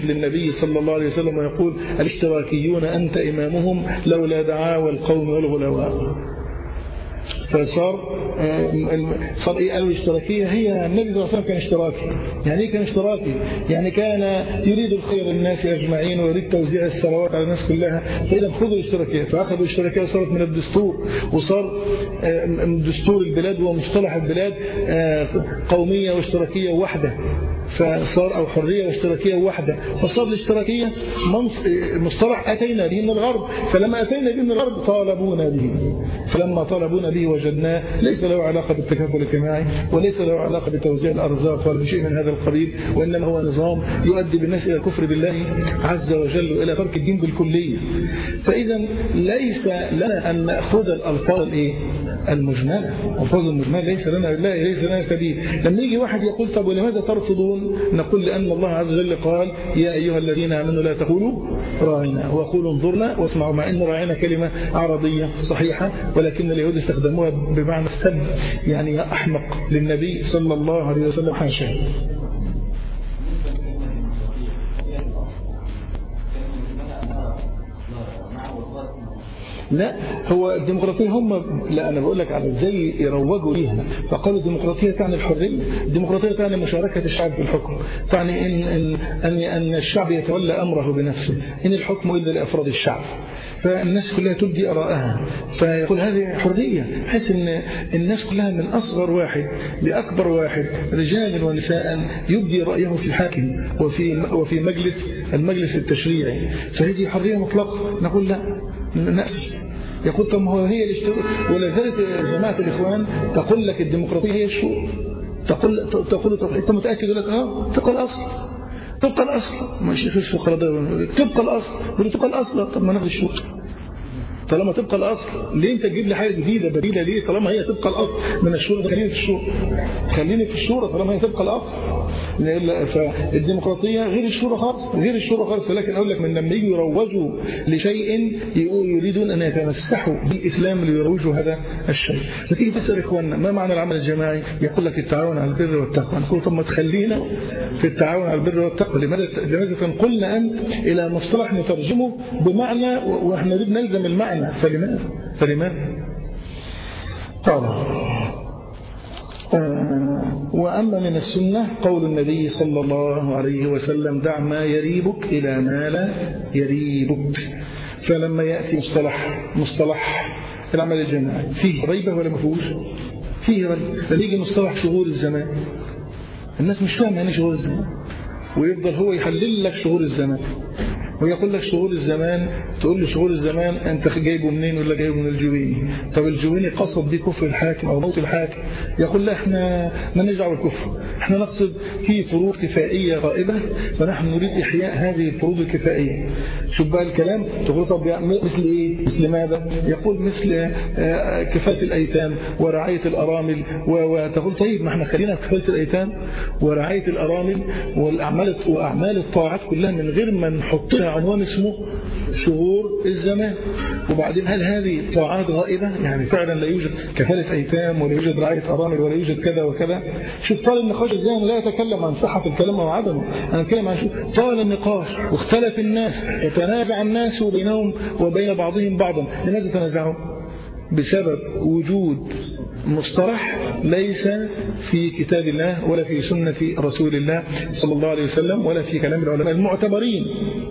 للنبي صلى الله عليه وسلم ويقول الاشتراكيون أنت إمامهم لولا دعاوى القوم والغلواء فصار صار ايه قالوا الاشتراكيه هي النبي صلى الله عليه وسلم كان اشتراكي يعني ايه كان اشتراكي يعني كان يريد الخير للناس اجمعين ويريد توزيع الثروات على الناس كلها فاذا خذوا الاشتراكيه فاخذوا الاشتراكيه وصارت من الدستور وصار دستور البلاد ومصطلح البلاد قوميه واشتراكيه وحده فصار أو حرية واشتراكية واحدة فصار الاشتراكية مصطلح أتينا به من الغرب فلما أتينا به من الغرب طالبونا به فلما طالبونا به وجدناه ليس له علاقة بالتكافل الاجتماعي وليس له علاقة بتوزيع الأرزاق ولا بشيء من هذا القبيل وإنما هو نظام يؤدي بالناس إلى الكفر بالله عز وجل وإلى ترك الدين بالكلية فإذا ليس لنا أن نأخذ الألفاظ الإيه؟ المجملة الألفاظ المجملة ليس لنا لا ليس لنا سبيل لما يجي واحد يقول طب ولماذا ترفضون نقول لأن الله عز وجل قال يا أيها الذين آمنوا لا تقولوا راعنا وقولوا انظرنا واسمعوا مع أن راعنا كلمة عربية صحيحة ولكن اليهود استخدموها بمعنى السب يعني أحمق للنبي صلى الله عليه وسلم حاشا لا هو الديمقراطية هم لا أنا بقول لك على ازاي يروجوا ليها فقالوا الديمقراطية تعني الحرية الديمقراطية تعني مشاركة الشعب في الحكم تعني إن, إن, أن, أن الشعب يتولى أمره بنفسه إن الحكم إلا لأفراد الشعب فالناس كلها تبدي أراءها فيقول هذه حرية بحيث أن الناس كلها من أصغر واحد لأكبر واحد رجال ونساء يبدي رأيه في الحاكم وفي, وفي مجلس المجلس التشريعي فهذه حرية مطلقة نقول لا نأسف يقول طب هو هي الاشتراك ولا زالت جماعة الإخوان تقول لك الديمقراطية هي الشورى تقول تقول طب انت متأكد لك اه تبقى الأصل تبقى الأصل ما شيخ الفقراء ده تبقى الأصل يقول تبقى الأصل طب ما ناخد الشورى طالما تبقى الأصل ليه انت تجيب لي حاجة جديدة بديلة ليه طالما هي تبقى الأصل من الشورى خليني في الشورى خليني في الشورى طالما هي تبقى الأصل فالديمقراطية غير الشورى خالص غير الشورى خالص ولكن أقول لك من لما يجوا يروجوا لشيء يريدون أن يتمسحوا بالإسلام ليروجوا هذا الشيء فتيجي تسأل إخواننا ما معنى العمل الجماعي يقول لك التعاون على البر والتقوى نقول طب ما تخلينا في التعاون على البر والتقوى لماذا لماذا تنقلنا أنت إلى مصطلح نترجمه بمعنى وإحنا نريد نلزم المعنى فلماذا فلماذا قال وأما من السنة قول النبي صلى الله عليه وسلم دع ما يريبك إلى ما لا يريبك فلما يأتي مصطلح مصطلح العمل الجماعي فيه ريبة ولا مفهوش فيه ريبة لما يجي مصطلح شهور الزمان الناس مش فاهمة يعني شهور الزمان ويفضل هو يحلل لك شهور الزمان ويقول لك شهور الزمان تقول له شهور الزمان انت جايبه منين ولا جايبه من الجويني طب الجويني قصد بيه كفر الحاكم او موت الحاكم يقول لا احنا ما نرجع بالكفر احنا نقصد في فروض كفائيه غائبه فنحن نريد احياء هذه الفروض الكفائيه شوف بقى الكلام تقول طب مثل ايه مثل ماذا يقول مثل كفايه الايتام ورعايه الارامل وتقول طيب ما احنا خلينا في كفايه الايتام ورعايه الارامل والاعمال واعمال الطاعات كلها من غير ما نحط لها عنوان اسمه شهور الزمان وبعدين هل هذه طاعات غائبة يعني فعلا لا يوجد كفالة أيتام ولا يوجد رعاية أرامل ولا يوجد كذا وكذا شوف طال النقاش ازاي أنا لا أتكلم عن صحة الكلام وعدمه أنا أتكلم عن شوف طال النقاش واختلف الناس وتنازع الناس بينهم وبين بعضهم بعضا لماذا تنازعوا بسبب وجود مصطلح ليس في كتاب الله ولا في سنة رسول الله صلى الله عليه وسلم ولا في كلام العلماء المعتبرين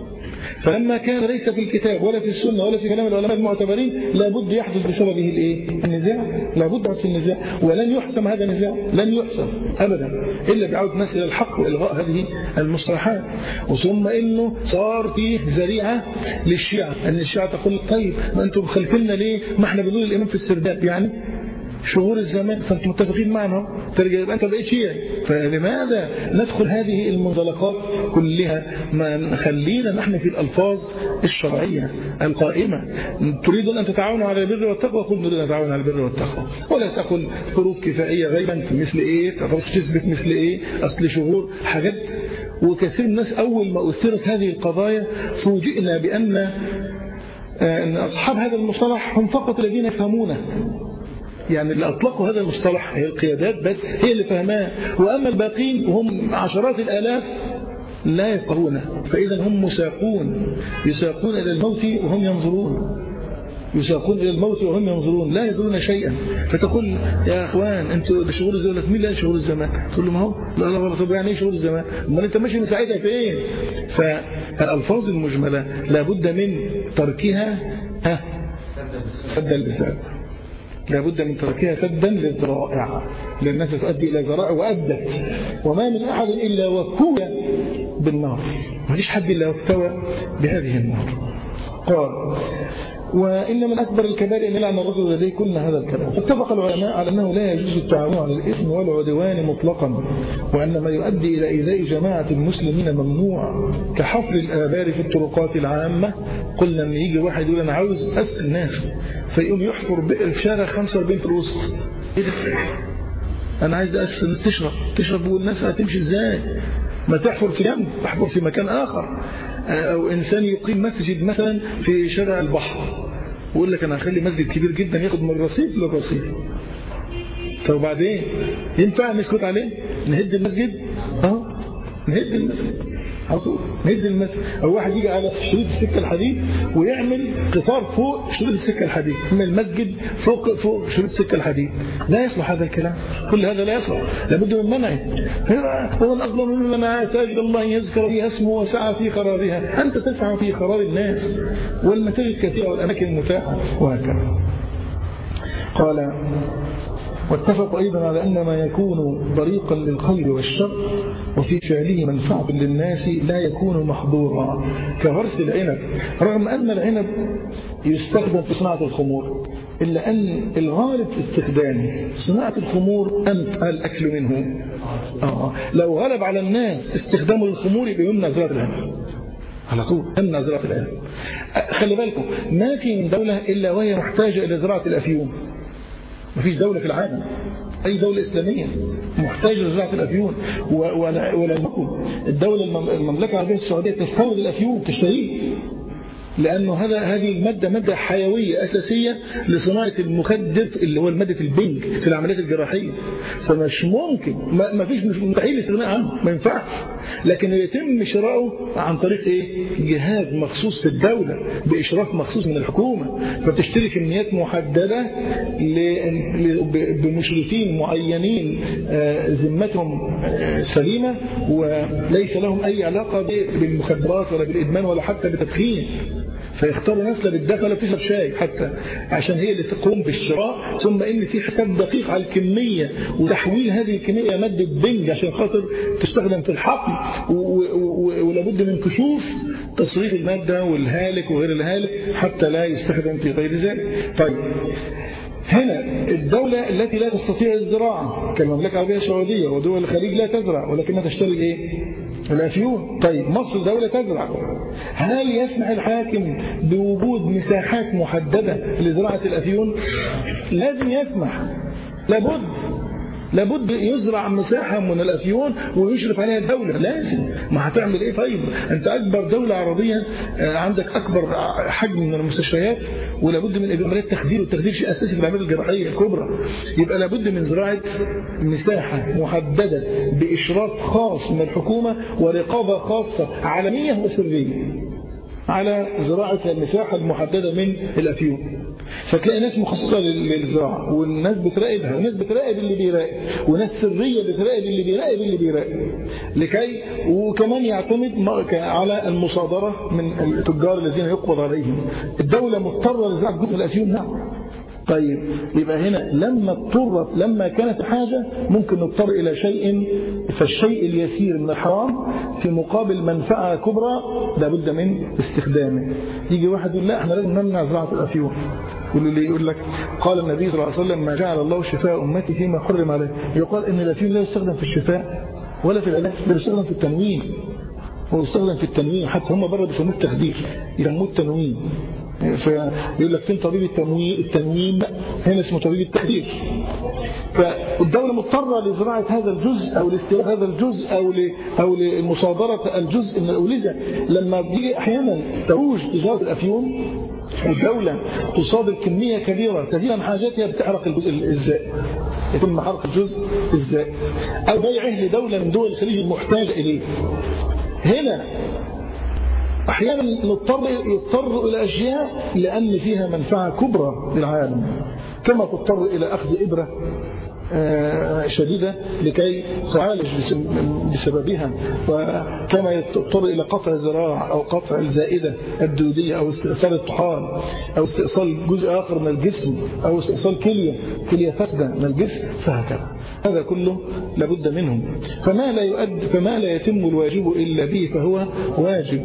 فلما كان ليس في الكتاب ولا في السنة ولا في كلام العلماء المعتبرين لابد يحدث بسببه الايه النزاع لابد يحدث النزاع ولن يحسم هذا النزاع لن يحسم ابدا الا بعودة الناس الى الحق والغاء هذه المصطلحات وثم انه صار فيه ذريعه للشيعه ان الشيعه تقول طيب ما انتم خلفنا ليه ما احنا بنقول الامام في السرداب يعني شهور الزمان فانتم متفقين معنا ترجع يبقى انت بقيت شيعي فلماذا ندخل هذه المنزلقات كلها ما نخلينا نحن في الالفاظ الشرعيه القائمه تريدون ان تتعاونوا على البر والتقوى قل نريد ان نتعاون على البر والتقوى ولا تقل فروض كفائيه غيبا مثل ايه تعرفش تثبت مثل ايه اصل شهور حاجات وكثير من الناس اول ما اثيرت هذه القضايا فوجئنا بان ان اصحاب هذا المصطلح هم فقط الذين يفهمونه يعني اللي أطلقوا هذا المصطلح هي القيادات بس هي اللي فهماه وأما الباقين وهم عشرات الآلاف لا يفقهون فإذا هم مساقون يساقون إلى الموت وهم ينظرون يساقون إلى الموت وهم ينظرون لا يدرون شيئا فتقول يا أخوان أنتوا ده شهور الزمان مين لا شهور الزمان تقول له ما هو لا لا طب يعني ايه شهور الزمان امال أنت ماشي من ساعتها فين فالألفاظ المجملة لابد من تركها ها سدا لسان لابد من تركها سدا للذرائع لأن الناس تؤدي إلى ذرائع وأدت وما من أحد إلا وكوى بالنار ما فيش حد إلا واكتوى بهذه النار قال وإن من أكبر الكبائر أن يلعن الرجل لديه كل هذا الكلام اتفق العلماء على أنه لا يجوز التعاون على الإثم والعدوان مطلقا وأن ما يؤدي إلى إيذاء جماعة المسلمين ممنوع كحفر الآبار في الطرقات العامة قلنا أن يجي واحد يقول أنا عاوز أسأل الناس فيقوم يحفر بئر في شارع 45 في الوسط إيه ده؟ أنا عايز أسأل الناس تشرب تشرب والناس هتمشي إزاي ما تحفر في جنب تحفر في مكان آخر أو إنسان يقيم مسجد مثلا في شارع البحر ويقول لك أنا هخلي مسجد كبير جدا ياخد من الرصيف للرصيف طب وبعدين ينفع نسكت عليه نهد المسجد اه نهد المسجد نهد المسجد او واحد يجي على شريط السكه الحديد ويعمل قطار فوق شريط السكه الحديد من المسجد فوق فوق شريط السكه الحديد لا يصلح هذا الكلام كل هذا لا يصلح لابد من منعه هو الاظلم ممن ساجد الله يذكر فيها اسمه وسعى في خرابها انت تسعى في خراب الناس والمساجد كثيره والاماكن المتاحه وهكذا قال واتفقوا أيضا على أن ما يكون طريقا للخير والشر وفي فعله منفعة للناس لا يكون محظورا كغرس العنب رغم أن العنب يستخدم في صناعة الخمور إلا أن الغالب في استخدامه صناعة الخمور أمتع الأكل منه آه. لو غلب على الناس استخدام الخمور يبقى يمنع زراعة العنب على طول أمنع زراعة العنب خلي بالكم ما في من دولة إلا وهي محتاجة إلى زراعة الأفيون ما فيش دولة في العالم أي دولة إسلامية محتاجة لزراعة الأفيون ولم الدولة المملكة العربية السعودية تستورد الأفيون تشتريه لأنه هذا هذه المادة مادة حيوية أساسية لصناعة المخدر اللي هو المادة البنج في العمليات الجراحية فمش ممكن ما فيش مستحيل الاستغناء عنه ما ينفعش لكن يتم شراؤه عن طريق ايه جهاز مخصوص في الدولة بإشراف مخصوص من الحكومة فبتشتري كميات محددة بمشرفين معينين ذمتهم سليمة وليس لهم أي علاقة بالمخدرات ولا بالإدمان ولا حتى بتدخين فيختاروا ناس لا بتدخل ولا بتشرب شاي حتى عشان هي اللي تقوم بالشراء ثم ان في حساب دقيق على الكميه وتحويل هذه الكميه ماده بنج عشان خاطر تستخدم في الحقن ولابد من كشوف تصريف الماده والهالك وغير الهالك حتى لا يستخدم في غير ذلك طيب هنا الدولة التي لا تستطيع الزراعة كالمملكة العربية السعودية ودول الخليج لا تزرع ولكنها تشتري ايه الأفيون طيب مصر دولة تزرع هل يسمح الحاكم بوجود مساحات محددة لزراعة الأفيون لازم يسمح لابد لابد يزرع مساحة من الأفيون ويشرف عليها الدولة لازم ما هتعمل ايه طيب انت اكبر دولة عربية عندك اكبر حجم من المستشفيات ولابد من عمليات تخدير والتخدير شيء اساسي في العمليات الجراحية الكبرى يبقى لابد من زراعة مساحة محددة باشراف خاص من الحكومة ورقابة خاصة عالمية وسرية على زراعة المساحة المحددة من الأفيون فتلاقي ناس مخصصة للزراعة والناس بتراقبها وناس بتراقب اللي بيراقب وناس سرية بتراقب اللي بيراقب اللي بيراقب لكي وكمان يعتمد على المصادرة من التجار الذين يقبض عليهم الدولة مضطرة لزراعة جزء من الأفيون نعم طيب يبقى هنا لما اضطرت لما كانت حاجة ممكن نضطر إلى شيء فالشيء اليسير من الحرام في مقابل منفعة كبرى لابد من استخدامه يجي واحد يقول لا احنا لازم نمنع زراعة الأفيون يقول لي يقول لك قال النبي صلى الله عليه وسلم ما جعل الله شفاء أمتي فيما حرم عليه يقال إن الأفيون لا يستخدم في الشفاء ولا في العلاج بل يستخدم في التنوين هو يستخدم في التنوين حتى هم بره بيسموه التخدير يسموه التنوين فيقول لك فين طبيب التنوين التنوين هنا اسمه طبيب التخدير فالدولة مضطرة لزراعة هذا الجزء أو لاستيراد هذا الجزء أو أو لمصادرة الجزء من الأوليزة لما بيجي أحيانا تروج تجارة الأفيون الدولة تصادر كمية كبيرة كثيرا من حاجاتها بتحرق الجزء الزائد يتم حرق الجزء الزائد أو بيعه لدولة من دول الخليج المحتاجة إليه هنا أحيانا نضطر يضطر إلى أشياء لأن فيها منفعة كبرى للعالم كما تضطر إلى أخذ إبرة شديدة لكي تعالج بسببها وكما يضطر إلى قطع الذراع أو قطع الزائدة الدودية أو استئصال الطحال أو استئصال جزء آخر من الجسم أو استئصال كلية كلية فاسدة من الجسم فهكذا هذا كله لابد منه فما لا يؤد فما لا يتم الواجب إلا به فهو واجب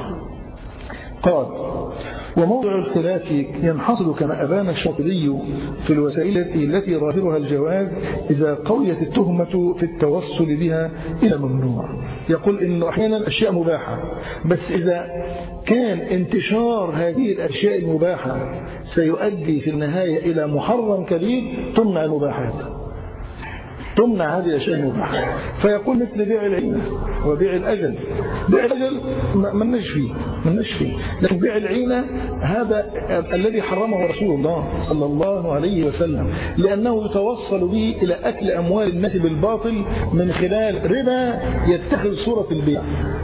قال وموضع الخلاف ينحصر كما أبان الشاطبي في الوسائل التي ظاهرها الجواز إذا قويت التهمة في التوصل بها إلى ممنوع يقول إنه أحيانا أشياء مباحة بس إذا كان انتشار هذه الأشياء المباحة سيؤدي في النهاية إلى محرم كبير تمنع المباحات تمنع هذه الأشياء المباحة فيقول مثل بيع العينة وبيع الأجل بيع الأجل ما لناش فيه ما لناش فيه لكن بيع العينة هذا الذي حرمه رسول الله صلى الله عليه وسلم لأنه يتوصل به إلى أكل أموال الناس بالباطل من خلال ربا يتخذ صورة البيع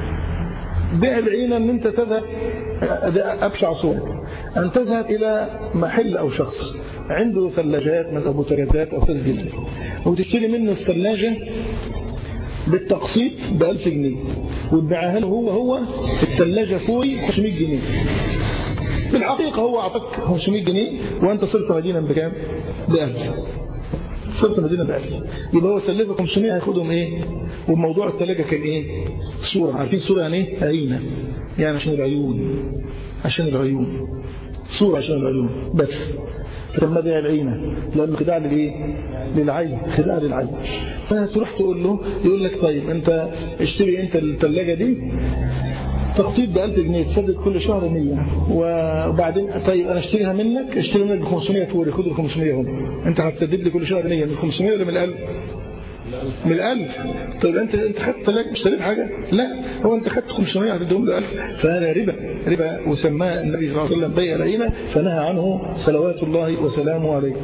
بيع العينة أن أنت تذهب أبشع صورة أن تذهب إلى محل أو شخص عنده ثلاجات مثلا بوتاجازات أو تسجيلات وتشتري منه الثلاجة بالتقسيط ب 1000 جنيه وتبيعها له هو هو الثلاجة فوقي 500 جنيه في الحقيقة هو أعطاك 500 جنيه وأنت صرت مدينة بكام؟ ب 1000 صرت مدينة ب 1000 يبقى هو سلفك 500 هياخدهم إيه؟ وموضوع الثلاجة كان إيه؟ صورة عارفين صورة يعني إيه؟ عينة يعني عشان العيون عشان العيون صورة عشان العيون بس فلما بيع العينة لأنه خداع للإيه؟ للعين خداع للعين فتروح تقول له يقول لك طيب أنت اشتري أنت الثلاجة دي تقسيط ب 1000 جنيه تسدد كل شهر 100 وبعدين طيب انا اشتريها منك اشتري منك ب 500 فوري خد ال 500 هم انت هتسدد لي كل شهر 100 من 500 ولا من 1000 من الألف طيب أنت أنت خدت لك اشتريت حاجة لا هو أنت خدت 500 هتديهم له 1000 فهذا ربا ربا وسماه النبي صلى الله عليه وسلم بيع العينة فنهى عنه صلوات الله وسلامه عليه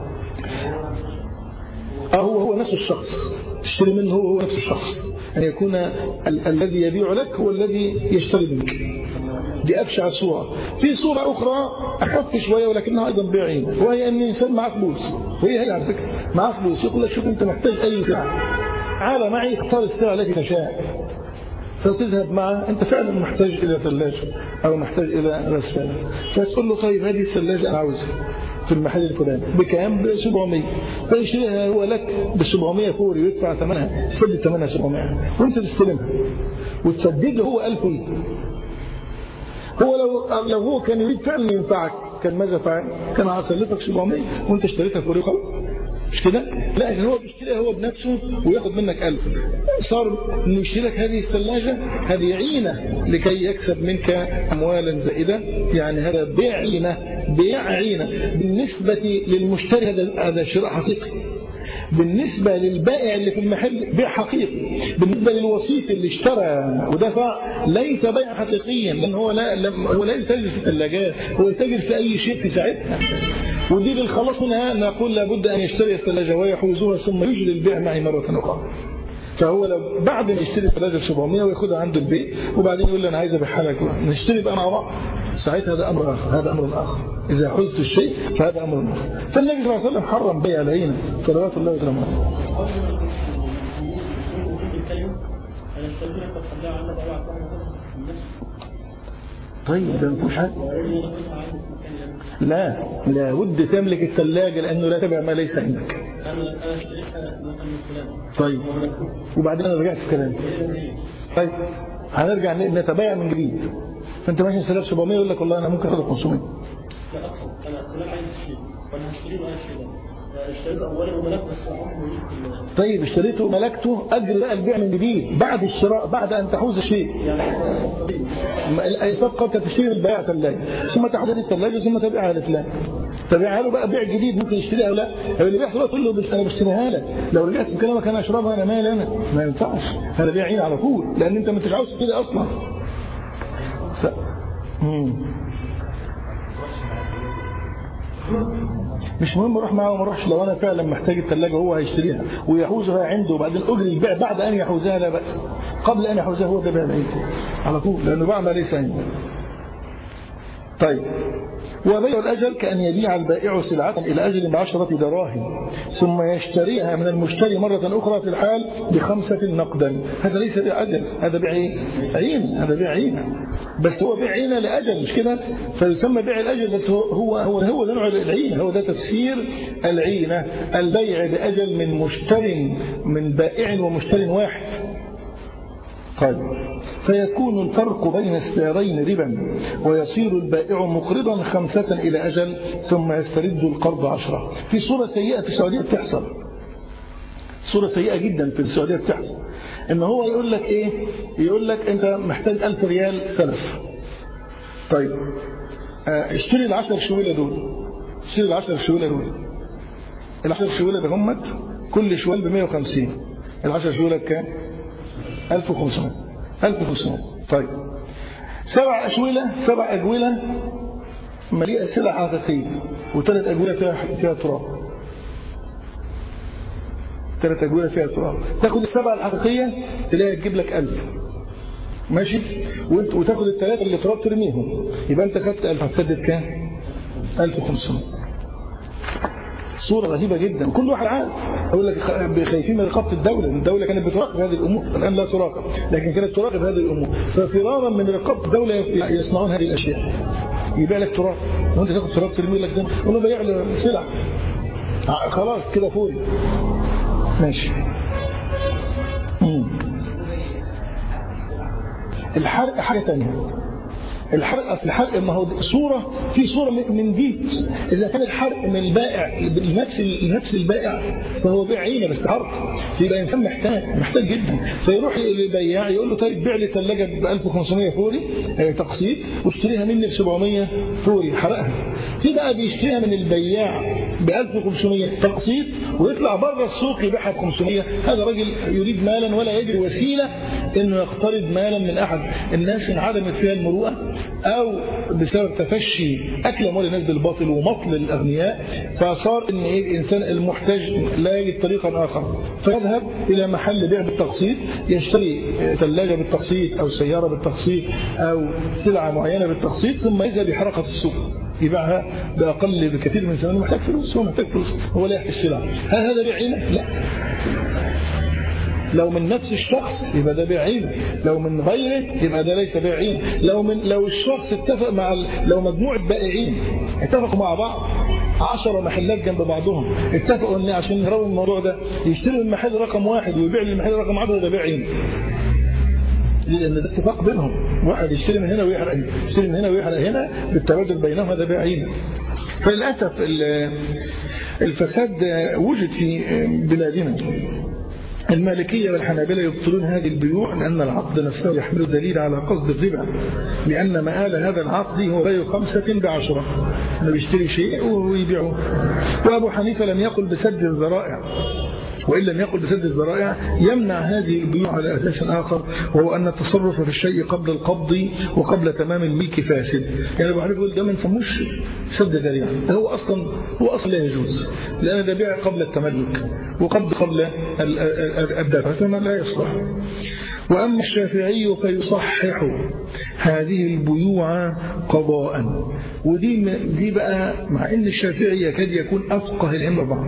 هو هو نفس الشخص تشتري منه هو هو نفس الشخص أن يكون ال الذي يبيع لك هو الذي يشتري منك دي أبشع صورة في صورة أخرى أخف شوية ولكنها أيضا بيع عين وهي أن الإنسان معاه فلوس وهي هي على فكرة معاه فلوس يقول لك شوف أنت محتاج أي سلعة تعال معي اختار السلعة التي تشاء فتذهب معه أنت فعلا محتاج إلى ثلاجة أو محتاج إلى غسالة فتقول له طيب هذه الثلاجة أنا عاوزها في المحل الفلاني بكام ب 700 فيشتريها هو لك ب 700 فوري ويدفع ثمنها تسدد ثمنها 700 وانت تستلمها وتسدد له هو 1000 هو لو لو هو كان يريد فعلا ينفعك كان ماذا فعل؟ كان هيسلفك 700 وانت اشتريتها فوري خلاص مش كده؟ لا هو بيشتريها هو بنفسه وياخد منك 1000 صار انه يشتري لك هذه الثلاجه هذه عينه لكي يكسب منك اموالا زائده يعني هذا بيع عينه بيع عينه بالنسبه للمشتري هذا هذا شراء حقيقي بالنسبة للبائع اللي في المحل بيع حقيقي بالنسبة للوسيط اللي اشترى ودفع ليس بيع حقيقيا لأن هو لا هو لا يتاجر في الثلاجات هو يتاجر في أي شيء في ساعتها ودي للخلاص منها نقول لابد أن يشتري الثلاجة ويحوزها ثم يجري البيع معي مرة أخرى فهو لو بعد ما يشتري الثلاجة ب 700 وياخدها عنده البيت وبعدين يقول لي أنا عايز أبيعها لك نشتري بقى مع بعض ساعتها هذا أمر آخر هذا أمر آخر إذا حزت الشيء فهذا أمر آخر فالنبي صلى الله عليه وسلم حرم بيع العين صلوات الله وسلامه طيب ده مفيش حاجة لا لا ود تملك الثلاجة لأنه لا تبع ما ليس عندك طيب وبعدين أنا رجعت في كلامي طيب هنرجع نتبايع من جديد فانت ماشي سلاف 700 يقول لك والله انا ممكن اخد 500 لا اقصد انا فلان عايز يشتري وانا هشتري له هشتري اشتريته اولا وملك بس طيب اشتريته وملكته اجر بقى البيع من جديد بعد الشراء بعد ان تحوز الشيء يعني صفقه انت تشتري البيع ثلاجه ثم تحوز الثلاجه ثم تبيعها لفلان تبيعها له بقى بيع جديد ممكن يشتريها او لا اللي بيحصل له تقول له بس انا بشتريها لك لو رجعت في كلامك انا اشربها انا مالي انا ما ينفعش هذا بيع عين على طول لان انت ما انتش عاوز تشتري اصلا ف... مش مهم اروح معاه وما اروحش لو انا فعلا محتاج الثلاجه هو هيشتريها ويحوزها عنده وبعدين اجري البيع بعد ان يحوزها لا باس قبل أن يحوزه هو ده بيع العين على طول لأنه باع ما ليس عنده طيب وبيع الأجل كأن يبيع البائع سلعة إلى أجل بعشرة دراهم ثم يشتريها من المشتري مرة أخرى في الحال بخمسة نقدا هذا ليس بيع أجل هذا بيع عين هذا بيع عين بس هو بيع عين لأجل مش كده فيسمى بيع الأجل بس هو هو هو, هو ده نوع العين هو ده تفسير العينة البيع بأجل من مشتر من بائع ومشتر واحد طيب فيكون الفرق بين السعرين ربا ويصير البائع مقرضا خمسة إلى أجل ثم يسترد القرض عشرة في صورة سيئة في السعودية بتحصل صورة سيئة جدا في السعودية بتحصل إن هو يقول لك إيه يقول لك أنت محتاج ألف ريال سلف طيب اه اشتري العشر شويلة دول اشتري العشر شويلة دول العشر شويلة ده همت كل شوال ب 150 العشر شويلة بكام 1500 1500 طيب سبع أشولة سبع أجولة مليئة سلع حقيقية وثلاث أجولة فيها فيها تراب ثلاث أجولة فيها تراب تاخد السبع الحقيقية تلاقيها تجيب لك 1000 ماشي وانت وتاخد الثلاثة اللي تراب ترميهم يبقى انت خدت 1000 هتسدد كام 1500 صورة رهيبة جدا كل واحد عارف أقول لك خايفين من رقابة الدولة الدولة كانت بتراقب هذه الأمور الآن لا تراقب لكن كانت تراقب هذه الأمور ففرارا من رقابة الدولة يصنعون هذه الأشياء يبيع لك تراب وانت تاخد تراب ترمي لك ده ولا بيع له سلع خلاص كده فوري ماشي الحرق حاجة تانية الحرق أصل الحرق ما هو صورة في صورة من بيت إذا كان الحرق من البائع نفس نفس البائع فهو بيع عينة بس حرق يبقى إنسان محتاج محتاج جدا فيروح للبياع يقول له طيب بيع لي ثلاجة ب 1500 فوري تقسيط واشتريها مني ب 700 فوري حرقها في بقى بيشتريها من البياع ب 1500 تقسيط ويطلع بره السوق يبيعها ب 500 هذا راجل يريد مالا ولا يجد وسيلة انه يقترض مالا من احد الناس انعدمت فيها المروءه او بسبب تفشي اكل اموال الناس بالباطل ومطل الاغنياء فصار ان ايه الانسان المحتاج لا يجد طريقا اخر فيذهب الى محل بيع بالتقسيط يشتري ثلاجه بالتقسيط او سياره بالتقسيط او سلعه معينه بالتقسيط ثم يذهب يحرقها في السوق يبيعها بأقل بكثير من ثمنه محتاج فلوس هو محتاج فلوس هو لا يحتاج سلعة هل هذا بيع عينة؟ لا لو من نفس الشخص يبقى ده بيع عينه لو من غيره يبقى ده ليس بيع عينه لو من لو الشخص اتفق مع ال... لو مجموعه بائعين اتفقوا مع بعض 10 محلات جنب بعضهم اتفقوا ان عشان يهربوا الموضوع ده يشتروا المحل رقم واحد ويبيع للمحل رقم 10 ده بيع عينه لان ده اتفاق بينهم واحد يشتري من هنا ويحرق يشتري من هنا ويحرق هنا بالتبادل بينهم هذا بيع عينه فللاسف الفساد وجد في بلادنا المالكية والحنابلة يبطلون هذه البيوع لأن العقد نفسه يحمل دليل على قصد الربا لأن مآل هذا العقد هو بيع خمسة بعشرة أنه بيشتري شيء ويبيعه وأبو حنيفة لم يقل بسد الذرائع وإن لم يقل بسد الذرائع يمنع هذه البيوع على أساس آخر وهو أن التصرف في الشيء قبل القبض وقبل تمام الملك فاسد يعني أبو حنيفة يقول ده ما نسموش سد ذريعة ده هو أصلا هو أصلا لا يجوز لأن ده بيع قبل التملك وقبض قبل الدفع فما لا يصلح وأما الشافعي فيصحح هذه البيوع قضاء ودي دي بقى مع ان الشافعي يكاد يكون أفقه الأئمة بعض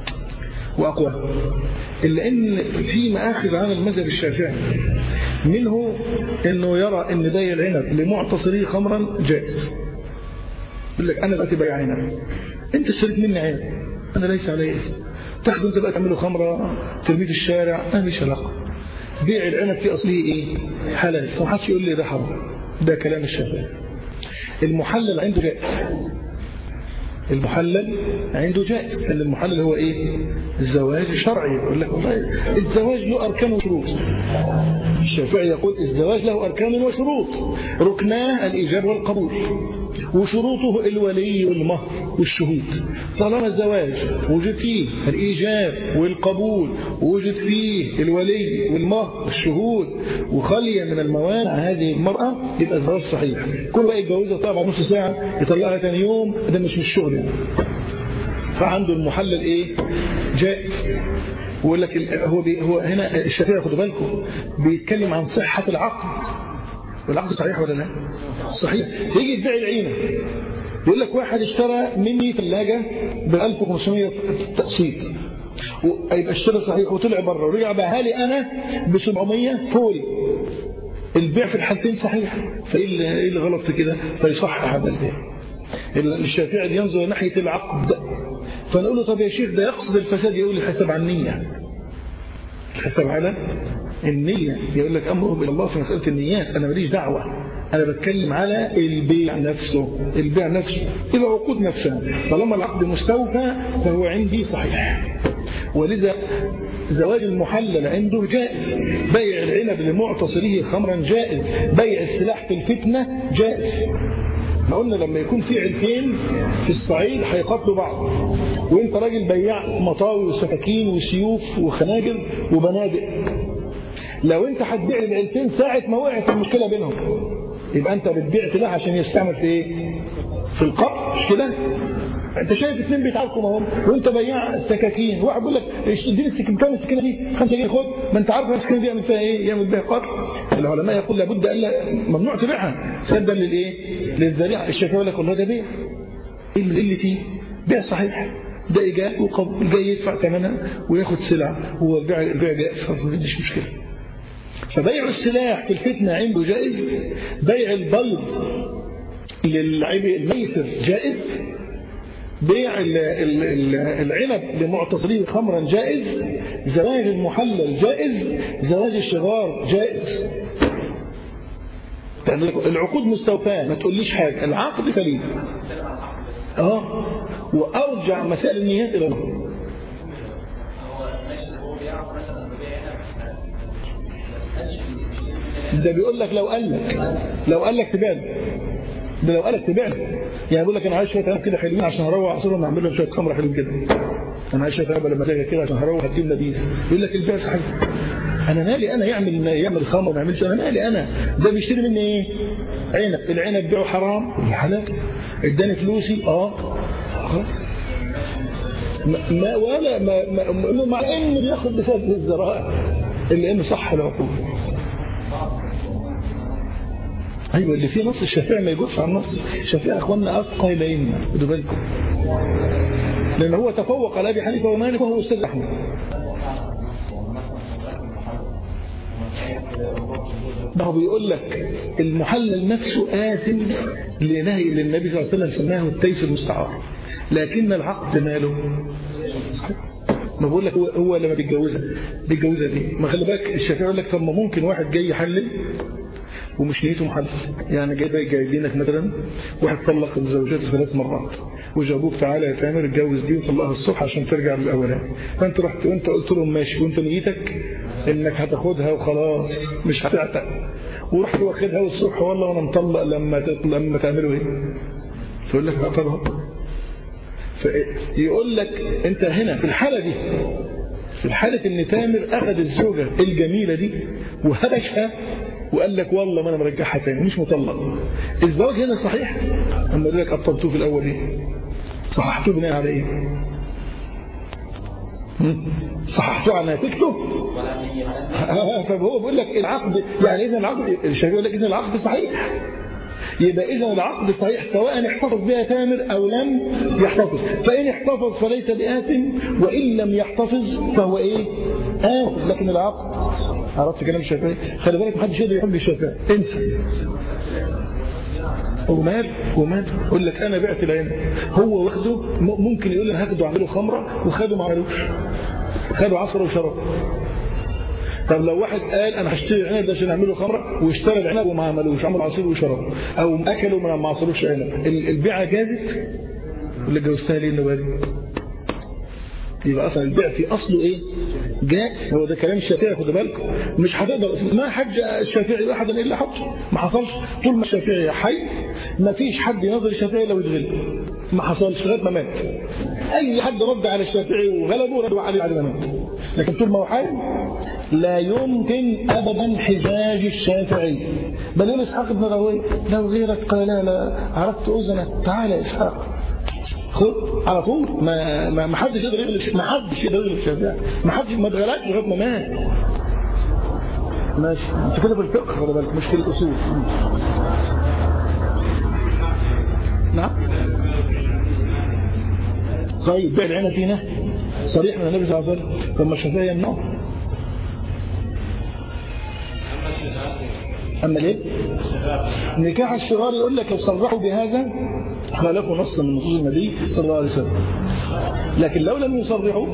وأقوى إلا أن في مآخذ عن المذهب الشافعي منه أنه يرى أن بيع العنب لمعتصري خمرا جائز يقول لك أنا دلوقتي بيع عنب أنت اشتريت مني عنب أنا ليس علي اسم تاخده أنت بقى تعمله خمرة ترميه في الشارع ما فيش علاقة بيع العنب في أصله إيه حلال فمحدش يقول لي ده حرام ده كلام الشافعي المحلل عنده جائز المحلل عنده جائز لأن المحلل هو إيه الزواج شرعي يقول لك والله الزواج له أركان وشروط الشافعي يقول الزواج له أركان وشروط ركناه الإيجاب والقبول وشروطه الولي والمهر والشهود طالما الزواج وجد فيه الإيجاب والقبول وجد فيه الولي والمهر والشهود وخلية من الموانع هذه المرأة يبقى الزواج صحيح كل بقى يتجوزها طبعا نص ساعة يطلقها ثاني يوم ده مش من الشغل يعني فعنده المحلل ايه جائز ويقول لك ال- هو بي هو هنا الشافعي خدوا بالكم بيتكلم عن صحة العقد والعقد صحيح ولا لا صحيح يجي تبيع العينة يقول لك واحد اشترى مني ثلاجة ب 1500 تقسيط ويبقى اشترى صحيح وطلع بره ورجع بقى لي انا ب 700 فوري البيع في الحالتين صحيح فايه اللي إيه اللي غلط في كده فيصحح هذا البيع الشافعي ينظر ناحيه العقد فنقول له طب يا شيخ ده يقصد الفساد يقول لي حسب عن النيه الحساب على النية يقول لك أمره إلى الله في مسألة النيات أنا ماليش دعوة أنا بتكلم على البيع نفسه البيع نفسه العقود نفسها طالما العقد مستوفى فهو عندي صحيح ولذا زواج المحلل عنده جائز بيع العنب لمعتصره خمرا جائز بيع السلاح في الفتنة جائز احنا قلنا لما يكون في عيلتين في الصعيد هيقاتلوا بعض وانت راجل بياع مطاوي وسكاكين وسيوف وخناجر وبنادق لو انت هتبيع العيلتين ساعة ما وقعت المشكلة بينهم يبقى انت بتبيع سلاح عشان يستعمل في ايه في القتل مش كده انت شايف اثنين بيتعاركوا معاهم وانت بياع سكاكين واحد بيقول لك اديني السكين كام السكينه دي 5 جنيه خد ما انت عارف السكينه دي يعمل فيها ايه يعمل بيها قتل العلماء يقول لابد الا ممنوع تبيعها سدا للايه للذريعه الشافعي يقول لك والله ده بيع ايه اللي اللي فيه بيع صحيح ده ايجاب وقبول جاي يدفع ثمنها وياخد سلعه هو البيع البيع جائز ما عنديش مشكله فبيع السلاح في الفتنه عنده جائز بيع البيض للعب الميسر جائز بيع ال- ال- ال- العنب لمعتصريه خمرا جائز زواج المحلل جائز زواج الشغار جائز يعني العقود مستوفاة ما تقوليش حاجة العقد سليم اه وارجع مسائل النيات الى الله ده بيقول لك لو قال لك لو قال لك تبيع ده لو قال لك تبيع يعني بيقول لك انا عايز شويه عنب كده حلوين عشان هروح اعصرهم اعمل لهم شويه خمره حلوين كده انا عايز شويه عنب لما تيجي كده عشان هروح هجيب لبيس يقول لك البيع صحيح انا مالي انا يعمل يعمل خمر ما يعملش انا مالي انا ده بيشتري مني ايه عنب العنب بيعه حرام حلال اداني فلوسي اه خلاص ما- ما ولا ما, ما, ما مع انه بياخد بسبب الذرائع اللي انه صح العقول ايوه اللي فيه نص الشافعي ما يجوش على النص الشافعي يا اخوانا افقه الينا خدوا بالكم لان هو تفوق على ابي حنيفه ومالك وهو استاذ احمد ده هو بيقول لك المحلل نفسه آثم لنهي اللي النبي صلى الله عليه وسلم سماه التيس المستعار لكن العقد ماله صحيح. ما بقول لك هو, هو لما بيتجوزها بيتجوزها ليه ما خلي بالك الشافعي يقول لك طب ما ممكن واحد جاي يحلل ومش نيته محلل يعني جاي بقى جايبينك مثلا واحد طلق زوجته ثلاث مرات وجابوك تعالى يا تامر اتجوز دي وطلقها الصبح عشان ترجع للاولاني فانت رحت وانت قلت لهم ماشي وانت نيتك انك هتاخدها وخلاص مش هتعتق ورحت واخدها والصبح والله وانا مطلق لما تط- لما تعملوا ايه تقول لك طبعا فيقول لك انت هنا في الحاله دي في الحالة ان تامر اخذ الزوجة الجميلة دي وهبشها وقال لك والله ما انا مرجعها تاني مش مطلق الزواج هنا صحيح اما يقول لك ابطلتوه في الاول ايه صححتوه بناء على ايه هم؟ صححتوه على نتيجته فهو بيقول لك العقد يعني اذا العقد الشافعي يقول لك اذا العقد صحيح يبقى إذا العقد صحيح سواء احتفظ بها تامر أو لم يحتفظ فإن احتفظ فليس بآثم وإن لم يحتفظ فهو إيه آثم لكن العقد عرفت كلام الشافعي خلي بالك محدش يقدر يحب الشافعي انسى ومال ومال يقول لك انا بعت العين هو واخده م- ممكن يقول انا هاخده اعمله خمره وخده ما عملوش خده عصره وشرب طب لو واحد قال انا هشتري العنب ده عشان اعمله خمره واشترى العنب وما عملوش عمل عصير وشرب او اكلوا ما ما عصروش عنب ال- البيعه جازت ولا جوزتها ليه النبات يبقى اصلا البيع في اصله ايه جائز هو ده كلام الشافعي خد بالكم مش هتقدر ما حج الشافعي احدا الا حجه ما حصلش طول ما الشافعي حي ما فيش حد ينظر الشافعي لو يتغلب ما حصلش لغايه ما مات اي حد رد على الشافعي وغلبه ردوا عليه بعد ما مات لكن طول ما هو حي لا يمكن ابدا حجاج الشافعي بل يقول اسحاق بن راهويه لو غيرك قال لا لا عرفت اذنك تعال يا اسحاق خد على طول ما ما ما حدش يقدر يغلب ما حدش يقدر يغلب الشافعي ما حدش ما اتغلبش لغايه ما مات ماشي انت كده في الفقه خد بالك مش في الاصول نعم طيب بيع العنب هنا صريح من النبي صلى الله عليه وسلم ثم الشافعي يمنعه أما ليه؟ نكاح الشغار يقول لك لو صرحوا بهذا خالفوا نصا من نصوص النبي صلى الله عليه وسلم لكن لو لم يصرحوا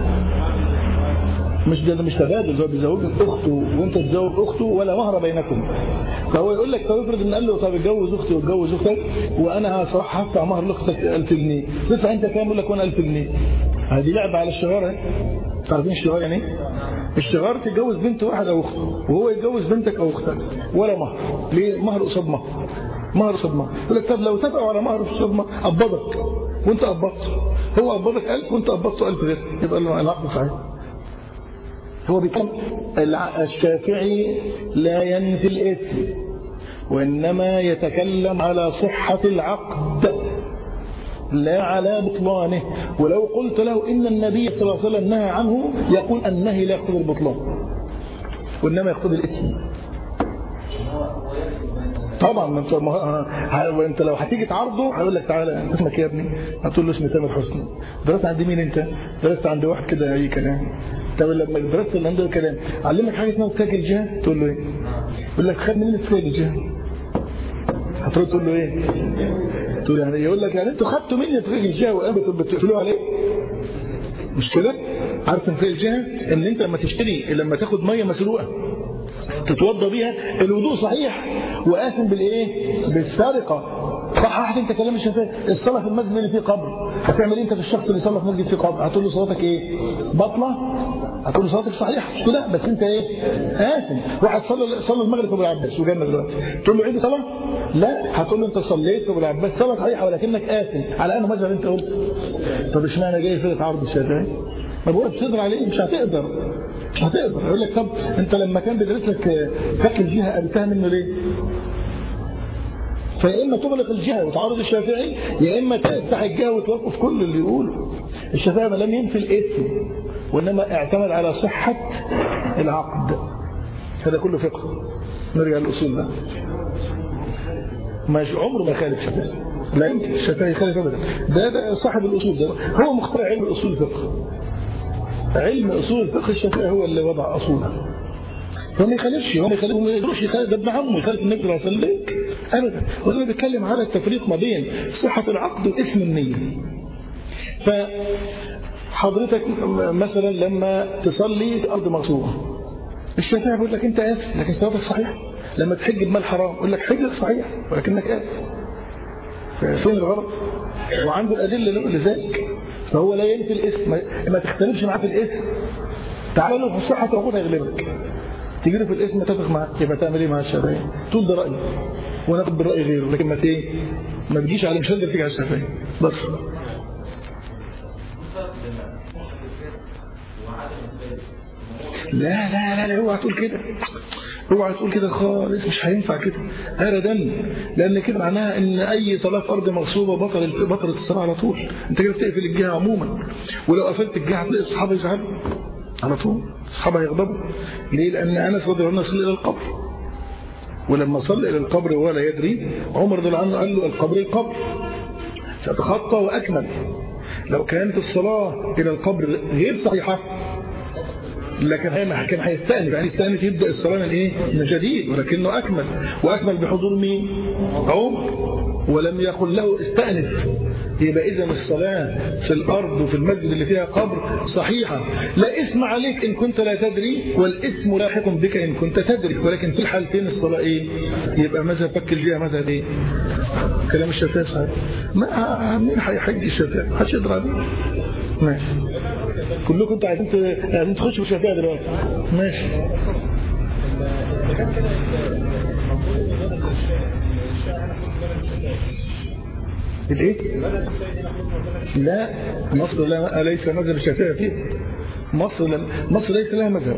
مش ده مش تبادل هو بيزوجك اخته وانت تزوج اخته ولا مهر بينكم فهو يقول لك طب افرض ان قال له طب اتجوز اختي واتجوز اختك وانا صراحه هدفع مهر لاختك 1000 جنيه تدفع انت كام يقول لك وانا 1000 جنيه هذه لعبه على الشغار اهي عارفين الشغار يعني ايه؟ الشغار تتجوز بنت واحد او اخته وهو يتجوز بنتك او اختك ولا مهر ليه مهر قصاد مهر مهر قصاد مهر يقول لك طب لو اتفقوا على مهر قصاد مهر قبضك وانت قبضت هو قبضك 1000 وانت قبضته 1000 غير يبقى العقد صحيح هو بيتكلم الشافعي لا ينفي الإثم وإنما يتكلم على صحة العقد لا على بطلانه ولو قلت له إن النبي صلى الله عليه وسلم نهى عنه يقول النهي لا يقتضي البطلان وإنما يقتضي الإثم طبعا ما انت ما انت لو هتيجي تعرضه هيقول لك تعالى انت اسمك يا ابني هتقول له اسمي تامر حسني درست عند مين انت درست عند واحد كده اي كلام طب لما درست اللي عنده كلام علمك حاجه اسمها اتفاق الجهه تقول له ايه يقول لك خد منين اتفاق الجهه هترد تقول له ايه تقول يعني يقول لك يعني انتوا خدتوا مني اتفاق الجهه وقاموا بتقفلوا عليه مش كده عارف اتفاق الجهه ان انت لما تشتري لما تاخد ميه مسروقه تتوضى بيها الوضوء صحيح وآثم بالايه بالسرقة صححت انت كلام الشافعي الصلاه في المسجد اللي فيه قبر هتعمل انت في الشخص اللي صلى في مسجد فيه قبر هتقول له صلاتك ايه بطله هتقول له صلاتك صحيحه مش كده بس انت ايه آثم واحد صلى صلى المغرب في ابو العباس وجنة دلوقتي تقول له عيد صلاه لا هتقول له انت صليت في ابو العباس صلاه صحيحه ولكنك آثم على انه مذهب انت قلت طب اشمعنى جاي في تعارض الشافعي ما بقولش تقدر عليه مش هتقدر مش هتقدر يقول لك طب انت لما كان بيدرس لك فك الجهه قابلتها منه ليه فيا اما تغلق الجهه وتعارض الشافعي يا اما تفتح الجهه وتوقف كل اللي يقوله الشافعي ما لم ينفي الاثم وانما اعتمد على صحه العقد هذا كله فقه نرجع للاصول ده مش عمره ما خالف الشافعي لا يمكن الشافعي يخالف ابدا ده, ده صاحب الاصول ده هو مخترع علم الاصول الفقه علم اصول الفقه الشافعي هو اللي وضع اصوله هو ما يخالفش هو ما يخالف ما يقدرش يخالف ده ابن عمه يخالف النبي صلى الله عليه وسلم ابدا وده بيتكلم على التفريق ما بين صحه العقد واسم النيه فحضرتك مثلا لما تصلي في ارض مغصوبه الشافعي بيقول لك انت اسف لكن صلاتك صحيحه لما تحج بمال حرام يقول لك حجك صحيح ولكنك اسف فين الغرض وعنده الادله لذلك فهو لا ينفي الاسم ما تختلفش معاه في الاسم تعال له في الصحه موجود هيغلبك تيجي له في الاسم تتفق معاه يبقى تعمل ايه مع الشافعي تقول ده رايي وناخد بالراي غيره لكن ما ايه ما تجيش على مش هنقدر تيجي على الشافعي بس لا لا لا لا اوعى تقول كده اوعى تقول كده خالص مش هينفع كده ابدا لان كده معناها ان اي صلاه في ارض مغصوبه بطل بطلت الصلاه على طول انت كده بتقفل الجهه عموما ولو قفلت الجهه هتلاقي الصحابه يزعلوا على طول الصحابه يغضبوا ليه لان انس رضي الله عنه صلى الى القبر ولما صلى الى القبر وهو لا يدري عمر رضي الله عنه قال له القبر القبر فتخطى واكمل لو كانت الصلاه الى القبر غير صحيحه لكن هي كان هيستأنف يعني يستأنف يبدأ الصلاة من ايه من جديد ولكنه أكمل وأكمل بحضور مين عمر ولم يقل له استأنف يبقى إذا الصلاة في الأرض وفي المسجد اللي فيها قبر صحيحة لا إثم عليك إن كنت لا تدري والإثم لاحق بك إن كنت تدري ولكن في الحالتين الصلاة إيه يبقى ماذا فك الجهة ماذا إيه كلام الشافعي صحيح ما مين هيحج الشافعي محدش يقدر عليه ماشي كلكم انتوا عايزين عايزين تخشوا في الشافعي دلوقتي ماشي الايه لا مصر لا ليس مذهب الشافعي فيه مصر لم مصر ليس لها مذهب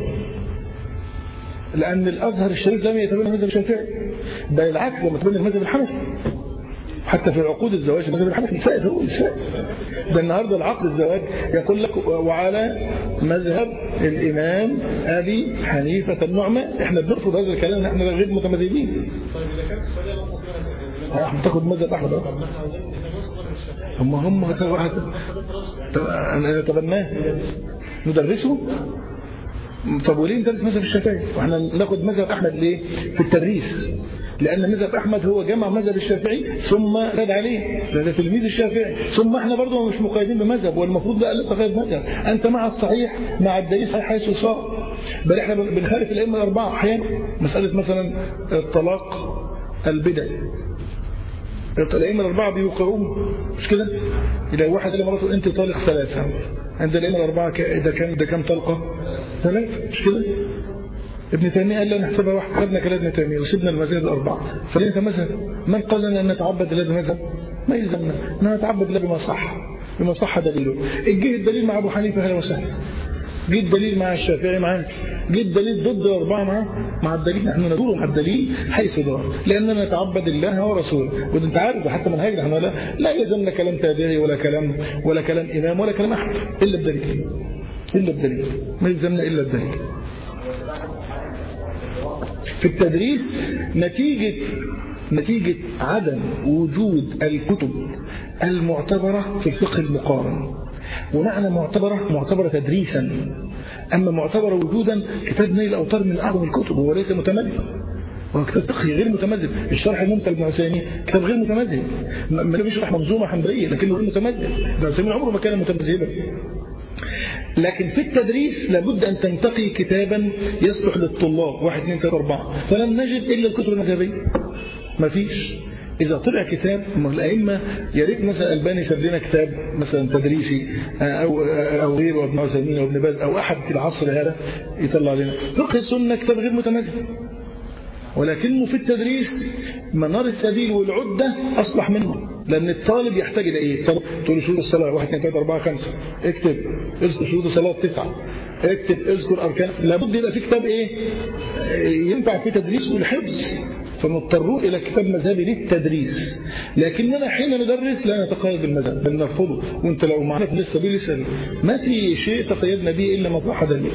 لان الازهر الشريف لم يتبنى مذهب الشافعي بل العكس لما تبنى المذهب الحنفي حتى في عقود الزواج المذهب الحنفي سائد هو السائد ده النهارده العقد الزواج يقول لك وعلى مذهب الامام ابي حنيفه النعمان احنا بنرفض هذا الكلام احنا غير متمذهبين طيب اذا كانت السعوديه اصلا فيها احنا تاخد مذهب احمد اهو طب ما احنا عاوزين نتنص مذهب الشافعي هم هم طب انا اتبناه ندرسه طب وليه ندرس مذهب الشافعي واحنا ناخد مذهب احمد ليه في التدريس لان مذهب احمد هو جمع مذهب الشافعي ثم زاد عليه ده تلميذ الشافعي ثم احنا برضه مش مقيدين بمذهب والمفروض لا الا تقيد مذهب انت مع الصحيح مع الدليل صحيح حيث صار بل احنا بنخالف الائمه الاربعه احيانا مساله مثلا الطلاق البدعي الائمه الاربعه بيوقعون مش كده اذا واحد قال لمراته انت طالق ثلاثه عند الائمه الاربعه ك- ده كام ده كام طلقه ثلاثه مش كده ابن تيميه قال لنا نحسبها واحد خدنا كلام ابن تيميه وسيبنا المذاهب الاربعه فليه مذهب من قال لنا ان نتعبد الله بمذهب ما يلزمنا ان نتعبد الله بما صح بما صح دليله جه الدليل مع ابو حنيفه اهلا وسهلا جه الدليل مع الشافعي معاك جه الدليل ضد الاربعه مع مع الدليل نحن ندور مع الدليل حيث دار لاننا نتعبد الله ورسوله وده انت عارف ده حتى منهجنا احنا لا لا يلزمنا كلام تابعي ولا كلام ولا كلام امام ولا كلام احد الا الدليل الا الدليل ما يلزمنا الا الدليل في التدريس نتيجة نتيجة عدم وجود الكتب المعتبرة في الفقه المقارن ومعنى معتبرة معتبرة تدريسا أما معتبرة وجودا كتاب نيل الأوطار من أعظم الكتب وهو ليس متمذهب هو كتاب فقهي غير متمذهب الشرح الممتع لابن عثيمين كتاب غير متمذهب ما ما بيشرح منظومة حنبلية لكنه غير متمذهب ابن عثيمين عمره ما كان متمذهبا لكن في التدريس لابد أن تنتقي كتابا يصلح للطلاب واحد اثنين ثلاثة أربعة فلم نجد إلا الكتب المذهبية ما فيش إذا طلع كتاب ما الأئمة يا ريت مثلا الباني ساب لنا كتاب مثلا تدريسي أو أو غيره ابن عثيمين أو ابن باز أو أحد في العصر هذا يطلع لنا فقه السنة كتاب غير متمذهب ولكنه في التدريس منار السبيل والعدة أصلح منه لأن الطالب يحتاج إلى إيه؟ طب تقول شروط الصلاة واحد اثنين ثلاثة أربعة خمسة اكتب اذكر شروط الصلاة تسعة اكتب اذكر أركان لابد يبقى في كتاب إيه؟ ينفع في تدريس والحفظ فنضطروا إلى كتاب مذهبي للتدريس لكننا حين ندرس لا نتقيد بالمذهب بل نرفضه وانت لو معنا في السبيل اسأل ما في شيء تقيدنا به إلا ما صح دليل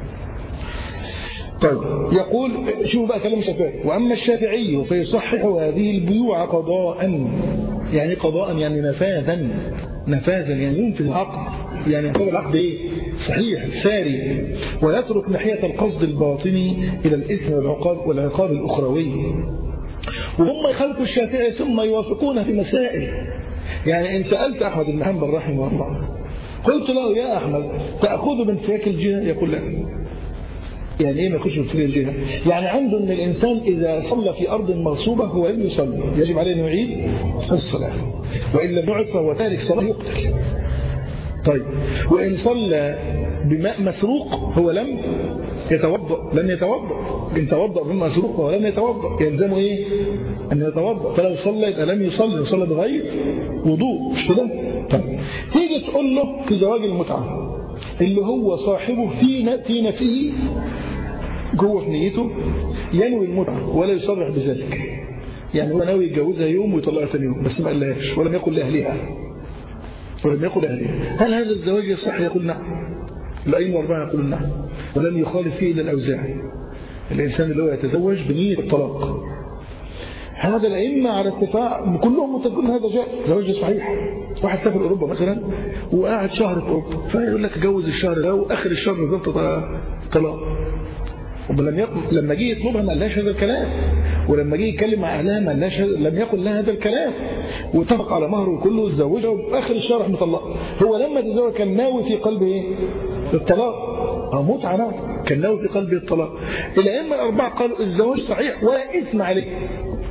طيب يقول شوفوا بقى كلام الشافعي واما الشافعي فيصحح هذه البيوع قضاء يعني قضاء يعني نفاذا نفاذا يعني ينفذ العقد يعني ينفذ العقد ايه صحيح ساري ويترك ناحيه القصد الباطني الى الاثم والعقاب والعقاب الاخروي وهم يخالفوا الشافعي ثم يوافقونه في مسائل يعني ان سالت احمد بن حنبل رحمه الله قلت له يا احمد تاخذ من فياك الجهه يقول لا يعني ايه ما يخش في الجهه يعني عنده ان الانسان اذا صلى في ارض مغصوبه هو لم يصلي يجب عليه ان يعيد الصلاه وان لم يعد فهو تارك صلاه يقتل طيب وان صلى بماء مسروق هو لم يتوضا لم يتوضا ان توضا بماء مسروق فهو لم يتوضا يلزمه ايه ان يتوضا فلو صلى يبقى لم يصلي وصلى بغير وضوء مش كده طيب تيجي تقول له في زواج المتعه اللي هو صاحبه في في نفسه جوه في نيته ينوي المتعة ولا يصرح بذلك يعني هو ناوي يتجوزها يوم ويطلقها ثاني يوم بس ما قالهاش ولم يقل لأهلها ولم يقل لأهلها هل هذا الزواج يصح يقول نعم الأئمة الأربعة يقولون نعم ولم يخالف فيه إلا الأوزاعي الإنسان اللي هو يتزوج بنية الطلاق هذا الأئمة على اتفاق كلهم متفقون هذا جائز زواج صحيح واحد سافر أوروبا مثلا وقاعد شهر في أوروبا فيقول لك اتجوز الشهر ده وآخر الشهر نزلت طلاق ولم يقل لما جه يطلبها ما قالهاش هذا الكلام ولما جه يتكلم مع اهلها ما قالهاش لم يقل لها هذا الكلام واتفق على مهره كله وتزوجها واخر الشهر راح مطلقها هو لما تزوج كان ناوي في قلبه ايه؟ الطلاق اه متعه نوع كان ناوي في قلبه الطلاق الائمه الاربعه قالوا الزواج صحيح ولا اثم عليه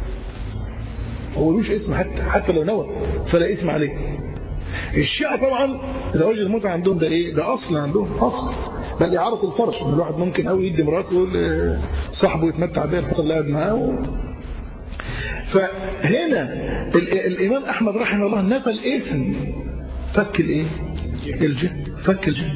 هو ملوش اسم حتى حتى لو نوى فلا اسم عليه الشيعة طبعا زواج المتعة عندهم ده ايه ده اصل عندهم اصل بل اعارة الفرش ان الواحد ممكن قوي يدي مراته ويقول صاحبه يتمتع بيها الفترة اللي قاعد معاه و... فهنا الامام احمد رحمه الله نفى الاثم فك الايه الجه فك الجه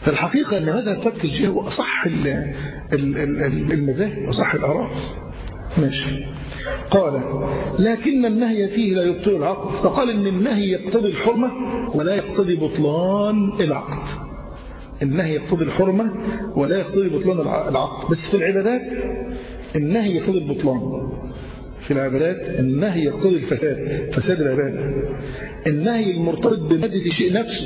فالحقيقة ان هذا فك الجه هو اصح المذاهب واصح الاراء ماشي قال لكن النهي فيه لا يبطل العقد فقال ان النهي يقتضي الحرمة ولا يقتضي بطلان العقد النهي يقتضي الحرمة ولا يقتضي بطلان العقد بس في العبادات النهي يقتضي البطلان في العبادات النهي يقتضي الفساد فساد العبادة النهي المرتبط بمادة الشيء نفسه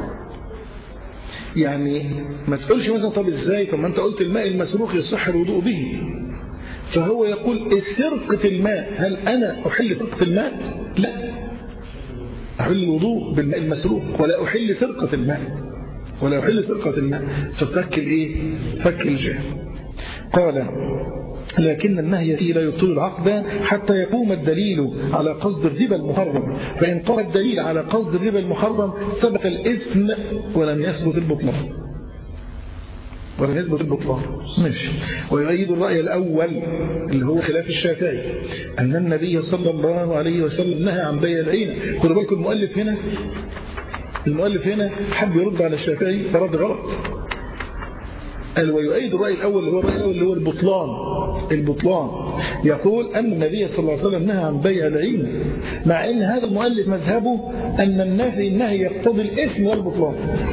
يعني ما تقولش مثلا طب ازاي طب ما انت قلت الماء المسروق يصح الوضوء به فهو يقول سرقة الماء هل أنا أحل سرقة الماء لا أحل الوضوء بالماء المسروق ولا أحل سرقة الماء ولا أحل سرقة الماء ففك الإيه فك الجهل قال لكن النهي فيه لا يبطل العقد حتى يقوم الدليل على قصد الربا المحرم فإن قام الدليل على قصد الربا المحرم ثبت الإثم ولم يثبت البطلان ولم يثبت البطلان ماشي ويؤيد الرأي الأول اللي هو خلاف الشافعي أن النبي صلى الله عليه وسلم نهى عن بيع العين خدوا بالكم المؤلف هنا المؤلف هنا حب يرد على الشافعي فرد غلط قال ويؤيد الرأي الأول اللي هو الرأي الأول اللي هو البطلان البطلان يقول أن النبي صلى الله عليه وسلم نهى عن بيع العين مع أن هذا المؤلف مذهبه أن النهي النهي يقتضي الإثم والبطلان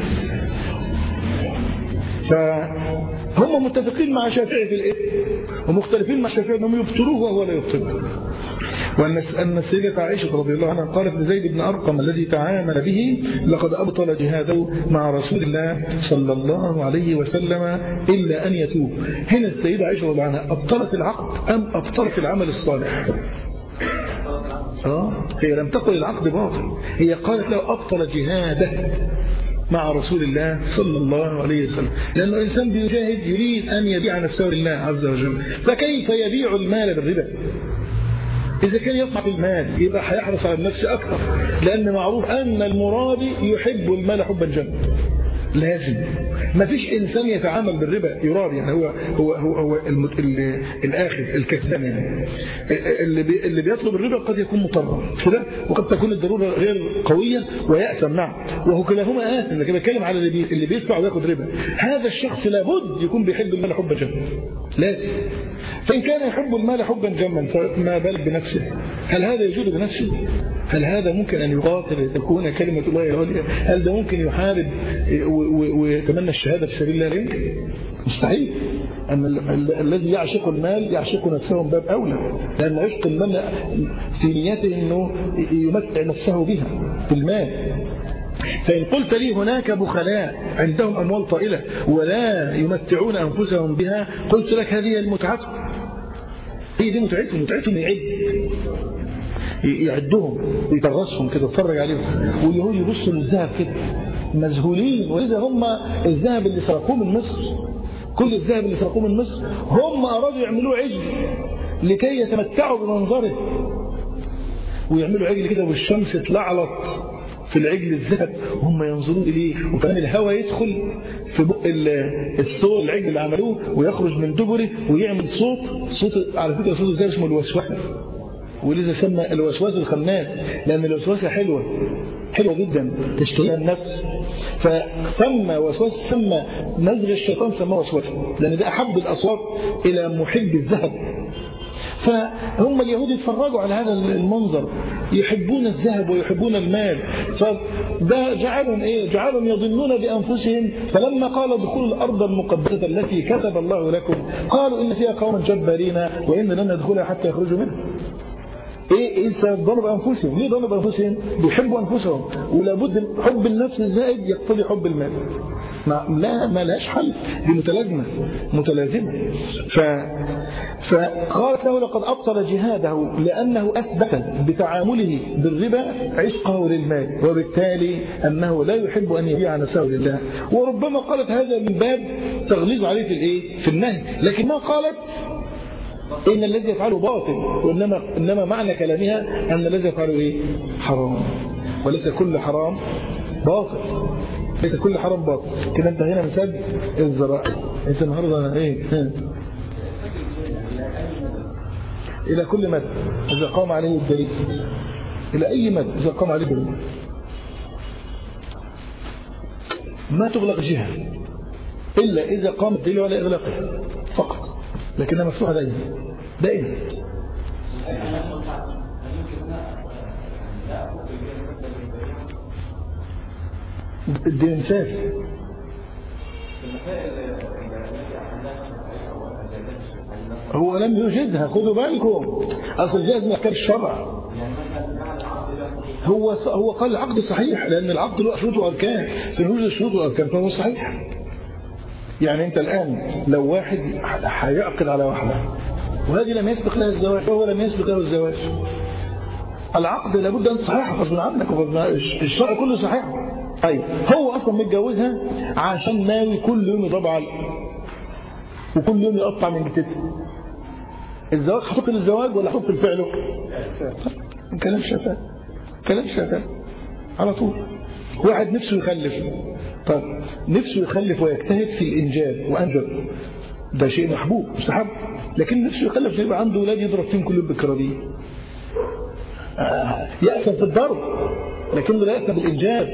فهم متفقين مع شافعي في الإثم ومختلفين مع شافعي أنهم يبطلوه وهو لا يبطله وأن أن السيدة عائشة رضي الله عنها قالت لزيد بن أرقم الذي تعامل به لقد أبطل جهاده مع رسول الله صلى الله عليه وسلم إلا أن يتوب هنا السيدة عائشة رضي الله عنها أبطلت العقد أم أبطلت العمل الصالح آه هي لم تقل العقد باطل هي قالت له أبطل جهاده مع رسول الله صلى الله عليه وسلم لأنه إنسان بيجاهد يريد أن يبيع نفسه لله عز وجل فكيف يبيع المال بالربا إذا كان يطمع في المال يبقى هيحرص على النفس أكثر لأن معروف أن المرابي يحب المال حبا جما لازم ما فيش إنسان يتعامل بالربا يرابي يعني هو هو هو, هو المت... الآخذ الكسبان يعني اللي, بي... اللي بيطلب الربا قد يكون مضطرا كده وقد تكون الضرورة غير قوية ويأثم نعم وهو كلاهما آثم لكن بتكلم على اللي, بي... اللي بيدفع وياخد ربا هذا الشخص لابد يكون بيحب المال حبا جما لازم فإن كان يحب المال حبا جما فما بالك بنفسه هل هذا يجوز بنفسه هل هذا ممكن أن يقاتل تكون كلمة الله العليا هل ده ممكن يحارب ويتمنى الشهادة في سبيل الله يمكن مستحيل أن الذي يعشق المال يعشق نفسه من باب أولى لأن عشق المال في نيته أنه يمتع نفسه بها بالمال فإن قلت لي هناك بخلاء عندهم أموال طائلة ولا يمتعون أنفسهم بها قلت لك هذه المتعة هي دي متعتهم متعتهم يعد يعدهم ويطرسهم كده يتفرج عليهم واليهود يبصوا للذهب كده مذهولين وإذا هم الذهب اللي سرقوه من مصر كل الذهب اللي سرقوه من مصر هم أرادوا يعملوه عجل لكي يتمتعوا بمنظره ويعملوا عجل كده والشمس تلعلط في العجل الذهب وهم ينظرون إليه وكان الهواء يدخل في بق الصوت العجل اللي عملوه ويخرج من دبره ويعمل صوت صوت على فكرة صوت ازاي اسمه الوسوسة ولذا سمى الوسواس الخناس لأن الوسوسة حلوة حلوة جدا تشتهيها النفس فسمى وسواس سمى نزغ الشيطان سماه وسوسة لأن ده أحب الأصوات إلى محب الذهب فهم اليهود يتفرجوا على هذا المنظر يحبون الذهب ويحبون المال فده جعلهم ايه جعلهم يظنون بانفسهم فلما قال ادخلوا الارض المقدسه التي كتب الله لكم قالوا ان فيها قوما جبارين وان لن ندخلها حتى يخرجوا منها ايه ايه السبب ضرب انفسهم ليه ضرب انفسهم بيحبوا انفسهم ولابد حب النفس الزائد يقتضي حب المال ما لا ما لهاش حل دي متلازمه متلازمه ف فقالت له لقد ابطل جهاده لانه اثبت بتعامله بالربا عشقه للمال وبالتالي انه لا يحب ان يبيع نفسه لله وربما قالت هذا من باب تغليظ عليه في الايه في النهي لكن ما قالت إن الذي يفعله باطل وإنما إنما معنى كلامها أن الذي يفعله إيه؟ حرام وليس كل حرام باطل ليس كل حرام باطل كده أنت هنا مثال الزراعة أنت النهاردة إيه إلى كل مد إذا قام عليه الدليل إلى أي مد إذا قام عليه الدليل ما تغلق جهة إلا إذا قام الدليل على إغلاقها فقط لكنها مفتوحة دايما دائما دي مثال هو لم يوجزها خدوا بالكم اصل الجواز من احكام الشرع هو هو قال العقد صحيح لان العقد له شروط واركان في وجود شروط واركان فهو صحيح يعني انت الان لو واحد هيعقد على واحده وهذه لم يسبق لها الزواج وهو لم يسبق له الزواج العقد لابد ان تصححه غصب عنك الشرع كله صحيح طيب هو اصلا متجوزها عشان ناوي كل يوم يضرب على وكل يوم يقطع من جتته الزواج هتبطل الزواج ولا هتبطل فعله كلام شفاف كلام شفاف على طول واحد نفسه يخلف طب نفسه يخلف ويجتهد في الانجاب وانجب ده شيء محبوب مستحب لكن نفسه يخلف يبقى عنده اولاد يضرب فيهم كل يوم بالكرابين آه يأسف في الضرب لكنه لا يأسف بالإنجاب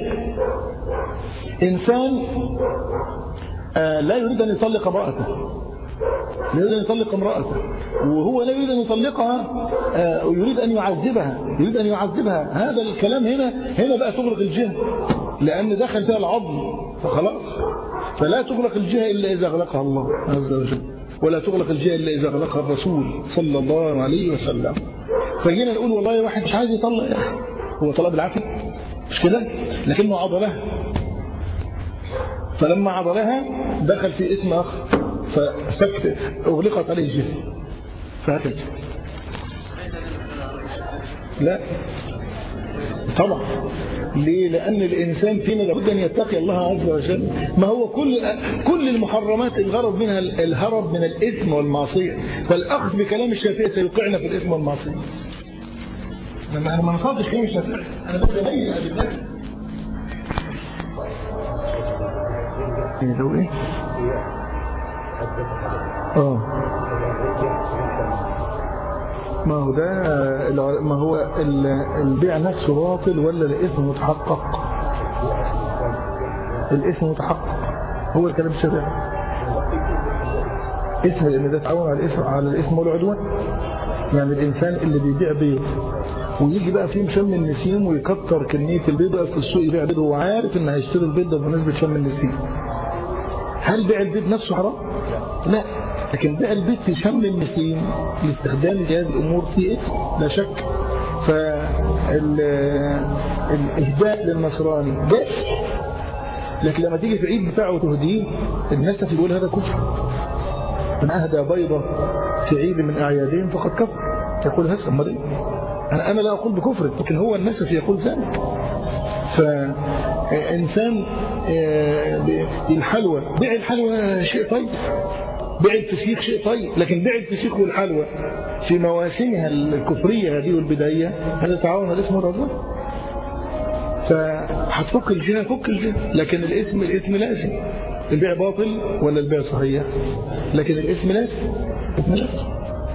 إنسان آه لا يريد أن يطلق امرأته لا يريد أن يطلق امرأته وهو لا يريد أن يطلقها آه ويريد أن يعذبها يريد أن يعذبها هذا الكلام هنا هنا بقى تغلق الجهة لأن دخل فيها العظم فخلاص فلا تغلق الجهة إلا إذا أغلقها الله عز وجل ولا تغلق الجهة إلا إذا أغلقها الرسول صلى الله عليه وسلم فجينا نقول والله واحد مش عايز يطلق يا أخي هو طلب العافية مش كده لكنه عضلها فلما عضلها دخل في اسم آخر فسكت أغلقت عليه الجهة فهكذا لا طبعا ليه لأن الإنسان فينا لابد أن يتقي الله عز وجل ما هو كل كل المحرمات الغرض منها الهرب من الإثم والمعصية فالأخذ بكلام الشافعي سيوقعنا في الإثم والمعصية لما أنا ما نصدش كلام الشافعي أنا بس أبين أدلتي يدو إيه؟ آه ما هو ده ما هو البيع نفسه باطل ولا الاسم متحقق الاسم متحقق هو الكلام الشرعي اسم لان ده تعاون على الاسم على الاسم والعدوان يعني الانسان اللي بيبيع بيض ويجي بقى فيه شم النسيم ويكتر كميه البيض بقى في السوق يبيع بيض وهو عارف ان هيشتري البيض ده بمناسبه شم النسيم هل بيع البيض نفسه حرام؟ لا لكن بيع البيت في شم النسيم لاستخدام جهاز الأمور في إثم لا شك فالإهداء للنصراني بأس لكن لما تيجي في عيد بتاعه وتهديه الناس تقول هذا كفر من أهدى بيضة في عيد من أعيادهم فقد كفر يقول هذا أمال إيه؟ أنا أنا لا أقول بكفر لكن هو الناس يقول ذلك فإنسان الحلوى بيع الحلوى شيء طيب بيع الفسيخ شيء طيب لكن بيع الفسيخ والحلوى في مواسمها الكفرية هذه والبداية هذا تعاون الاسم والرضوان فهتفك الجهة فك الجهة لكن الاسم الاسم لازم البيع باطل ولا البيع صحيح لكن الاسم لازم الاسم لازم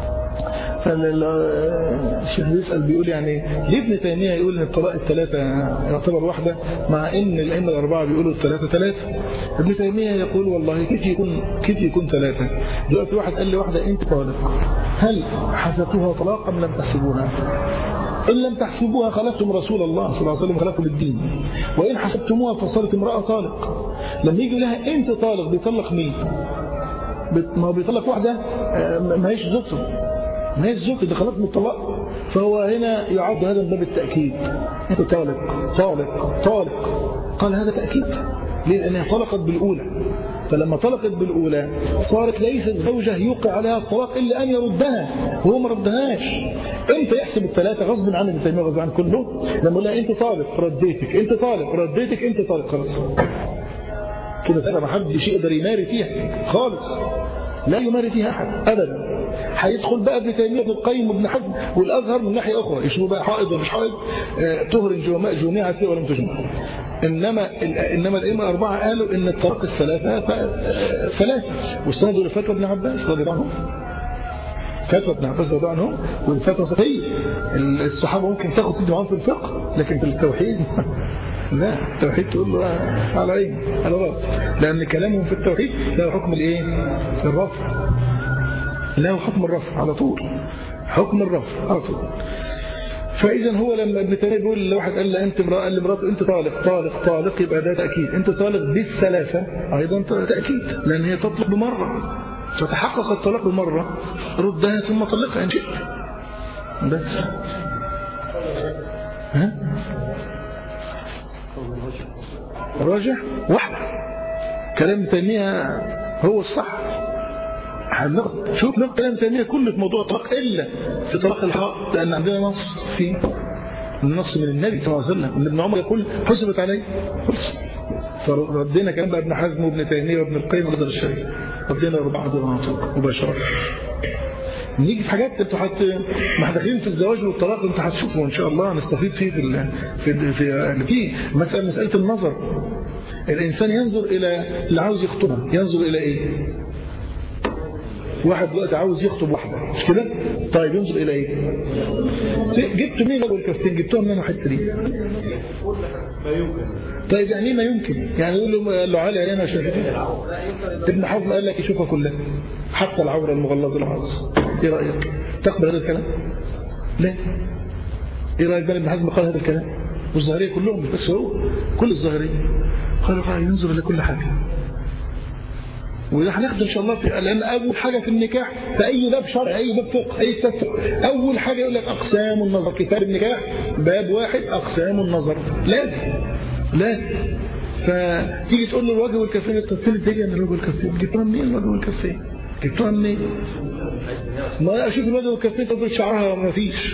فالشيخ بيسأل بيقول يعني ليه ابن تيمية يقول ان الطلاق الثلاثة يعتبر واحدة مع ان الأئمة الأربعة بيقولوا الثلاثة ثلاثة ابن تيمية يقول والله كيف يكون كيف يكون ثلاثة دلوقتي واحد قال لي واحدة انت طالق هل حسبتوها طلاق أم لم تحسبوها إن لم تحسبوها خلفتم رسول الله صلى الله عليه وسلم خلفتم الدين وإن حسبتموها فصارت امرأة طالق لما يجي لها انت طالق بيطلق مين ما هو بيطلق واحدة ما هيش زوجته ما هي الزوج ده خلاص من الطلاق فهو هنا يعد هذا من باب التأكيد انت طالق طالق طالق قال هذا تأكيد ليه لأنها طلقت بالأولى فلما طلقت بالأولى صارت ليست زوجة يوقع عليها الطلاق إلا أن يردها وهو ما ردهاش انت يحسب الثلاثة غصب عن ابن تيمية غصب عن كله لما يقول لها انت طالق رديتك انت طالق رديتك انت طالق خلاص كده ترى ما حدش يقدر يماري فيها خالص لا يماري فيها أحد أبدا هيدخل بقى ابن تيمية ابن القيم وابن حزم والأزهر من ناحية أخرى يشوفوا بقى حائض ومش حائض تهرج جوماء جونيها سوى ولم تجمع إنما إنما الأئمة الأربعة قالوا إن الطلاق الثلاثة ثلاثة والسند لفتوى ابن عباس رضي الله عنه فتوى ابن عباس رضي الله عنه والفتوى فقهية الصحابة ممكن تاخد تدي معاهم في الفقه لكن في التوحيد لا التوحيد تقول له على عين على رأس لأن كلامهم في التوحيد له حكم الإيه؟ الرفع له حكم الرفع على طول حكم الرفع على طول فإذا هو لما ابن تيمية بيقول لواحد قال له أنت امرأة قال لمراته أنت طالق طالق طالق يبقى ده تأكيد أنت طالق بالثلاثة أيضا تأكيد لأن هي تطلق بمرة فتحقق الطلاق بمرة ردها ثم طلقها إن شئت بس ها راجع واحدة كلام تيمية هو الصح هناخد شوف ناخد كلام تيمية كله في موضوع الطلاق إلا في طلاق الحق لأن عندنا نص في النص من النبي صلى الله عليه وسلم ان ابن عمر يقول حسبت عليه خلص فردينا كلام بقى ابن حزم وابن تيمية وابن القيم ورضا الشريف ردينا لبعض مباشرة نيجي في حاجات انتوا حت ما احنا داخلين في الزواج والطلاق انتوا هتشوفوا ان شاء الله نستفيد فيه في ال... في ال... في يعني في مثلا مساله النظر الانسان ينظر الى اللي عاوز يخطبها ينظر الى ايه واحد دلوقتي عاوز يخطب واحده مش كده طيب ينظر الى ايه جبتوا مين اول كافتين جبتوها من الحته دي طيب يعني ما يمكن يعني يقول له قال له علي انا شايفها ابن حزم قال لك يشوفها كلها حتى العوره المغلظه اللي عاوز ايه رايك تقبل هذا الكلام لا ايه رايك بقى ابن حزم قال هذا الكلام والظاهريه كلهم مش بس هو كل الظاهريه قالوا بقى ينظر لكل حاجه وده هناخده ان شاء الله في لان اول حاجه في النكاح في اي باب شرع اي باب فقه اي تفق اول حاجه يقول لك اقسام النظر كتاب النكاح باب واحد اقسام النظر لازم لازم فتيجي تقول له الوجه والكفين طب فين الدنيا من الوجه والكفين جبتوها منين الوجه والكفين جبتوها منين ما اشوف الوجه والكفين تفرض شعرها ما فيش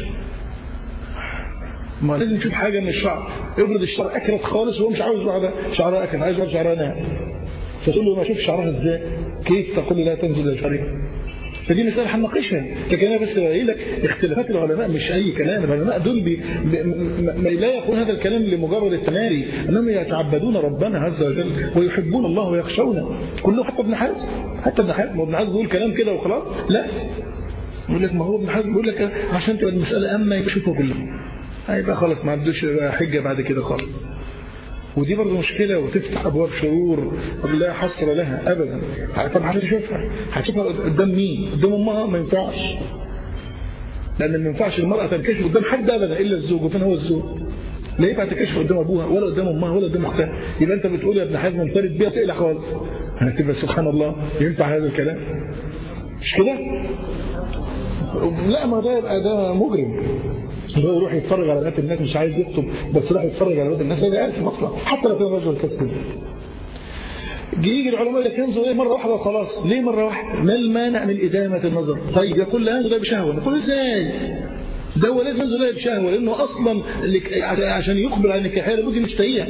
ما لازم نشوف حاجه من الشعر افرض الشعر اكرت خالص وهو مش عاوز بعد شعرها اكرت عايز بعد شعرها ناعم فتقول له ما اشوف شعرها ازاي كيف تقول لا تنزل الى شعرها فدي مسألة هنناقشها لكن أنا بس بقول لك اختلافات العلماء مش أي كلام العلماء دول بي ما لا يقول هذا الكلام لمجرد التماري أنهم يتعبدون ربنا عز وجل ويحبون الله ويخشونه كله حتى ابن حزم حتى ابن حزم وابن حزم بيقول كلام كده وخلاص لا يقول لك ما هو ابن حزم بيقول لك عشان تبقى المسألة أما يشوفوا كلهم هيبقى خلاص ما عندوش حجة بعد كده خالص ودي برضه مشكلة وتفتح أبواب شرور لا حصر لها أبدا طب هتشوفها هتشوفها قدام مين قدام أمها ما ينفعش لأن ما ينفعش المرأة تنكشف قدام حد أبدا إلا الزوج وفين هو الزوج لا ينفع تكشف قدام أبوها ولا قدام أمها ولا قدام أختها يبقى أنت بتقول يا ابن حزم منفرد بيها تقلع خالص هتبقى سبحان الله ينفع هذا الكلام مش كده؟ لا ما ده يبقى ده مجرم هو يروح يتفرج على بنات الناس مش عايز يخطب بس يروح يتفرج على بنات الناس هذا آسف أصلا حتى لو كان رجل كذب يجي العلماء اللي ينظر ايه مره واحده وخلاص ليه مره واحده ما المانع من ادامه النظر طيب يقول لا ده بشهوه نقول ازاي ده هو لازم ينظر لها بشهوه لانه اصلا عشان يقبل على النكاحيه لابد يشتهيها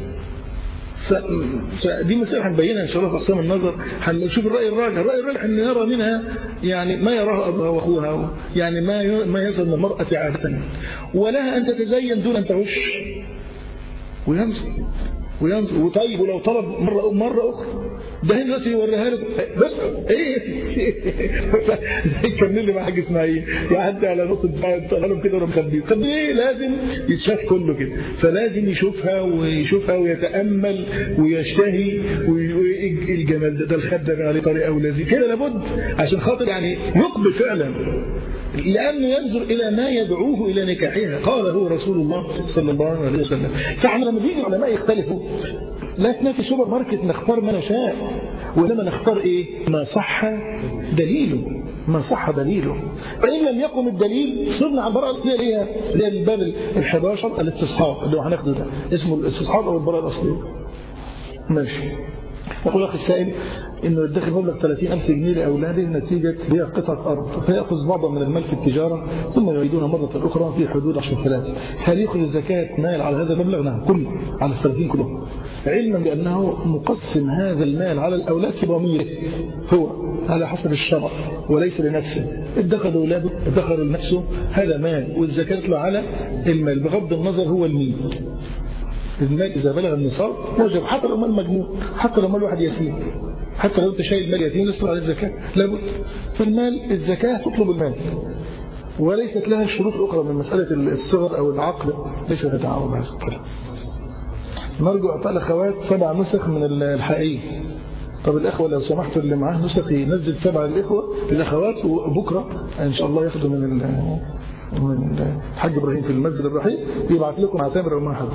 فدي مسألة هنبينها إن شاء الله في أقسام النظر هنشوف الرأي الراجح الرأي الراجح أن يرى منها يعني ما يراه أبوها وأخوها يعني ما ما يظهر من المرأة عادة ولها أن تتزين دون أن تغش وينظر وينظر وطيب ولو طلب مرة مرة أخرى ده هنا دلوقتي يوريها له بس ايه يكمل لي مع حاجه اسمها ايه يعدي على نقطه قلم كده ولا مخبيه طب ايه لازم يتشاف كله كده فلازم يشوفها ويشوفها ويتامل ويشتهي الجمال ده, ده الخد ده عليه طريقه ولذيذ كده لابد عشان خاطر يعني يقبل فعلا لأنه ينظر إلى ما يدعوه إلى نكاحها قاله رسول الله صلى الله عليه وسلم فاحنا لما بيجي العلماء يختلفوا لا احنا في سوبر ماركت نختار ما نشاء وإنما نختار إيه ما صح دليله ما صح دليله فإن لم يقم الدليل صرنا على البراءة الأصلية اللي هي اللي هي الباب ال 11 الاستصحاب اللي هو هناخده ده اسمه الاستصحاب أو البراءة الأصلية ماشي يقول أخي السائل إنه يدخل مبلغ 30000 جنيه لأولاده نتيجة بيع قطعة أرض فيأخذ بعضا من المال في التجارة ثم يعيدونها مرة أخرى في حدود 10000 هل يأخذ الزكاة مال على هذا المبلغ؟ نعم كله على الثلاثين كلهم علما بأنه مقسم هذا المال على الأولاد في ضميره هو على حسب الشرع وليس لنفسه ادخر أولاده ادخر لنفسه هذا مال والزكاة تطلع على المال بغض النظر هو المين المال إذا بلغ النصاب وجب حتى لو مال مجنون حتى لو مال واحد يتيم حتى لو انت شايل مال يتيم لسه عليه الزكاة لابد فالمال الزكاة تطلب المال وليست لها شروط أخرى من مسألة الصغر أو العقل ليس تتعاون مع الكلام نرجو أعطاء الأخوات سبع نسخ من الحقيقي طب الأخوة لو سمحتوا اللي معاه نسخ ينزل سبعة للإخوة الأخوات وبكرة إن شاء الله ياخدوا من ال من الحاج إبراهيم في المسجد الرحيم يبعت لكم عتامر أو ما حد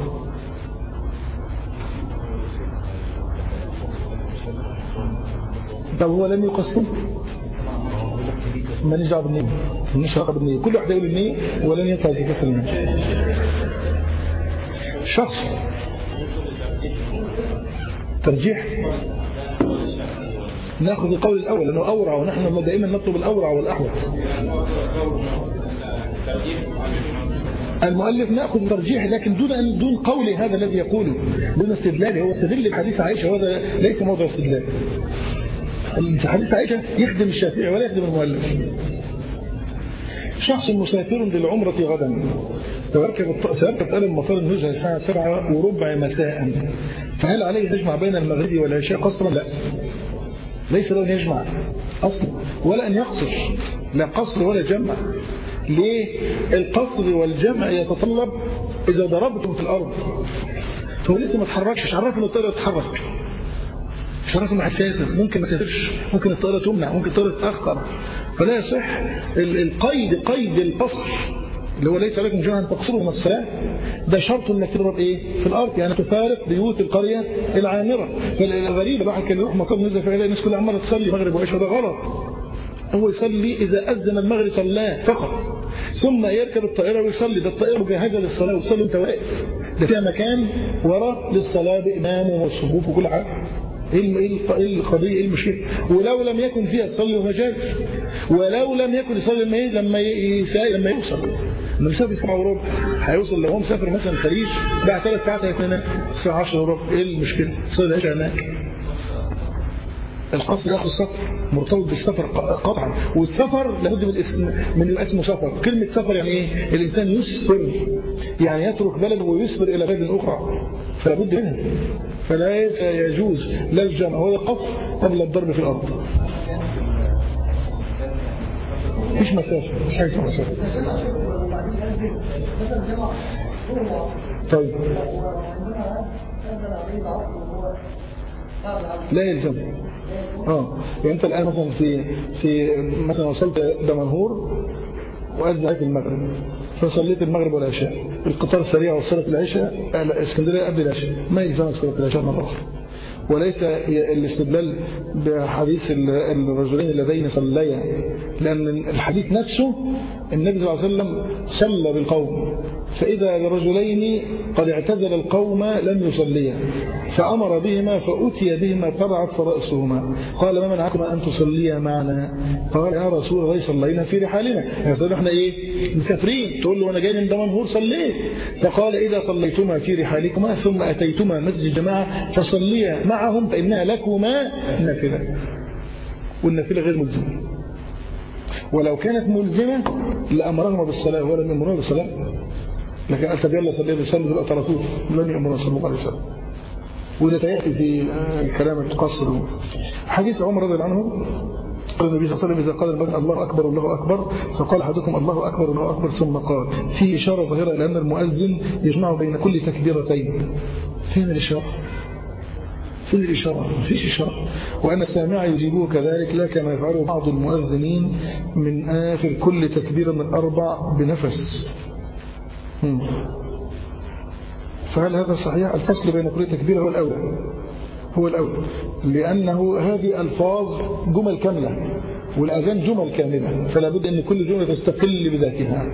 طب هو لم يقسم ما نجع بالنية مش علاقة بالنية كل واحد يقول النية ولن يطلع زكاة المال شخص ترجيح ناخذ القول الأول لأنه أورع ونحن دائما نطلب الأورع والأحوط المؤلف نأخذ ترجيح لكن دون أن دون قول هذا الذي يقوله دون استدلاله هو استدل بحديث عائشة وهذا ليس موضع استدلال حديث عائشة يخدم الشافعي ولا يخدم المؤلف شخص مسافر للعمرة غدا سيركب سيركب آل المطار النزهة الساعة 7 وربع مساء فهل عليه يجمع بين المغرب والعشاء قصرا؟ لا ليس له أن يجمع أصلا ولا أن يقصر لا قصر ولا جمع ليه القصر والجمع يتطلب إذا ضربتم في الأرض فهو لسه ما تحركش مش عرفنا ان الطائرة تتحرك مش عرفنا انه هتسافر ممكن ما تسافرش ممكن الطائرة تمنع ممكن الطائرة تتأخر فلا يصح القيد قيد القصر اللي هو ليس عليكم جماعة تقصروا من الصلاة ده شرط انك تضرب ايه في الارض يعني تفارق بيوت القرية العامرة فالغريب الواحد كان يروح مقام نزل فيلاقي الناس كلها عماله تصلي مغرب وعشاء ده غلط هو يصلي إذا أذن المغرب صلاه فقط ثم يركب الطائرة ويصلي ده الطائرة مجهزة للصلاة ويصلي وانت واقف ده فيها مكان وراء للصلاة بإمام والصفوف وكل حاجة ايه القضية ايه المشكلة ولو لم يكن فيها الصلي ومجالس ولو لم يكن يصلي لما لما لما يوصل لما يسافر ساعة وربع هيوصل لو هو مسافر مثلا الخليج بعد ثلاث ساعات هيتنام الساعة 10 وربع ايه المشكلة؟ يصلي العشاء هناك القصر ياخذ السفر مرتبط بالسفر قطعا والسفر لابد من الاسم من اسمه سفر كلمة سفر يعني ايه الانسان يسفر يعني يترك بلد ويسفر الى بلد اخرى فلا بد منها فلا يجوز لا الجمع ولا القصر قبل الضرب في الارض مفيش مسافة مفيش حاجة اسمها مسافة طيب لا يلزم اه يعني انت الان مثلا في في مثلا وصلت دمنهور واذن عليك المغرب فصليت المغرب والعشاء القطار السريع وصلت العشاء اسكندريه قبل العشاء ما يلزمك صلاه العشاء مره اخرى وليس الاستدلال بحديث الرجلين اللذين صليا لأن الحديث نفسه النبي صلى الله عليه وسلم صلى بالقوم فإذا الرجلين قد اعتزل القوم لم يصليا فأمر بهما فأتي بهما تبعت فرأسهما قال ما منعكما أن تصليا معنا قال يا رسول الله صلينا في رحالنا يعني احنا إيه مسافرين تقول له أنا جاي من دمنهور صليت فقال إذا صليتما في رحالكما ثم أتيتما مسجد جماعة فصليا معهم فإنها لكما نافلة والنافلة غير ملزمة ولو كانت ملزمة لأمرهما بالصلاة ولم يأمرهما بالصلاة لكن قال طب يلا صلي بصلي تبقى تركوه لن يأمرنا صلى الله عليه وسلم وده سيأتي في الكلام التقصر حديث عمر رضي الله عنه قال النبي صلى الله عليه وسلم إذا قال المؤذن الله أكبر الله أكبر فقال أحدكم الله أكبر الله أكبر ثم قال في إشارة ظاهرة إلى أن المؤذن يجمع بين كل تكبيرتين فين الإشارة؟ فين الإشارة؟ مفيش إشارة وأن السامع يجيبه كذلك لا كما يفعله بعض المؤذنين من آخر كل تكبيرة من أربع بنفس فهل هذا صحيح الفصل بين كل تكبيرة هو الأول هو الأول لأنه هذه ألفاظ جمل كاملة والأذان جمل كاملة فلا بد أن كل جملة تستقل بذاتها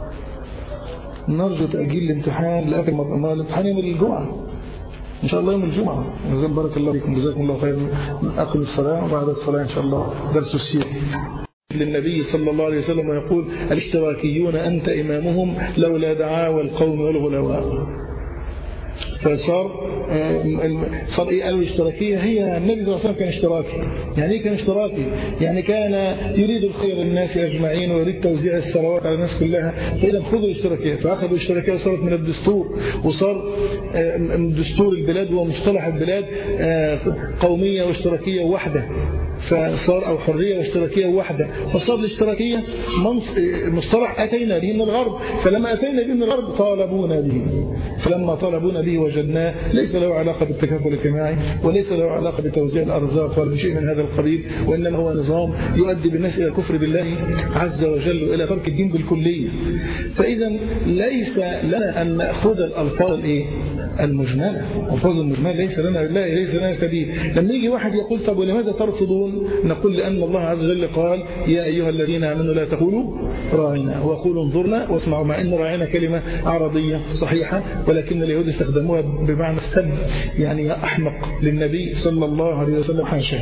نرجو تأجيل الامتحان لآخر مرة الامتحان يوم الجمعة إن شاء الله يوم الجمعة جزاكم بارك الله فيكم جزاكم الله خيرا أقم الصلاة وبعد الصلاة إن شاء الله درس السير للنبي صلى الله عليه وسلم ويقول الاشتراكيون أنت إمامهم لولا دعاوى القوم والغلواء فصار صار ايه قالوا الاشتراكيه هي النبي صلى الله عليه وسلم كان اشتراكي يعني ايه كان اشتراكي يعني كان يريد الخير للناس اجمعين ويريد توزيع الثروات على الناس كلها فاذا خذوا الاشتراكيه فاخذوا الاشتراكيه وصارت من الدستور وصار دستور البلاد ومصطلح البلاد قوميه واشتراكيه وحده فصار أو حرية واشتراكية واحدة فصار الاشتراكية مصطلح أتينا به من الغرب فلما أتينا به من الغرب طالبونا به فلما طلبونا به وجدناه ليس له علاقة بالتكافل الاجتماعي وليس له علاقة بتوزيع الأرزاق ولا بشيء من هذا القبيل وإنما هو نظام يؤدي بالناس إلى الكفر بالله عز وجل وإلى ترك الدين بالكلية فإذا ليس لنا أن نأخذ الألفاظ الإيه؟ المجملة الألفاظ المجملة ليس لنا لا ليس لنا سبيل لما يجي واحد يقول طب ولماذا ترفضون نقول لأن الله عز وجل قال يا أيها الذين آمنوا لا تقولوا راعنا وقولوا انظرنا واسمعوا مع أن راعنا كلمة عربية صحيحة ولكن اليهود استخدموها بمعنى السب يعني أحمق للنبي صلى الله عليه وسلم حاشا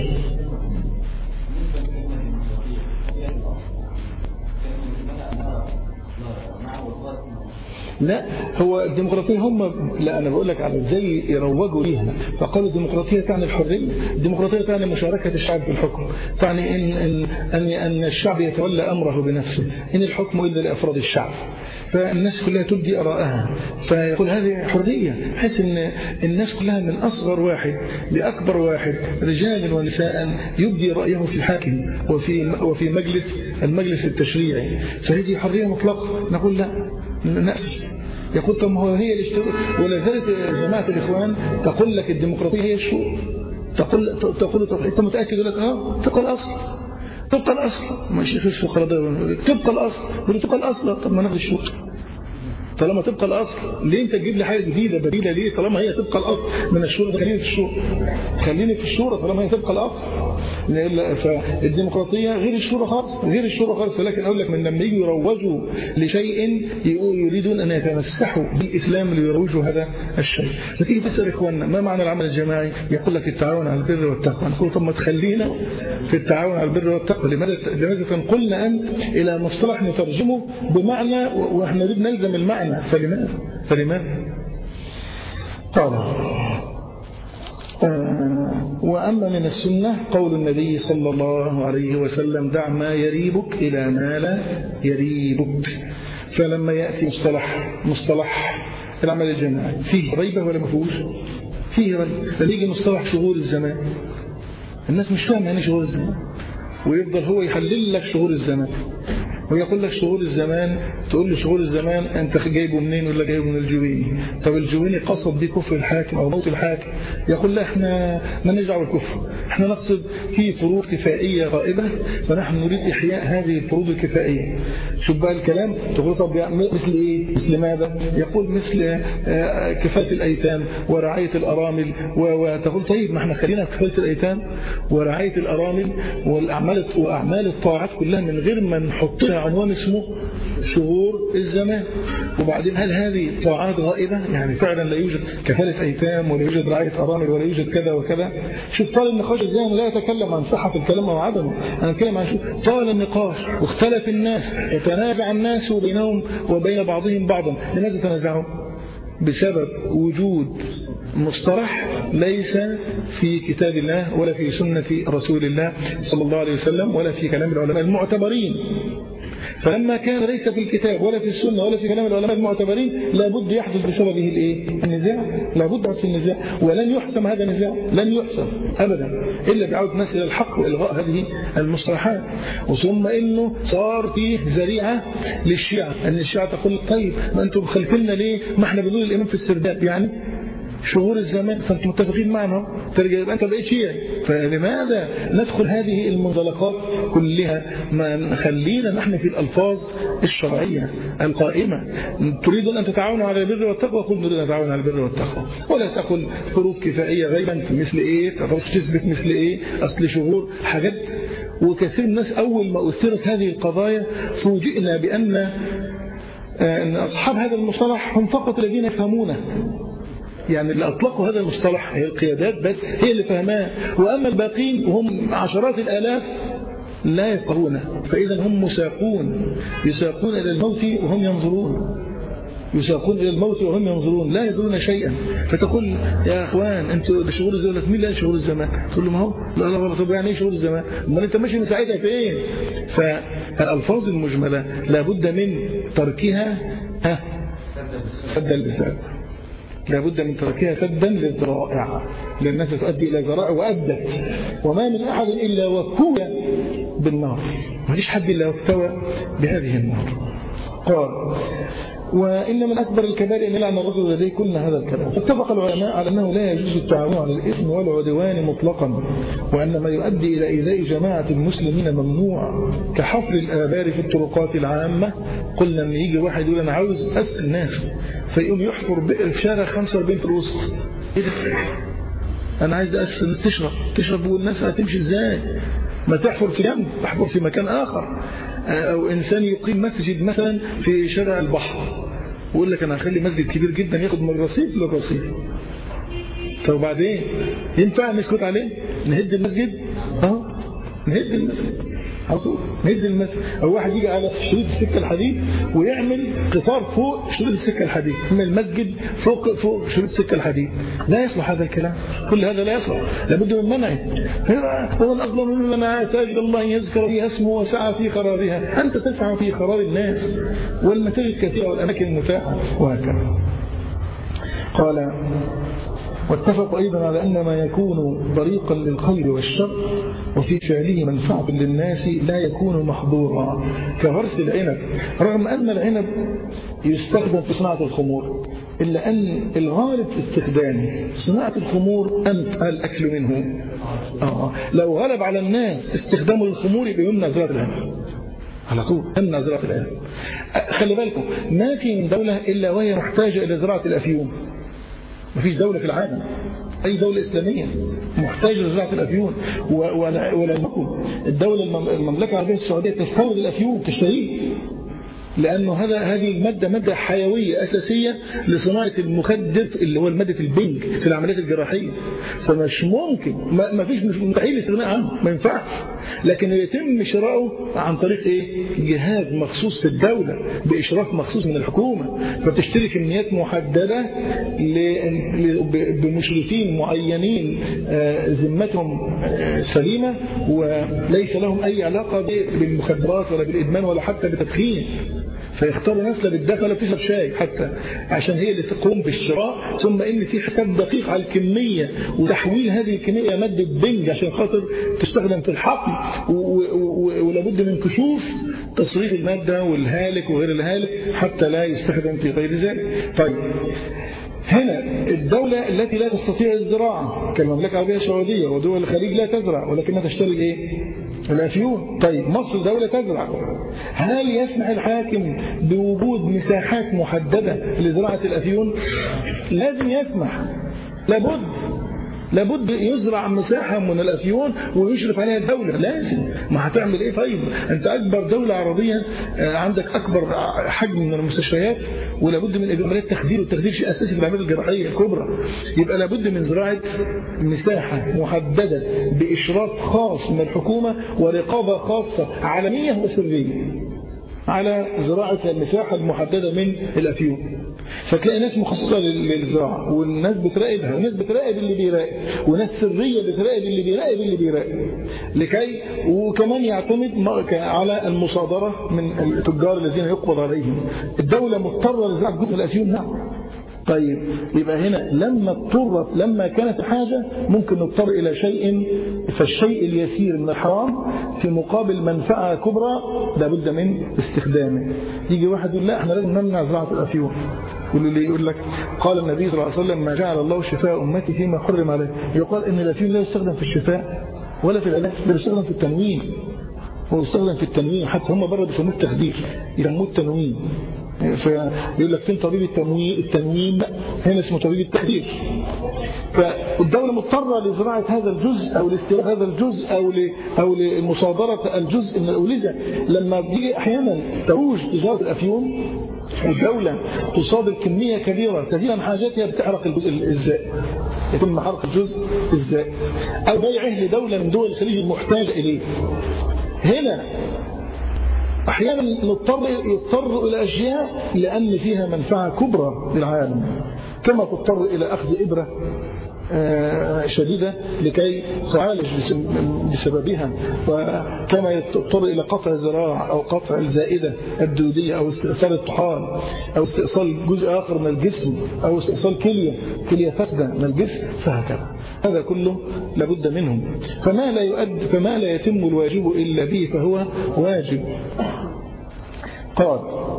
لا هو الديمقراطية هم لا أنا بقول لك على ازاي يروجوا ليها فقالوا الديمقراطية تعني الحرية الديمقراطية تعني مشاركة الشعب في الحكم تعني إن, إن, أن, أن الشعب يتولى أمره بنفسه إن الحكم إلا لأفراد الشعب فالناس كلها تبدي أراءها فيقول هذه حرية بحيث أن الناس كلها من أصغر واحد لأكبر واحد رجال ونساء يبدي رأيه في الحاكم وفي, وفي مجلس المجلس التشريعي فهذه حرية مطلقة نقول لا نأسف يقول طب هو هي ولا زالت جماعة الإخوان تقول لك الديمقراطية هي الشؤون تقول تقول طب أنت متأكد لك اه تقول الأصل تبقى الأصل ما شيخ الفقراء ده تبقى الأصل يقول تبقى الأصل طب ما ناخد الشؤون طالما تبقى الأصل ليه انت تجيب لي حاجة جديدة بديلة ليه طالما هي تبقى الأصل من الشورى خليني في الشورى خليني في الشورى طالما هي تبقى الأصل فالديمقراطية غير الشورى خالص غير الشورى خالص ولكن أقول لك من لما يجوا يروجوا لشيء يريدون أن يتمسحوا بالإسلام ليروجوا هذا الشيء فتيجي تسأل إخواننا ما معنى العمل الجماعي يقول لك التعاون على البر والتقوى نقول طب ما تخلينا في التعاون على البر والتقوى لماذا لماذا تنقلنا أنت إلى مصطلح نترجمه بمعنى وإحنا نريد نلزم المعنى فلماذا فلماذا قال وأما من السنة قول النبي صلى الله عليه وسلم دع ما يريبك إلى ما لا يريبك فلما يأتي مصطلح مصطلح العمل الجماعي فيه ريبة ولا مفهوش فيه ريبة لما يجي مصطلح شغول الزمان الناس مش فاهمة يعني شغول الزمان ويفضل هو يحلل لك شغول الزمان ويقول لك شغول الزمان تقول له شغول الزمان انت جايبه منين ولا جايبه من الجويني طب الجويني قصد بيه كفر الحاكم او موت الحاكم يقول لا احنا ما نرجع بالكفر احنا نقصد في فروض كفائيه غائبه فنحن نريد احياء هذه الفروض الكفائيه شوف بقى الكلام تقول طب مثل ايه مثل ماذا يقول مثل كفايه الايتام ورعايه الارامل وتقول طيب ما احنا خلينا في كفايه الايتام ورعايه الارامل والاعمال واعمال الطاعات كلها من غير ما نحط لها عنوان اسمه شهور الزمان وبعدين هل هذه طاعات غائبة يعني فعلا لا يوجد كفالة أيتام ولا يوجد رعاية أرامل ولا يوجد كذا وكذا شوف طال النقاش ازاي أنا لا أتكلم عن صحة الكلام أو عدمه أنا أتكلم عن شو طال النقاش واختلف الناس يتنازع الناس بينهم وبين بعضهم بعضا لماذا تنازعوا بسبب وجود مصطلح ليس في كتاب الله ولا في سنة رسول الله صلى الله عليه وسلم ولا في كلام العلماء المعتبرين فلما كان ليس في الكتاب ولا في السنة ولا في كلام العلماء المعتبرين لابد يحدث بسببه الايه النزاع لابد يحدث النزاع ولن يحسم هذا النزاع لن يحسم ابدا الا بعودة الناس الى الحق والغاء هذه المصطلحات وثم انه صار فيه ذريعه للشيعه ان الشيعه تقول طيب ما انتم خلفنا ليه ما احنا بنقول الامام في السرداب يعني شهور الزمان فانتم متفقين معنا ترجع يبقى انت بقيت شيعي فلماذا ندخل هذه المنزلقات كلها ما خلينا نحن في الالفاظ الشرعيه القائمه تريدون ان تتعاونوا على البر والتقوى قل نريد ان نتعاون على البر والتقوى ولا تقل فروق كفائيه غيبا مثل ايه تعرفش تثبت مثل ايه اصل شهور حاجات وكثير من الناس اول ما اثرت هذه القضايا فوجئنا بان ان اصحاب هذا المصطلح هم فقط الذين يفهمونه يعني اللي أطلقوا هذا المصطلح هي القيادات بس هي اللي فهماه وأما الباقين وهم عشرات الآلاف لا يفقهونه فإذا هم مساقون يساقون إلى الموت وهم ينظرون يساقون إلى الموت وهم ينظرون لا يدرون شيئا فتقول يا أخوان أنتوا ده شغل الزمان مين لا شغل الزمان تقول له ما هو لا لا طب يعني ايه شغل الزمان امال أنت ماشي من ساعتها فين فالألفاظ المجملة لابد من تركها ها سد اللسان لابد من تركها سدا للذرائع للناس تؤدي إلى ذرائع وأدت وما من أحد إلا وكوى بالنار ما فيش حد إلا وكوى بهذه النار قال وإن من أكبر الكبائر أن يلعن الرجل لديه كل هذا الكلام اتفق العلماء على أنه لا يجوز التعاون على الإثم والعدوان مطلقا وأن ما يؤدي إلى إيذاء جماعة المسلمين ممنوع كحفر الآبار في الطرقات العامة قلنا أن يجي واحد يقول أنا عاوز أسقي الناس فيقوم يحفر بئر في شارع 45 في الوسط إيه ده؟ أنا عايز أسقي الناس تشرب تشرب والناس هتمشي إزاي ما تحفر في جنب تحفر في مكان آخر أو إنسان يقيم مسجد مثلا في شارع البحر ويقول لك أنا هخلي مسجد كبير جدا ياخد من الرصيف للرصيف طب وبعدين ينفع نسكت عليه نهد المسجد اهو نهد المسجد على طول نهد المسجد او واحد يجي على شريط السكه الحديد ويعمل قطار فوق شريط السكه الحديد من المسجد فوق فوق شريط السكه الحديد لا يصلح هذا الكلام كل هذا لا يصلح لابد من منعه هو الاظلم ممن اعتاد الله يذكر فيها اسمه وسعى في خرابها انت تسعى في خراب الناس والمساجد كثيره والاماكن المتاحه وهكذا قال واتفقوا أيضا على أن ما يكون طريقا للخير والشر وفي فعله منفعة للناس لا يكون محظورا كغرس العنب رغم أن العنب يستخدم في صناعة الخمور إلا أن الغالب في استخدامه صناعة الخمور أنت الأكل منه آه. لو غلب على الناس استخدامه للخمور يبقى يمنع زراعة العنب على طول يمنع زراعة العنب خلي بالكم ما في من دولة إلا وهي محتاجة إلى زراعة الأفيون مفيش دولة في العالم أي دولة إسلامية محتاجة لزراعة الأفيون ولم يكن الدولة المملكة العربية السعودية تستورد الأفيون تشتريه لأنه هذا هذه المادة مادة حيوية أساسية لصناعة المخدر اللي هو المادة البنج في العمليات الجراحية فمش ممكن ما, ما فيش مش مستحيل الاستغناء عنه ما ينفعش لكن يتم شراؤه عن طريق ايه جهاز مخصوص في الدولة بإشراف مخصوص من الحكومة فتشتري كميات محددة بمشرفين معينين ذمتهم سليمة وليس لهم أي علاقة بالمخدرات ولا بالإدمان ولا حتى بالتدخين فيختاروا ناس لا بتدخل ولا بتشرب شاي حتى عشان هي اللي تقوم بالشراء ثم ان في حساب دقيق على الكميه وتحويل هذه الكميه الى ماده بنج عشان خاطر تستخدم في الحقن ولابد من كشوف تصريف الماده والهالك وغير الهالك حتى لا يستخدم في غير ذلك طيب هنا الدولة التي لا تستطيع الزراعة كالمملكة العربية السعودية ودول الخليج لا تزرع ولكنها تشتري الايه؟ الأفيون طيب مصر دولة تزرع هل يسمح الحاكم بوجود مساحات محددة لزراعة الأفيون لازم يسمح لابد لابد يزرع مساحة من الأفيون ويشرف عليها الدولة لازم ما هتعمل ايه طيب انت اكبر دولة عربية عندك اكبر حجم من المستشفيات ولابد من عمليات التخدير والتخدير شيء اساسي في العمليات الجراحية الكبرى يبقى لابد من زراعة مساحة محددة بإشراف خاص من الحكومة ورقابة خاصة عالمية وسرية على زراعة المساحة المحددة من الأفيون فتلاقي ناس مخصصة للزراعة والناس بتراقبها وناس بتراقب اللي بيراقب وناس سرية بتراقب اللي بيراقب اللي بيراقب لكي وكمان يعتمد على المصادرة من التجار الذين يقبض عليهم الدولة مضطرة لزراعة جزء الأفيون نعم طيب يبقى هنا لما اضطرت لما كانت حاجة ممكن نضطر إلى شيء فالشيء اليسير من الحرام في مقابل منفعة كبرى لابد من استخدامه يجي واحد يقول لا احنا لازم نمنع زراعة الأفيون يقول لي يقول لك قال النبي صلى الله عليه وسلم ما جعل الله شفاء أمتي فيما حرم عليه يقال ان الأفيون لا يستخدم في الشفاء ولا في العلاج بل يستخدم في التنوين هو يستخدم في التنوين حتى هم بره بيسموه التخدير يسموه التنوين فيقول لك فين طبيب التنوين التنوين هنا اسمه طبيب التخدير فالدولة مضطرة لزراعة هذا الجزء أو لاستيراد هذا الجزء أو أو لمصادرة الجزء من الأوليزة لما بيجي أحيانا تروج تجارة الأفيون الدولة تصادر كمية كبيرة تزيد عن حاجاتها بتحرق الجزء الزائد يتم حرق الجزء الزائد أو بيعه لدولة من دول الخليج المحتاجة إليه هنا أحيانا نضطر يضطر إلى أشياء لأن فيها منفعة كبرى للعالم كما تضطر إلى أخذ إبرة شديدة لكي تعالج بسببها وكما يضطر إلى قطع الذراع أو قطع الزائدة الدودية أو استئصال الطحال أو استئصال جزء آخر من الجسم أو استئصال كلية كلية فاسدة من الجسم فهكذا هذا كله لابد منه فما لا يؤد فما لا يتم الواجب إلا به فهو واجب قال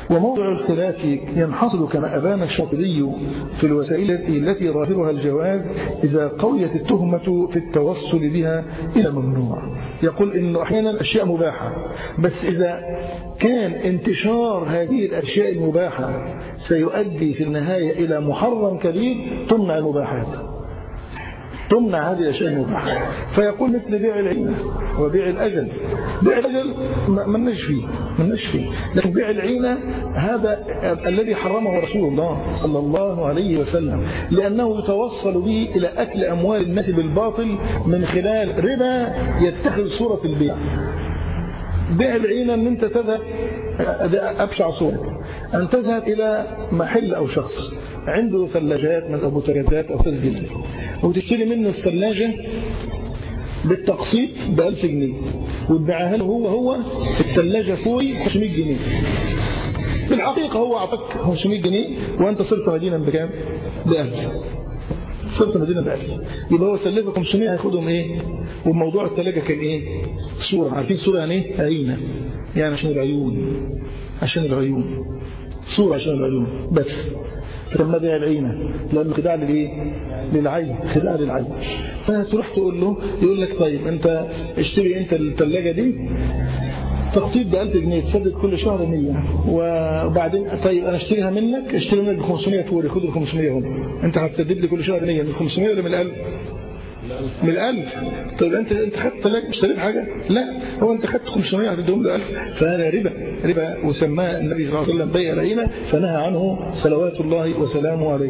وموضع الخلاف ينحصر كما أبان الشاطبي في الوسائل التي ظاهرها الجواز إذا قويت التهمة في التوصل بها إلى ممنوع يقول إنه أحيانا الأشياء مباحة بس إذا كان انتشار هذه الأشياء المباحة سيؤدي في النهاية إلى محرم كبير تمنع المباحات تمنع هذه الأشياء المباحة فيقول مثل بيع العينة وبيع الأجل بيع الأجل ما لناش فيه ما لناش فيه لكن بيع العينة هذا الذي حرمه رسول الله صلى الله عليه وسلم لأنه يتوصل به إلى أكل أموال الناس بالباطل من خلال ربا يتخذ صورة البيع بيع العينة أن أنت تذهب أبشع صورة أن تذهب إلى محل أو شخص عنده ثلاجات من أبو تريدات أو تسجيلات وتشتري منه الثلاجة بالتقسيط ب 1000 جنيه وتبيعها له هو هو الثلاجة فوي 500 جنيه في الحقيقة هو أعطاك 500 جنيه وأنت صرت مدينة بكام؟ ب 1000 صرت مدينة ب 1000 يبقى هو سلفك 500 هياخدهم إيه؟ وموضوع الثلاجة كان إيه؟ صورة عارفين صورة يعني إيه؟ عينة يعني عشان العيون عشان العيون صورة عشان العيون بس فلما بيع العينة لأنه خداع للإيه؟ للعين خداع للعين فتروح تقول له يقول لك طيب أنت اشتري أنت الثلاجة دي تقسيط ب 1000 جنيه تسدد كل شهر 100 وبعدين طيب انا اشتريها منك اشتري منك ب 500 فوري خد ال 500 هم انت هتسدد لي كل شهر 100 من 500 ولا من 1000 من الألف طيب أنت أنت خدت ثلاجة اشتريت حاجة لا هو أنت خدت 500 هتديهم له 1000 فهذا ربا ربا وسماه النبي صلى الله عليه وسلم بيع العينة فنهى عنه صلوات الله وسلامه عليه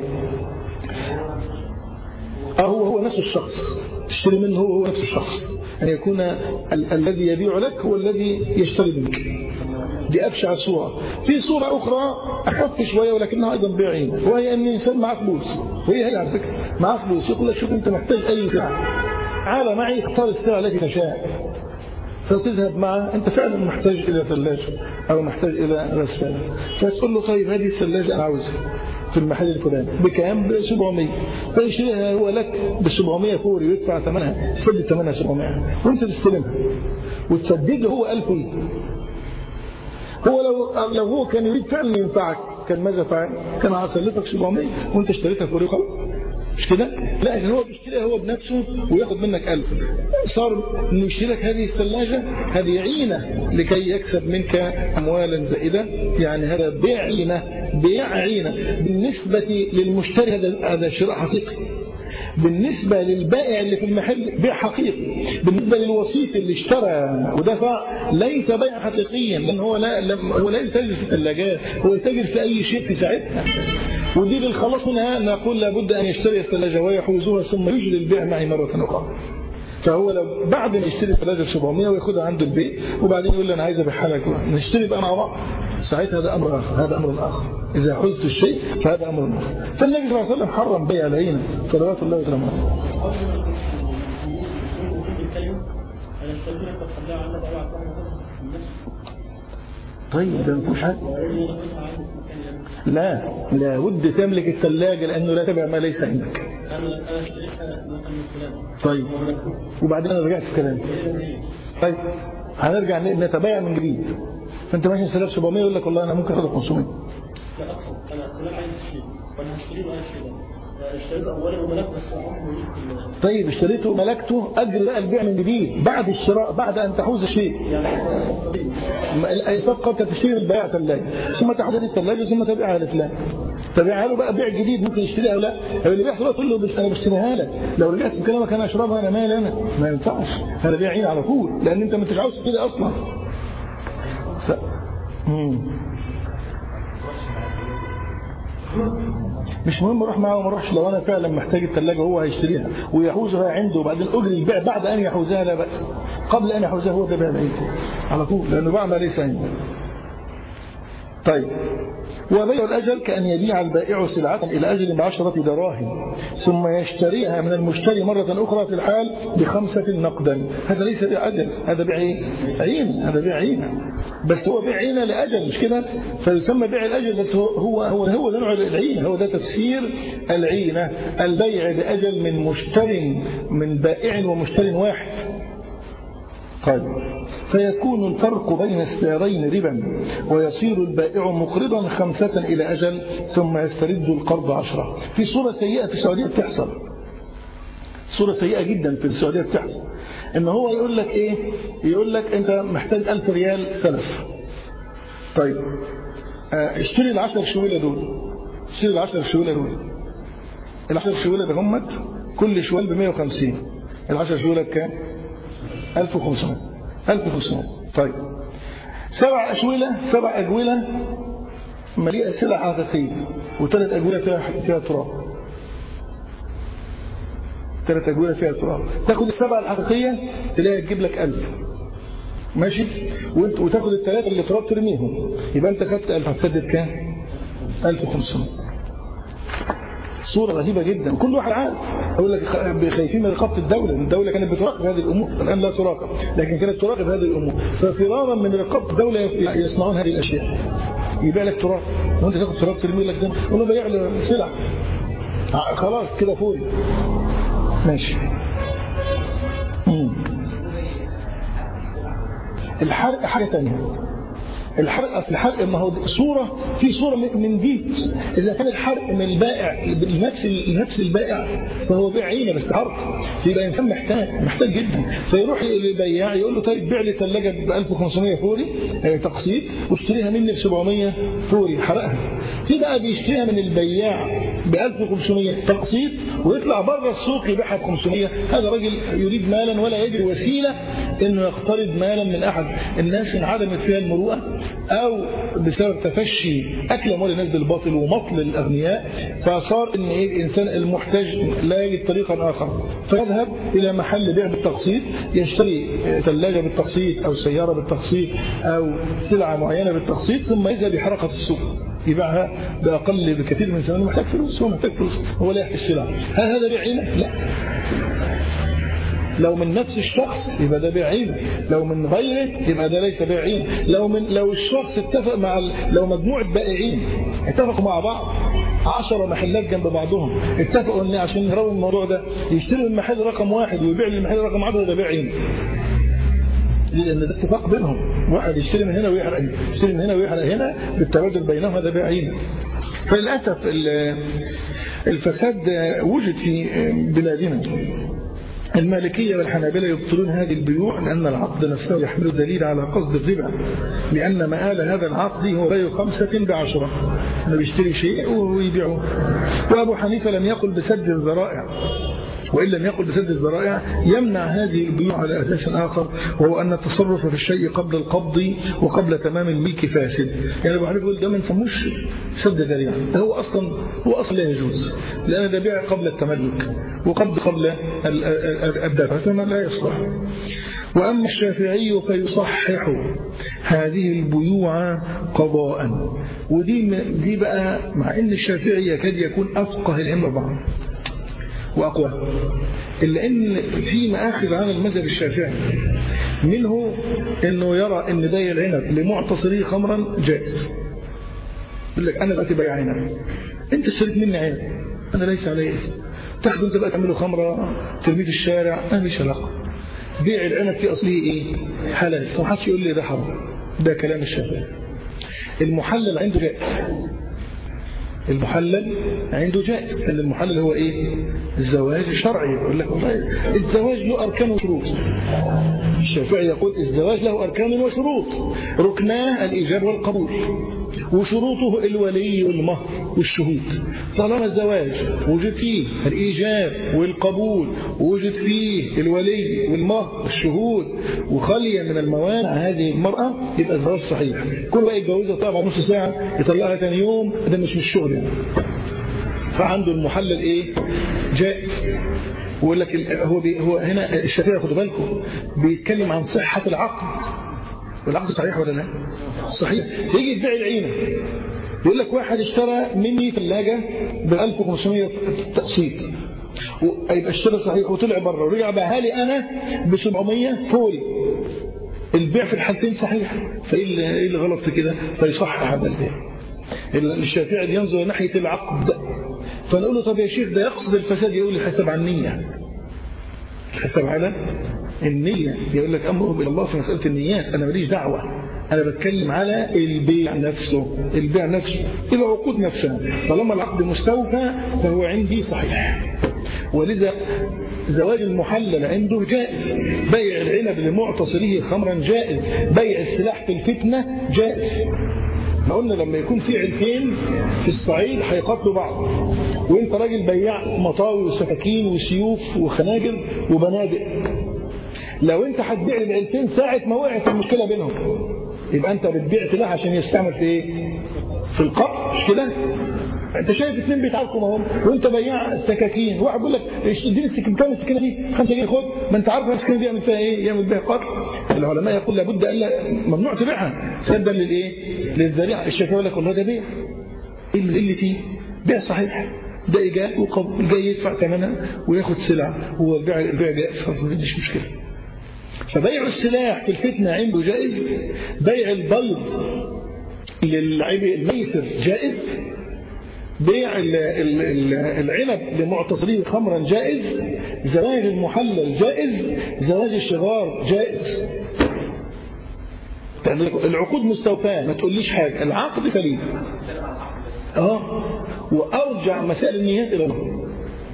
هو هو نفس الشخص تشتري منه هو هو نفس الشخص أن يكون ال الذي يبيع لك هو الذي يشتري منك دي أبشع صورة في صورة أخرى أخف شوية ولكنها أيضا بيع عينة وهي أن الإنسان معاه فلوس وهي هي على فكرة معاه فلوس يقول لك شوف أنت محتاج أي سلعة تعال معي اختار السلعة التي تشاء فتذهب معه أنت فعلا محتاج إلى ثلاجة أو محتاج إلى غسالة فتقول له طيب هذه الثلاجة أنا عاوزها في المحل الفلاني بكام ب 700 فيشتريها هو لك ب 700 فوري ويدفع ثمنها تسدد ثمنها 700 وانت تستلمها وتسدد له هو 1000 هو لو لو هو كان يريد فعلا ينفعك كان ماذا فعل؟ كان هيسلفك 700 وانت اشتريتها فوري خلاص مش كده؟ لا لكن هو بيشتريها هو بنفسه وياخد منك 1000 صار انه يشتري لك هذه الثلاجه هذه عينه لكي يكسب منك اموالا زائده يعني هذا بيع عينه بيع عينه بالنسبه للمشتري هذا هذا شراء حقيقي بالنسبة للبائع اللي في المحل بيع حقيقي بالنسبة للوسيط اللي اشترى ودفع ليس بيع حقيقيا لأن هو لا هو لا يتاجر في الثلاجات هو يتاجر في أي شيء في ساعتها ودي بالخلاص منها نقول لابد أن يشتري الثلاجة ويحوزها ثم يجري البيع معي مرة أخرى فهو لو بعد ما يشتري الثلاجة ب 700 وياخدها عنده البيت وبعدين يقول لي أنا عايز أبيعها لك نشتري بقى مع بعض ساعتها هذا أمر آخر هذا أمر آخر إذا حزت الشيء فهذا أمر آخر فالنبي صلى الله عليه وسلم حرم بيع العين صلوات الله وسلامه طيب ده مفيش حاجة لا لابد تملك الثلاجة لأنه لا تبع ما ليس عندك طيب وبعدين أنا رجعت في كلامي طيب هنرجع نتبايع من جديد فانت ماشي سلاف 700 يقول لك والله انا ممكن اخد 500 لا اقصد انا كل عايز شيء وانا هشتريه بقى شيء اشتريته اولا وملكته بس طيب اشتريته وملكته اجر بقى البيع من جديد بعد الشراء بعد ان تحوز الشيء يعني اي صفقه انت تشتري البيع ثلاجه ثم تحدد الثلاجه ثم تبيعها لفلان تبيعها له بقى بيع جديد ممكن يشتريها او لا هو اللي بيحصل تقول له بس انا بشتريها لك لو رجعت في كلامك انا اشربها انا مالي انا ما ينفعش هذا بيع عين على طول لان انت ما انتش عاوز كده اصلا ف... مم. مش مهم اروح معاه وما اروحش لو انا فعلا محتاج الثلاجه هو هيشتريها ويحوزها عنده وبعدين اجري البيع بعد ان يحوزها لا باس قبل ان يحوزها هو ده بيع بعيد على طول لانه باع ما ليس عنده طيب وبيع الأجل كأن يبيع البائع سلعة إلى أجل بعشرة دراهم ثم يشتريها من المشتري مرة أخرى في الحال بخمسة نقدا هذا ليس بيع أجل هذا بيع عين هذا بيع عين بس هو بيع عين لأجل مش كده فيسمى بيع الأجل بس هو هو هو, هو ده نوع العين هو ده تفسير العينة البيع بأجل من مشتر من بائع ومشتر واحد طيب فيكون الفرق بين السعرين ربا ويصير البائع مقرضا خمسة إلى أجل ثم يسترد القرض عشرة في صورة سيئة في السعودية بتحصل صورة سيئة جدا في السعودية بتحصل ان هو يقول لك ايه يقول لك انت محتاج ألف ريال سلف طيب اه اشتري العشر شويلة دول اشتري العشر شويلة دول العشر شويلة ده همت كل شوال ب 150 العشر شويلة بكام 1500 1500 طيب سبع أشولة سبع أجولة مليئة سلع حقيقية وثلاث أجولة فيها فيها تراب ثلاث أجولة فيها تراب تاخد السبع الحقيقية تلاقيها تجيب لك ألف ماشي وانت وتاخد الثلاثة اللي تراب ترميهم يبقى انت خدت ألف هتسدد كام 1500 صورة رهيبة جدا كل واحد عارف أقول لك خايفين من رقابة الدولة الدولة كانت بتراقب هذه الأمور الآن لا تراقب لكن كانت تراقب هذه الأمور ففرارا من رقابة الدولة يصنعون هذه الأشياء يبيع لك تراب وانت تاخد تراب ترمي لك ده والله بيع له سلع خلاص كده فوري ماشي مم. الحرق حاجة تانية الحرق اصل الحرق ما هو صوره في صوره من دي اذا كان الحرق من البائع لنفس نفس البائع فهو بيع عينه بس حرق يبقى انسان محتاج محتاج جدا فيروح للبياع يقول له طيب بيع لي ثلاجه ب 1500 فوري تقسيط واشتريها مني ب 700 فوري حرقها في بقى بيشتريها من البياع ب 1500 تقسيط ويطلع بره السوق يبيعها ب 500 هذا راجل يريد مالا ولا يجد وسيله انه يقترض مالا من احد الناس انعدمت فيها المروءه أو بسبب تفشي أكل أموال الناس بالباطل ومطل الأغنياء فصار إن إيه الإنسان المحتاج لا يجد طريقا آخر فيذهب إلى محل بيع بالتقسيط يشتري ثلاجة بالتقسيط أو سيارة بالتقسيط أو سلعة معينة بالتقسيط ثم يذهب يحرقها في السوق يبيعها بأقل بكثير من ثمنه محتاج فلوس هو محتاج فلوس هو لا يحتاج السلع هل هذا بيع عينة؟ لا لو من نفس الشخص يبقى ده بيع عينه لو من غيره يبقى ده ليس بيع عينه لو من لو الشخص اتفق مع ال... لو مجموعه بائعين اتفقوا مع بعض 10 محلات جنب بعضهم اتفقوا ان عشان يهربوا الموضوع ده يشتروا المحل رقم واحد ويبيع للمحل رقم 10 ده بيع عينه لان ده اتفاق بينهم واحد يشتري من هنا ويحرق يشتري من هنا ويحرق هنا بالتبادل بينهم هذا بيع عينه فللاسف الفساد وجد في بلادنا المالكية والحنابلة يبطلون هذه البيوع لأن العقد نفسه يحمل دليل على قصد الربا لأن مآل هذا العقد هو بيع خمسة بعشرة أنه بيشتري شيء ويبيعه وأبو حنيفة لم يقل بسد الذرائع وإن لم يقل بسد الذرائع يمنع هذه البيوع على أساس آخر وهو أن التصرف في الشيء قبل القبض وقبل تمام الملك فاسد يعني أبو حنيفة يقول ده ما نسموش سد ذريعة ده هو أصلا هو أصلا لا يجوز لأن ده بيع قبل التملك وقبض قبل الدفع فما لا يصلح وأما الشافعي فيصحح هذه البيوع قضاء ودي دي بقى مع ان الشافعي يكاد يكون أفقه الأئمة بعض وأقوى إلا أن في مآخذ عن المذهب الشافعي منه أنه يرى أن بيع العنب لمعتصري خمرا جائز يقول لك أنا بقى بيع عنب أنت اشتريت مني عنب أنا ليس علي اسم تاخده أنت بقى تعمله خمرة ترميه في الشارع ما فيش علاقة بيع العنب في أصله إيه حلال فما حدش يقول لي ده حرام ده كلام الشافعي المحلل عنده جائز المحلل عنده جائز لأن المحلل هو إيه الزواج الشرعي يقول لك والله الزواج له أركان وشروط الشافعي يقول الزواج له أركان وشروط ركناه الإيجاب والقبول وشروطه الولي والمهر والشهود طالما الزواج وجد فيه الإيجاب والقبول ووجد فيه الولي والمهر والشهود وخليا من الموانع هذه المرأة يبقى الزواج صحيح كل بقى يتجوزها طبعا نص ساعة يطلعها ثاني يوم ده مش من الشغل يعني فعنده المحلل ايه جائز ويقول لك هو بي هو هنا الشافعي خدوا بالكم بيتكلم عن صحة العقد والعقد صحيح ولا لا صحيح يجي يبيع العينة يقول لك واحد اشترى مني ثلاجة ب 1500 تقسيط ويبقى اشترى صحيح وطلع بره ورجع بقى لي انا ب 700 فوري البيع في الحالتين صحيح فايه اللي غلط في كده فيصحح هذا البيع الشافعي ينظر ناحية العقد فنقول له طب يا شيخ ده يقصد الفساد يقول الحساب عن نية الحساب على النية يقول لك أمرهم إلى الله في مسألة النيات أنا ماليش دعوة أنا بتكلم على البيع نفسه البيع نفسه العقود نفسها طالما العقد مستوفى فهو عندي صحيح ولذا زواج المحلل عنده جائز بيع العنب لمعتصره خمرا جائز بيع السلاح في الفتنة جائز احنا قلنا لما يكون في عيلتين في الصعيد هيقاتلوا بعض وانت راجل بياع مطاوي وسكاكين وسيوف وخناجر وبنادق لو انت هتبيع العيلتين ساعة ما وقعت المشكلة بينهم يبقى انت بتبيع سلاح عشان يستعمل في ايه في القتل مش كده انت شايف اثنين بيتعاركوا معاهم وانت بياع سكاكين واحد بيقول لك اديني السكين كام السكينه دي 5 جنيه خد ما انت عارف السكينه دي يعمل فيها ايه يعمل بيها قتل العلماء يقول لابد الا ممنوع تبيعها سدا للايه للذريعه الشافعي يقول لك والله ده بيع ايه اللي فيه بيع صحيح ده ايجاب وقبل جاي يدفع ثمنها وياخد سلعه هو البيع البيع جائز ما فيش مشكله فبيع السلاح في الفتنه عنده جائز بيع البيض للعيب الميسر جائز بيع العنب لمعتصريه خمرا جائز زواج المحلل جائز زواج الشغار جائز العقود مستوفاة ما تقوليش حاجة العقد سليم اه وارجع مسائل النيات الى الله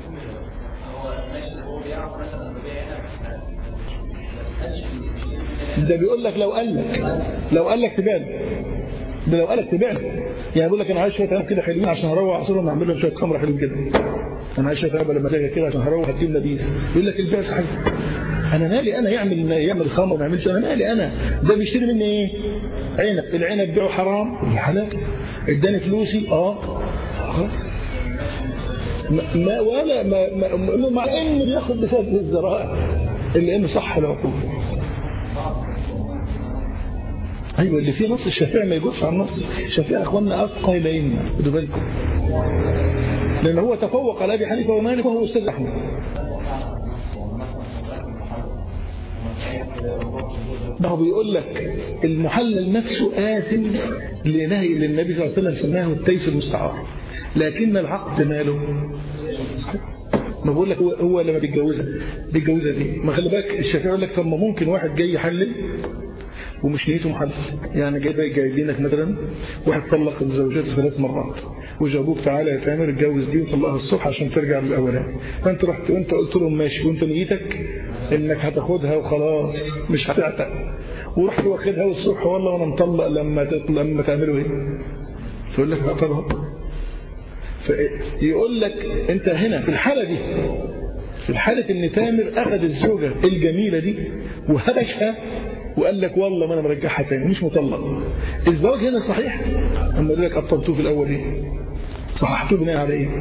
ده بيقول لك لو قال لك لو قال لك تبان ده لو قالك تبيع يعني بيقول لك انا عايز شويه عنب كده حلوين عشان هروح اعصرهم اعمل لهم شويه خمره حلوين كده انا عايز شويه عنب لما تيجي كده عشان هروح اديهم لبيس يقول لك البيع صحيح انا مالي انا يعمل يعمل خمر ما يعملش انا مالي انا ده بيشتري مني ايه عنب العنب بيعه حرام حلال اداني فلوسي اه خلاص ما ولا ما, ما مع ان بياخد بسبب الذرائع اللي انه صح العقول ايوه اللي فيه نص الشافعي ما يجوش على النص الشافعي يا اخواننا افقه الينا خدوا بالكم لان هو تفوق على ابي حنيفه ومالك وهو استاذ احمد ده هو بيقول لك المحلل نفسه آثم لنهي اللي النبي صلى الله عليه وسلم سماه التيس المستعار لكن العقد ماله ما بقول لك هو, هو لما بيتجوزها بيتجوزها دي ما خلي بالك الشافعي يقول لك طب ما ممكن واحد جاي يحلل ومش نيته محل يعني جاي جايبينك مثلا واحد طلق الزوجات ثلاث مرات وجابوك تعالى يا تامر اتجوز دي وطلقها الصبح عشان ترجع للاولاني فانت رحت وانت قلت لهم ماشي وانت نيتك انك هتاخدها وخلاص مش هتعتق ورحت واخدها والصبح والله وانا مطلق لما تطلق لما تعملوا ايه فيقول لك طب فيقول لك انت هنا في الحاله دي في حالة ان تامر اخذ الزوجة الجميلة دي وهبشها وقال لك والله ما انا مرجعها تاني مش مطلق الزواج هنا صحيح اما يقول لك ابطلتوه في الاول ايه صححتوه بناء على ايه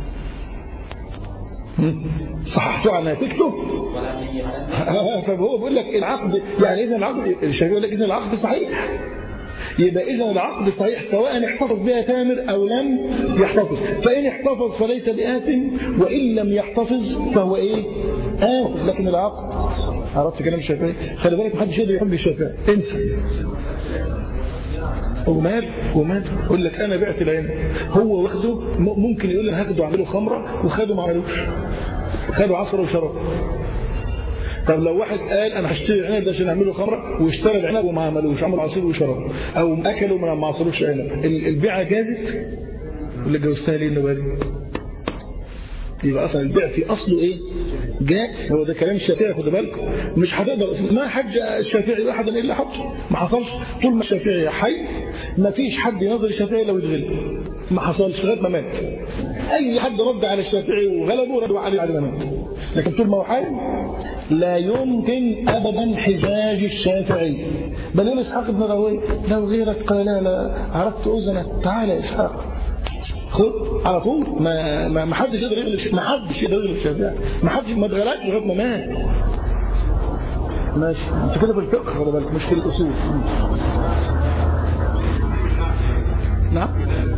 صححتوه على نتيجته فهو بيقول لك العقد يعني اذا العقد الشافعي يقول لك اذا العقد صحيح يبقى إذا العقد صحيح سواء احتفظ بها تامر أو لم يحتفظ فإن احتفظ فليس بآثم وإن لم يحتفظ فهو إيه آثم لكن العقد عرفت كلام الشافعي خلي بالك محدش يقدر يحب الشافعي انسى ومال ومال يقول لك انا بعت العين هو واخده ممكن يقول انا هاخده اعمله خمره وخده ما عملوش خده عصره وشرب طب لو واحد قال انا هشتري العنب ده عشان اعمله خمره واشترى العنب وما عملوش عمل عصير وشرب او اكلوا ما ما عصروش عنب البيعه جازت ولا جوزتها ليه النوادي يبقى اصلا البيع في اصله ايه جاء هو ده كلام الشافعي خدوا بالكم مش هتقدر ما حج الشافعي احدا الا حطه ما حصلش طول ما الشافعي حي ما فيش حد ينظر الشافعي لو يتغلب ما حصلش لغايه ما مات اي حد رد على الشافعي وغلبه ردوا عليه بعد ما مات لكن طول ما هو حي لا يمكن ابدا حجاج الشافعي بل يقول اسحاق بن راهويه لو غيرك قال لا لا عرفت اذنك تعال يا اسحاق خد على طول ما ما حدش يقدر يغلب ما حدش يقدر يغلب الشافعي ما حدش ما اتغلبش لغايه ما مات ماشي انت كده في الفقه خلي بالك مش في الاصول نعم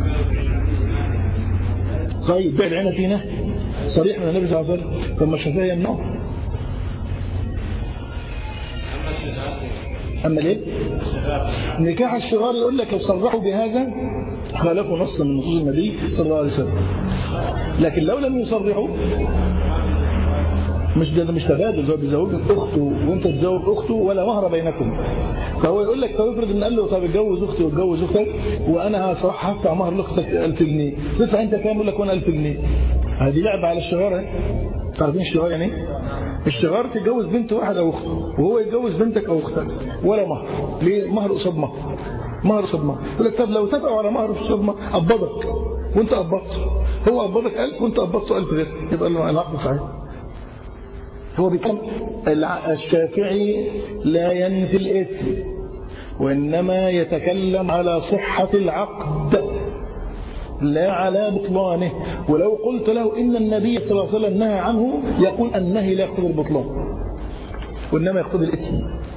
طيب بيع العنب فينا صريح من النبي صلى الله عليه وسلم ثم الشافعي يمنعه أما ليه نكاح الشغار يقول لك لو صرحوا بهذا خالفوا نصا من نصوص النبي صلى الله عليه وسلم لكن لو لم يصرحوا مش ده مش تبادل هو بيزوجك اخته وانت تزوج اخته ولا مهر بينكم فهو يقول لك طب افرض ان قال له طب اتجوز اختي واتجوز اختك وانا صراحه هدفع مهر لاختك 1000 جنيه تدفع انت كام يقول لك وانا 1000 جنيه هذه لعبه على الشغاره تعرفين الشغار يعني ايه؟ الشغار تتجوز بنت واحد او اخته وهو يتجوز بنتك او اختك ولا مهر ليه مهر قصاد مهر مهر قصاد مهر يقول لك طب لو اتفقوا على مهر قصاد مهر قبضك وانت قبضت هو قبضك 1000 وانت قبضته 1000 غير يبقى له العقد صحيح هو بيتكلم الشافعي لا ينفي الاثم وانما يتكلم على صحه العقد لا على بطلانه ولو قلت له إن النبي صلى الله عليه وسلم نهى عنه يقول النهي لا يقتضي البطلان وإنما يقتضي الإثم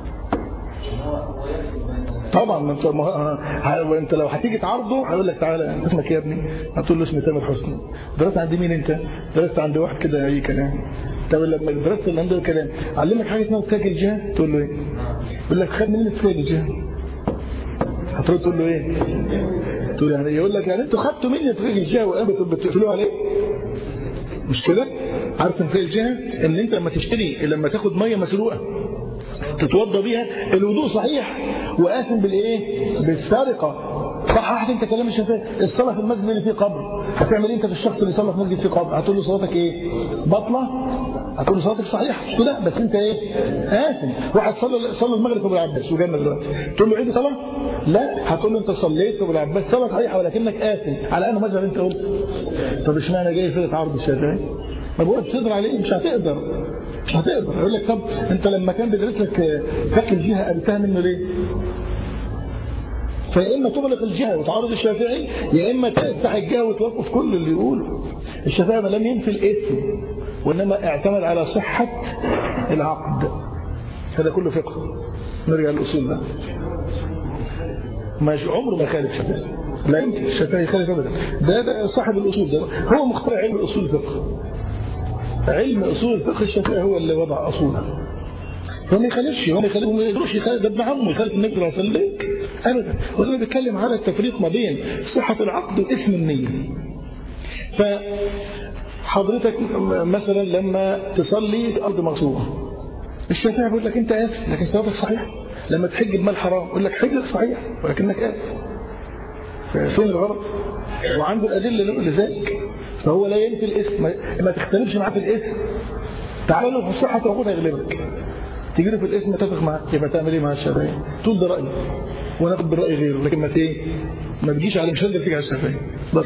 طبعا ما انت ما انت لو هتيجي تعرضه هيقول لك تعالى اسمك يا ابني هتقول له اسمي تامر حسني درست عند مين انت درست عند واحد كده اي كلام طب لما درست اللي عنده كلام علمك حاجه اسمها اتجاه الجهه تقول له ايه يقول لك خد منين اتجاه الجهه هتقول تقول له ايه تقول يعني يقول لك يعني انتوا خدتوا مني اتجاه الجهه وقاموا بتقفلوا عليه مش كده عارف اتجاه الجهه ان انت لما تشتري لما تاخد ميه مسروقه تتوضى بيها الوضوء صحيح وآثم بالايه بالسرقه صححت انت كلام الشافعي الصلاه في المسجد اللي فيه قبر هتعمل انت في الشخص اللي صلى في مسجد فيه قبر هتقول له صلاتك ايه بطله هتقول له صلاتك صحيحه مش كده بس انت ايه آثم واحد صلى صلى المغرب في ابو العباس وجنة دلوقتي تقول له عيد صلاه لا هتقول له انت صليت في ابو العباس صلاه صحيحه ولكنك آثم على انه مذهب انت قلت طب اشمعنى جاي في تعارض الشافعي ما بقولك تقدر عليه مش هتقدر مش هتقدر يقول لك طب انت لما كان بيدرس لك فك الجهه قابلتها منه ليه فيا اما تغلق الجهه وتعارض الشافعي يا اما تفتح الجهه وتوقف كل اللي يقوله الشافعي ما لم ينفي الاثم وانما اعتمد على صحه العقد هذا كله فقه نرجع للاصول ده مش عمره ما خالف الشافعي لا يمكن الشافعي يخالف ابدا ده, ده صاحب الاصول ده هو مخترع علم الاصول الفقه علم اصول الفقه الشافعي هو اللي وضع اصوله هو ما يخالفش هو ما يخالف ما يقدرش يخالف ده ابن عمه يخالف النبي صلى الله عليه وسلم ابدا وهو بيتكلم على التفريق ما بين صحه العقد واسم النيه فحضرتك مثلا لما تصلي في ارض مغصوبه الشافعي بيقول لك انت اسف لكن صلاتك صحيحه لما تحج بمال حرام يقول لك حجك صحيح ولكنك اسف فين الغرض وعنده الادله لذلك فهو لا ينفي الاسم ما تختلفش معاه في الاسم تعال له في الصحه العقود هيغلبك تيجي له في الاسم تتفق معاه يبقى تعمل ايه مع الشافعي تقول ده رايي وناخد براي غيره لكن ما ايه ما تجيش على مش هتقدر تيجي على الشافعي بس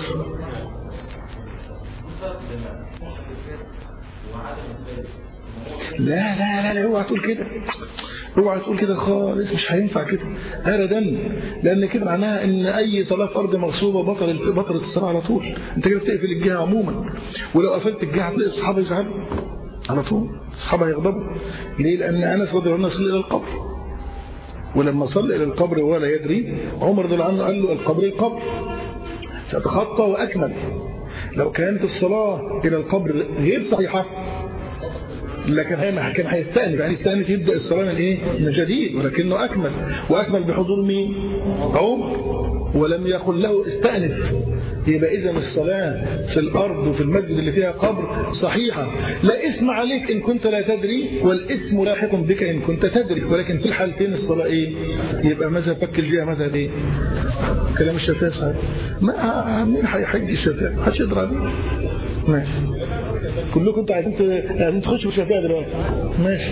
لا لا لا لا اوعى تقول كده اوعى تقول كده خالص مش هينفع كده ابدا لان كده معناها ان اي صلاه في ارض مغصوبه بطل بطلت الصلاه على طول انت كده بتقفل الجهه عموما ولو قفلت الجهه هتلاقي الصحابه يزعلوا على طول الصحابه هيغضبوا ليه لان انس رضي الله عنه صلى الى القبر ولما صلى الى القبر وهو لا يدري عمر رضي الله عنه قال له القبر القبر فتخطى واكمل لو كانت الصلاه الى القبر غير صحيحه لكن هي كان هيستأنف يعني يستأنف يبدأ الصلاة من إيه؟ من جديد ولكنه أكمل وأكمل بحضور مين؟ عمر ولم يقل له استأنف يبقى إذا الصلاة في الأرض وفي المسجد اللي فيها قبر صحيحة لا إثم عليك إن كنت لا تدري والإثم لاحق بك إن كنت تدري ولكن في الحالتين الصلاة إيه؟ يبقى ماذا فك الجهة ماذا إيه؟ كلام الشافعي صحيح ما مين هيحج الشافعي؟ محدش يقدر عليه ماشي كلكم انتوا عايزين عايزين تخشوا في الشافعي دلوقتي ماشي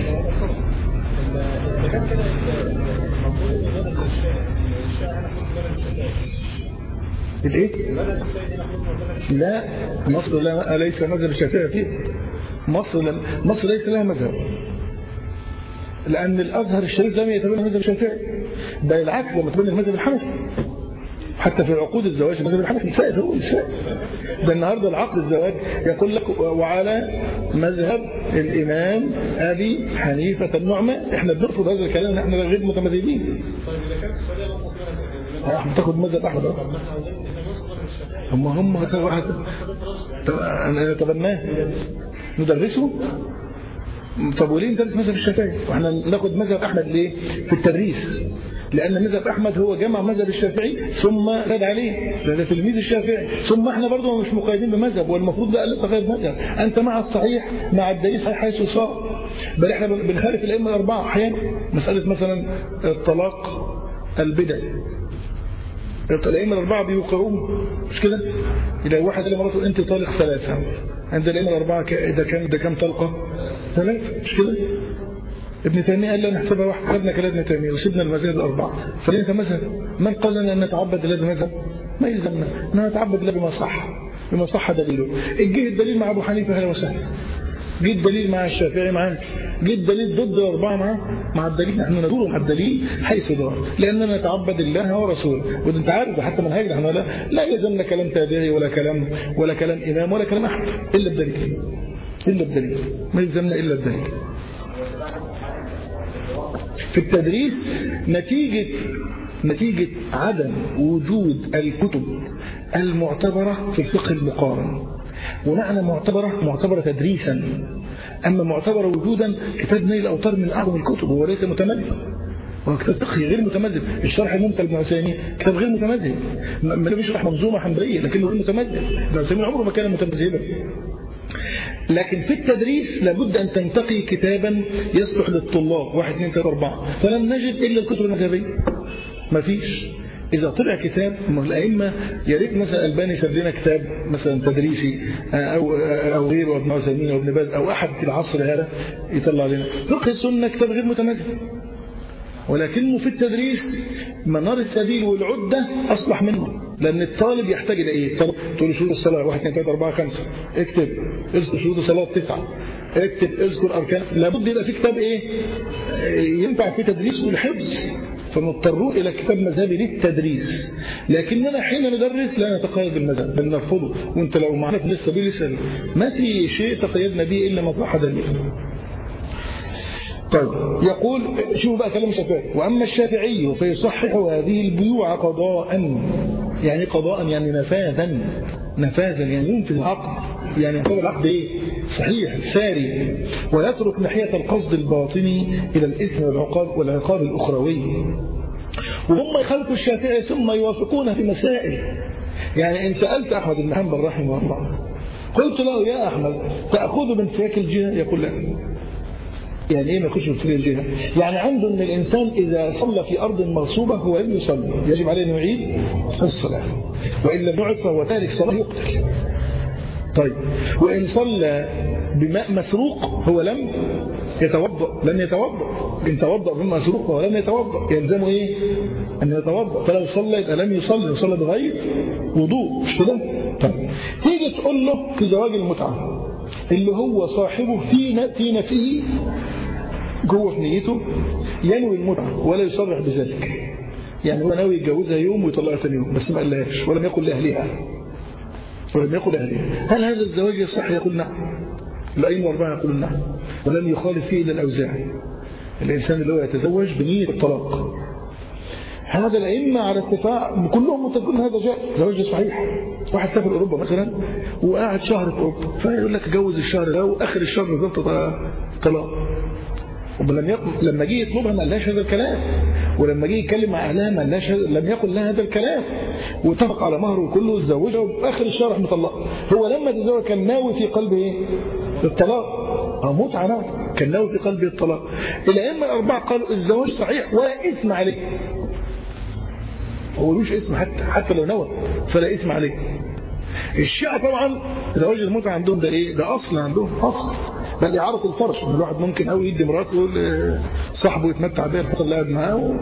الايه لا مصر لا ليس مذهب الشافعي فيه مصر لم مصر ليس لها مذهب لان الازهر الشريف لم يتبنى مذهب الشافعي بل العكس لما تبنى المذهب الحنفي حتى في عقود الزواج المذهب الحنفي سائد هو سائد ده النهارده العقد الزواج يقول لك وعلى مذهب الامام ابي حنيفه النعمان احنا بنرفض هذا الكلام احنا غير متمذهبين احنا بتاخد مذهب احمد هم هم نتبناه ندرسه طب وليه ندرس مذهب الشافعي واحنا ناخد مذهب احمد ليه في التدريس لأن مذهب أحمد هو جمع مذهب الشافعي ثم رد عليه ده تلميذ الشافعي ثم احنا برضه مش مقيدين بمذهب والمفروض ده ألا تقيد مذهب أنت مع الصحيح مع الدليل صحيح حيث صار بل احنا بنخالف الأئمة الأربعة أحيانا مسألة مثلا الطلاق البدعي الأئمة الأربعة بيوقعون مش كده؟ إذا واحد قال لمراته أنت طالق ثلاثة عند الأئمة الأربعة ده كام ده كام طلقة؟ ثلاثة مش كده؟ ابن تيمية قال لا نحسبها واحد خدنا كلام ابن تيمية وسيبنا المذاهب الأربعة فليه مذهب من قال لنا أن نتعبد الله بمذهب ما يلزمنا أن نتعبد الله بما صح بما صح دليله جه الدليل مع أبو حنيفة هلا وسهلا جه الدليل مع الشافعي معاك جه الدليل ضد الأربعة مع مع الدليل نحن ندور مع الدليل حيث دار لأننا نتعبد الله ورسوله وانت عارف حتى منهجنا احنا لا لا يلزمنا كلام تابعي ولا كلام ولا كلام إمام ولا كلام أحد إلا الدليل إلا الدليل ما يلزمنا إلا الدليل في التدريس نتيجة نتيجة عدم وجود الكتب المعتبرة في الفقه المقارن ومعنى معتبرة معتبرة تدريسا أما معتبرة وجودا كتاب نيل الأوطار من أعظم الكتب وهو ليس متمذهب وهو كتاب فقهي غير متمذهب الشرح الممتع لابن عثيمين كتاب غير متمذهب ما بيشرح منظومة حنبلية لكنه غير متمذهب ابن عثيمين عمره ما كان متمذهبا لكن في التدريس لابد أن تنتقي كتابا يصلح للطلاب واحد اثنين ثلاثة أربعة فلم نجد إلا الكتب المذهبية ما فيش إذا طلع كتاب ما الأئمة يا ريت مثلا الباني ساب لنا كتاب مثلا تدريسي أو أو غيره ابن عثيمين أو ابن باز أو أحد في العصر هذا يطلع لنا فقه السنة كتاب غير متمذهب ولكنه في التدريس منار السبيل والعدة أصلح منه لأن الطالب يحتاج إلى إيه؟ طب تقول شروط الصلاة 1 2 3 4 5 اكتب اذكر شروط الصلاة تسعة اكتب اذكر أركان لابد يبقى في كتاب إيه؟ ينفع في تدريس والحفظ فنضطرون إلى كتاب مذهبي للتدريس لكننا حين ندرس لا نتقيد بالمذهب بل نرفضه وانت لو معنا في السبيل اسأل ما في شيء تقيدنا به إلا ما صح دليل طيب يقول شوفوا بقى كلام الشافعي وأما الشافعي فيصحح هذه البيوع قضاء يعني قضاء يعني نفاذا نفاذا يعني ينفذ العقد يعني يعتبر العقد ايه صحيح ساري ويترك ناحية القصد الباطني إلى الإثم والعقاب والعقاب الأخروي وهم يخالفوا الشافعي ثم يوافقونه في مسائل يعني إن سألت أحمد بن حنبل رحمه الله قلت له يا أحمد تأخذ بانفياك الجهة يقول لا يعني ايه ما يخش في الجهه يعني عنده ان الانسان اذا صلى في ارض مغصوبه هو لم يصلي يجب عليه ان يعيد الصلاه وان لم يعد فهو تارك صلاه يقتل طيب وان صلى بماء مسروق هو لم يتوضا لم يتوضا ان توضا بماء مسروق فهو لم يتوضا يلزمه ايه ان يتوضا فلو صلى يبقى لم يصلي وصلى بغير وضوء مش كده طيب تيجي تقول له في زواج المتعه اللي هو صاحبه في في نفسه جوه في نيته ينوي المتعة ولا يصرح بذلك يعني هو ناوي يتجوزها يوم ويطلقها ثاني يوم بس ما قالهاش ولم يقل لأهلها ولم يقل لأهلها هل هذا الزواج يصح يقول نعم الأئمة أربعة يقولون نعم ولم يخالف فيه إلا الأوزاعي الإنسان اللي هو يتزوج بنية الطلاق هذا الأئمة على اتفاق كلهم متفقون هذا جائز زواج صحيح واحد سافر أوروبا مثلا وقاعد شهر في أوروبا فيقول لك اتجوز الشهر ده وآخر الشهر نزلت طلاق ولما لما جه يطلبها ما قالهاش هذا الكلام ولما جه يتكلم مع اهلها ما قالهاش لم يقل لها هذا الكلام واتفق على مهره كله وتزوجها وفي اخر الشهر راح مطلقها هو لما تزوج كان ناوي في قلبه ايه؟ الطلاق اه متعه نوع كان ناوي في قلبه الطلاق الائمه الاربعه قالوا الزواج صحيح ولا اثم عليه هو ملوش اسم حتى حتى لو نوى فلا اسم عليه الشيعة طبعا زواج المتعة عندهم ده ايه ده اصل عندهم اصل بل اعارة الفرش الواحد ممكن قوي يدي مراته ويقول صاحبه يتمتع بيها الفترة اللي قاعد معاه و...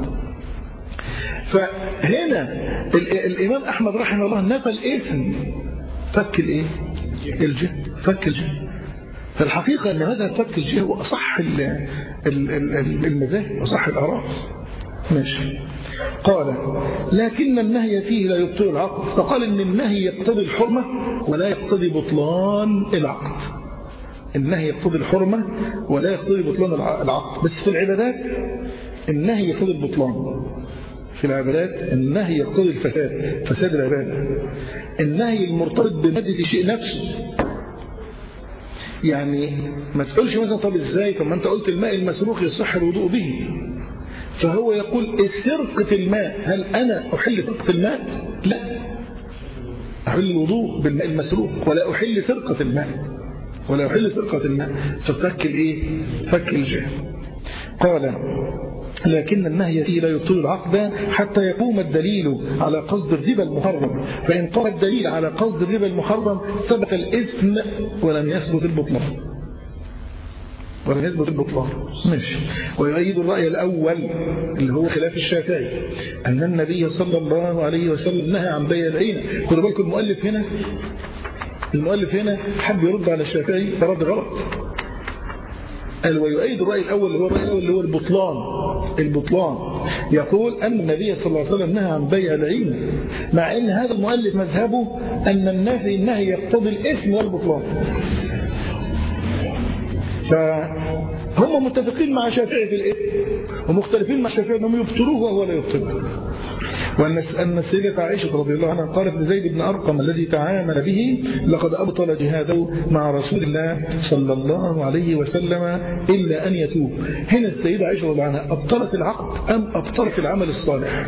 فهنا الامام احمد رحمه الله نفى الاسم فك الايه الجه فك الجه فالحقيقة ان مذهب فك الجه هو اصح المذاهب واصح الاراء ماشي قال لكن النهي فيه لا يبطل العقد فقال ان النهي يقتضي الحرمة ولا يقتضي بطلان العقد النهي يقتضي الحرمة ولا يقتضي بطلان العقد بس في العبادات النهي يقتضي البطلان في العبادات النهي يقتضي الفساد فساد العبادة النهي المرتبط بمادة الشيء نفسه يعني ما تقولش مثلا طب ازاي طب ما انت قلت الماء المسروق يصح الوضوء به فهو يقول سرقة الماء هل أنا أحل سرقة الماء لا أحل الوضوء بالماء المسروق ولا أحل سرقة الماء ولا أحل سرقة الماء ففك الإيه فك الجهل قال لكن النهي فيه لا يبطل العقد حتى يقوم الدليل على قصد الربا المحرم فإن قام الدليل على قصد الربا المحرم ثبت الإثم ولم يثبت البطلان ولم يثبت البطلان ماشي ويؤيد الرأي الأول اللي هو خلاف الشافعي أن النبي صلى الله عليه وسلم نهى عن بيع العين خدوا بالكم المؤلف هنا المؤلف هنا حب يرد على الشافعي فرد غلط قال ويؤيد الرأي الأول اللي هو الرأي الأول اللي هو البطلان البطلان يقول أن النبي صلى الله عليه وسلم نهى عن بيع العين مع أن هذا المؤلف مذهبه أن النهي النهي يقتضي الإثم والبطلان فهم متفقين مع الشافعي في الإثم ومختلفين مع الشافعي أنهم يبطلوه وهو لا يبطله وأن أن السيدة عائشة رضي الله عنها قالت لزيد بن أرقم الذي تعامل به لقد أبطل جهاده مع رسول الله صلى الله عليه وسلم إلا أن يتوب هنا السيدة عائشة رضي الله عنها أبطلت العقد أم أبطلت العمل الصالح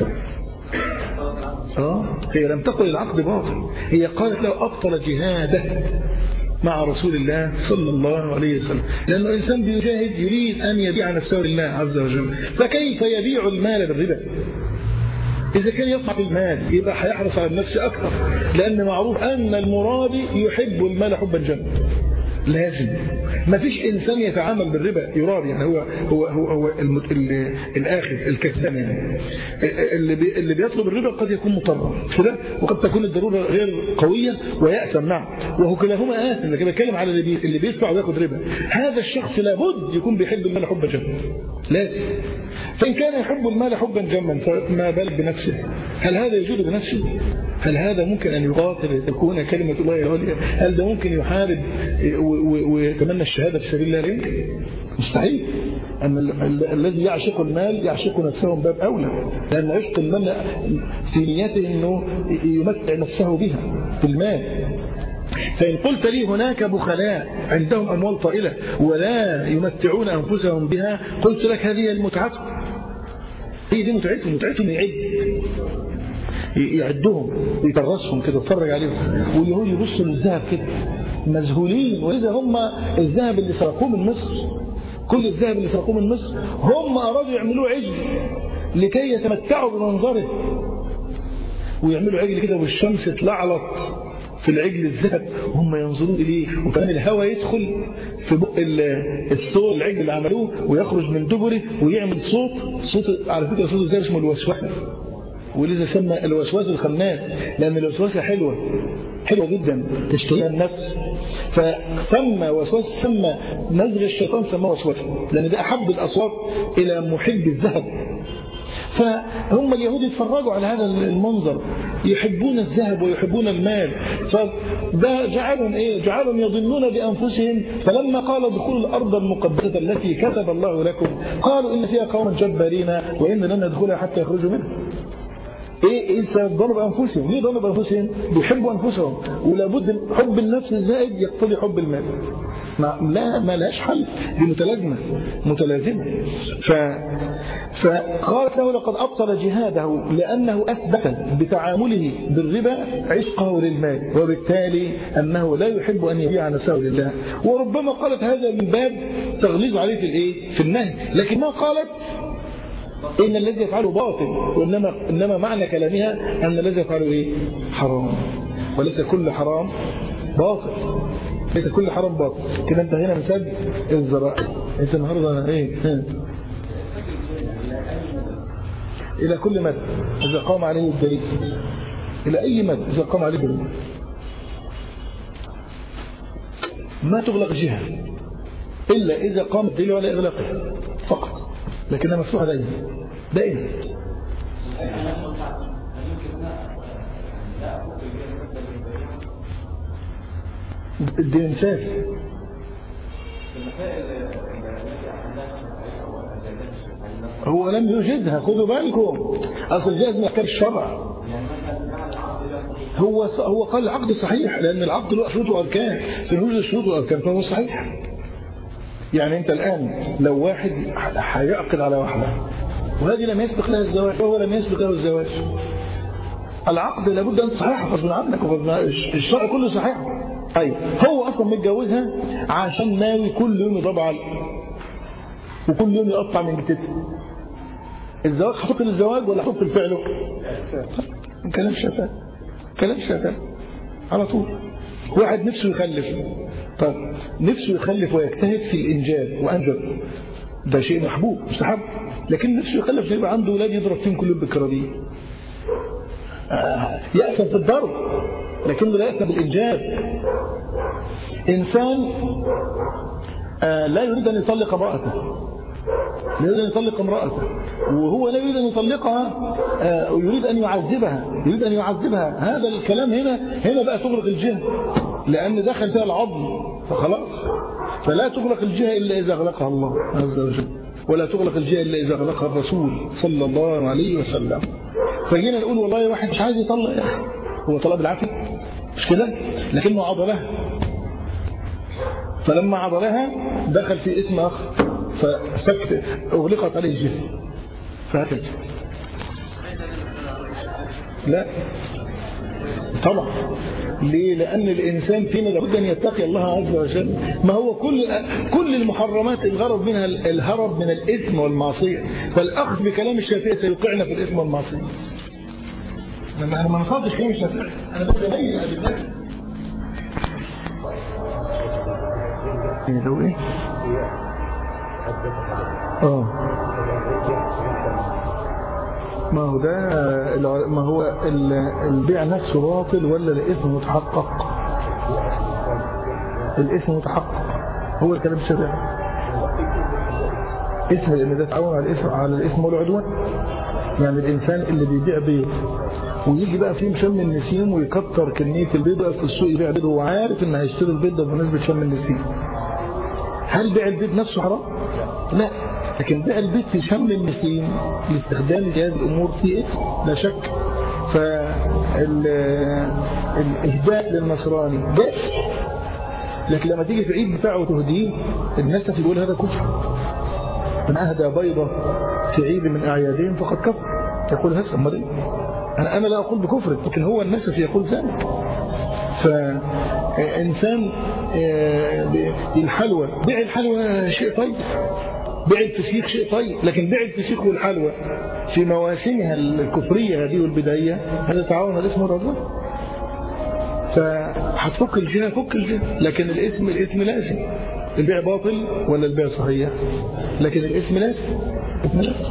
آه هي لم تقل العقد باطل هي قالت له أبطل جهاده مع رسول الله صلى الله عليه وسلم لأنه إنسان بيجاهد يريد أن يبيع نفسه لله عز وجل فكيف يبيع المال بالربا إذا كان يطمع في المال يبقى هيحرص على النفس أكثر لأن معروف أن المرابي يحب المال حبا جما لازم ما فيش إنسان يتعامل بالربا يرابي يعني هو هو هو, هو المت... الآخذ الكسبان يعني اللي, بي... اللي بيطلب الربا قد يكون مضطرا كده وقد تكون الضرورة غير قوية ويأثم نعم وهو كلاهما آثم لكن بتكلم على اللي, بي... اللي بيدفع وياخد ربا هذا الشخص لابد يكون بيحب المال حبا جما لازم فإن كان يحب المال حبا جما فما بالك بنفسه هل هذا يجوز بنفسه هل هذا ممكن أن يقاتل تكون كلمة الله عليا هل ده ممكن يحارب ويتمنى الشهادة في سبيل الله مستحيل أن الذي يعشق المال يعشق نفسه من باب أولى لأن عشق المال في نيته أنه يمتع نفسه بها في المال فإن قلت لي هناك بخلاء عندهم أموال طائلة ولا يمتعون أنفسهم بها قلت لك هذه المتعة هي دي متعتهم متعتهم يعد يعدهم ويدرسهم كده يتفرج عليهم واليهود يبصوا للذهب كده مذهولين وإذا هم الذهب اللي سرقوه من مصر كل الذهب اللي سرقوه من مصر هم أرادوا يعملوه عجل لكي يتمتعوا بمنظره ويعملوا عجل كده والشمس تلعلط في العجل الذهب وهم ينظرون إليه وكان الهواء يدخل في بق الصوت العجل اللي عملوه ويخرج من دبره ويعمل صوت صوت على فكرة صوت الزهر اسمه الوسوسة ولذا سمى الوسواس الخناس لأن الوسوسة حلوة حلوة جدا تشتهيها النفس فسمى وسواس سمى نزغ الشيطان سماه وسوسة لأن ده أحب الأصوات إلى محب الذهب فهم اليهود يتفرجوا على هذا المنظر يحبون الذهب ويحبون المال فده جعلهم ايه جعلهم يظنون بانفسهم فلما قال ادخلوا الارض المقدسه التي كتب الله لكم قالوا ان فيها قوما جبارين وان لن ندخلها حتى يخرجوا منها ايه ايه سبب ضرب انفسهم ليه ضرب انفسهم بيحبوا انفسهم ولابد حب النفس الزائد يقتضي حب المال ما لا ما لهاش حل دي متلازمه متلازمه ف فقالت له لقد ابطل جهاده لانه اثبت بتعامله بالربا عشقه للمال وبالتالي انه لا يحب ان يبيع نفسه لله وربما قالت هذا من باب تغليظ عليه في الايه في النهي لكن ما قالت إن الذي يفعله باطل وإنما إنما معنى كلامها أن الذي يفعله إيه؟ حرام وليس كل حرام باطل ليس كل حرام باطل كده أنت هنا مثال الزراعة أنت النهاردة إيه إلى كل مد إذا قام عليه الدليل إلى أي مد إذا قام عليه الدليل ما تغلق جهة إلا إذا قام الدليل على إغلاقها فقط لكنها مفتوحة دائما دائما دي مثال هو لم يوجدها خدوا بالكم اصل الجهاز محتاج الشرع هو هو قال العقد صحيح لان العقد له شروط واركان في وجود شروط واركان فهو صحيح يعني انت الان لو واحد هيعقد على واحده وهذه لم يسبق لها الزواج وهو لم يسبق له الزواج العقد لابد أن تصحيحه غصب عنك الشرع كله صحيح أيوة هو أصلا متجوزها عشان ناوي كل يوم يضرب على وكل يوم يقطع من جتته الزواج حقوق الزواج ولا حقوق الفعل كلام شفاف كلام شفاف على طول واحد نفسه يخلف طب نفسه يخلف ويجتهد في الإنجاب وأنجب ده شيء محبوب مستحب لكن نفسه يخلف يبقى عنده أولاد يضرب فيهم كل يوم بالكرابين آه يأسف بالضرب لكنه لا يأسف بالإنجاب إنسان آه لا يريد أن يطلق امرأته لا يريد أن يطلق امرأته وهو لا يريد أن يطلقها آه ويريد أن يعذبها يريد أن يعذبها هذا الكلام هنا هنا بقى تغلق الجهة لأن دخل فيها العظم فخلاص فلا تغلق الجهة إلا إذا أغلقها الله عز وجل ولا تغلق الجهة إلا إذا أغلقها الرسول صلى الله عليه وسلم فجينا نقول والله واحد مش عايز يطلق يا أخي هو طلب بالعافية مش كده لكنه عضلها فلما عضلها دخل في اسم آخر ففك أغلقت عليه الجهة فهكذا لا طبعا ليه لأن الإنسان فينا لابد أن يتقي الله عز وجل ما هو كل كل المحرمات الغرض منها الهرب من الإثم والمعصية فالأخذ بكلام الشافعي سيوقعنا في الإثم والمعصية لما أنا ما نصدش كلام الشافعي أنا بتبين أدلة لو إيه آه ما هو ده ما هو البيع نفسه باطل ولا الاسم متحقق الاسم متحقق هو الكلام الشرعي اسم لان ده تعاون على الاسم على الاسم والعدوان يعني الانسان اللي بيبيع بيض ويجي بقى فيه شم النسيم ويكتر كميه البيض بقى في السوق يبيع بيض وهو عارف ان هيشتري البيض ده بمناسبه شم النسيم هل بيع البيض نفسه حرام؟ لا لكن بيع البيت في شم النسيم لاستخدام هذه الأمور في إثم لا شك فالإهداء للنصراني بأس لكن لما تيجي في عيد بتاعه وتهديه الناس يقول هذا كفر من أهدى بيضة في عيد من أعيادهم فقد كفر يقول هذا أمال أنا أنا لا أقول بكفر لكن هو النسف يقول ذلك فإنسان الحلوى بيع الحلوى شيء طيب بيع الفسيخ شيء طيب لكن بيع الفسيخ والحلوى في مواسمها الكفرية هذه والبداية هذا تعاون الاسم والعدوان فهتفك الجهة فك الجهة لكن الاسم الاسم لازم البيع باطل ولا البيع صحيح لكن الاسم لازم الاسم لازم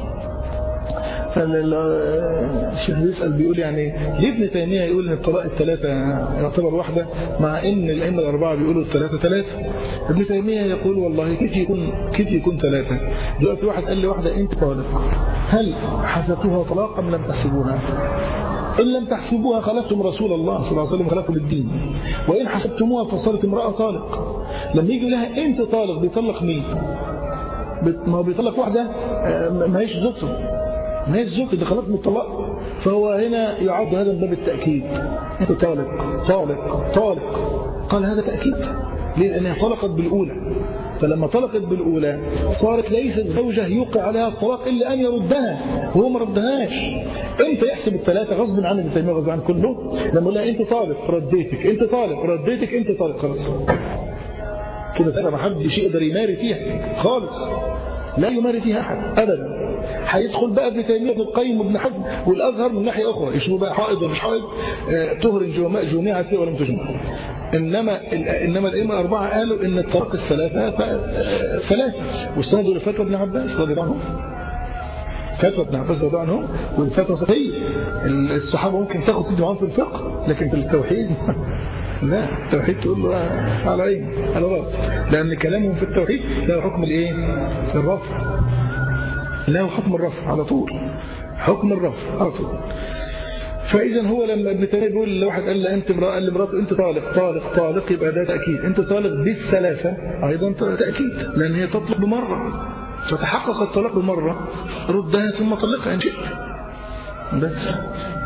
فالشيخ بيسأل بيقول يعني ليه ابن تيمية يقول ان الطلاق الثلاثة يعتبر واحدة مع ان الأئمة الأربعة بيقولوا الثلاثة ثلاثة ابن تيمية يقول والله كيف يكون كيف يكون ثلاثة دلوقتي واحد قال لي واحدة انت طالق هل حسبتوها طلاق أم لم تحسبوها إن لم تحسبوها خلفتم رسول الله صلى الله عليه وسلم خلفتم الدين وإن حسبتموها فصارت امرأة طالق لما يجي لها أنت طالق بيطلق مين ما هو بيطلق واحدة ما هيش زوجته ما هي زوجته دي خلاص مطلق فهو هنا يعد هذا من باب التأكيد أنت طالق طالق طالق قال هذا تأكيد ليه لأنها طلقت بالأولى فلما طلقت بالأولى صارت ليست زوجة يوقع عليها الطلاق إلا أن يردها وهو ما ردهاش أنت يحسب الثلاثة غصب عن ابن تيمية غصب عن كله لما يقول لها أنت طالق رديتك أنت طالق رديتك أنت طالق خلاص كده ترى ما حدش يقدر يماري فيها خالص لا يماري فيها أحد أبدا هيدخل بقى ابن تيمية ابن القيم وابن حزم والأزهر من ناحية أخرى يشوفوا بقى حائض ومش حائض تهر جميع سوى ولم تجمع إنما إنما الأئمة الأربعة قالوا إن الطلاق الثلاثة ثلاثة واستندوا لفتوى ابن عباس رضي الله عنه فتوى ابن عباس رضي الله عنه والفتوى فقهية الصحابة ممكن تاخد تدي معاهم في الفقه لكن في التوحيد لا التوحيد تقول له على عين على رأس لأن كلامهم في التوحيد له حكم الإيه؟ الرفع له حكم الرفع على طول حكم الرفع على طول فإذا هو لما ابن تيمية بيقول لواحد قال له أنت امرأة قال لمراته أنت طالق طالق طالق يبقى ده تأكيد أنت طالق بالثلاثة أيضا تأكيد لأن هي تطلق بمرة فتحقق الطلاق بمرة ردها ثم طلقها إن شئت بس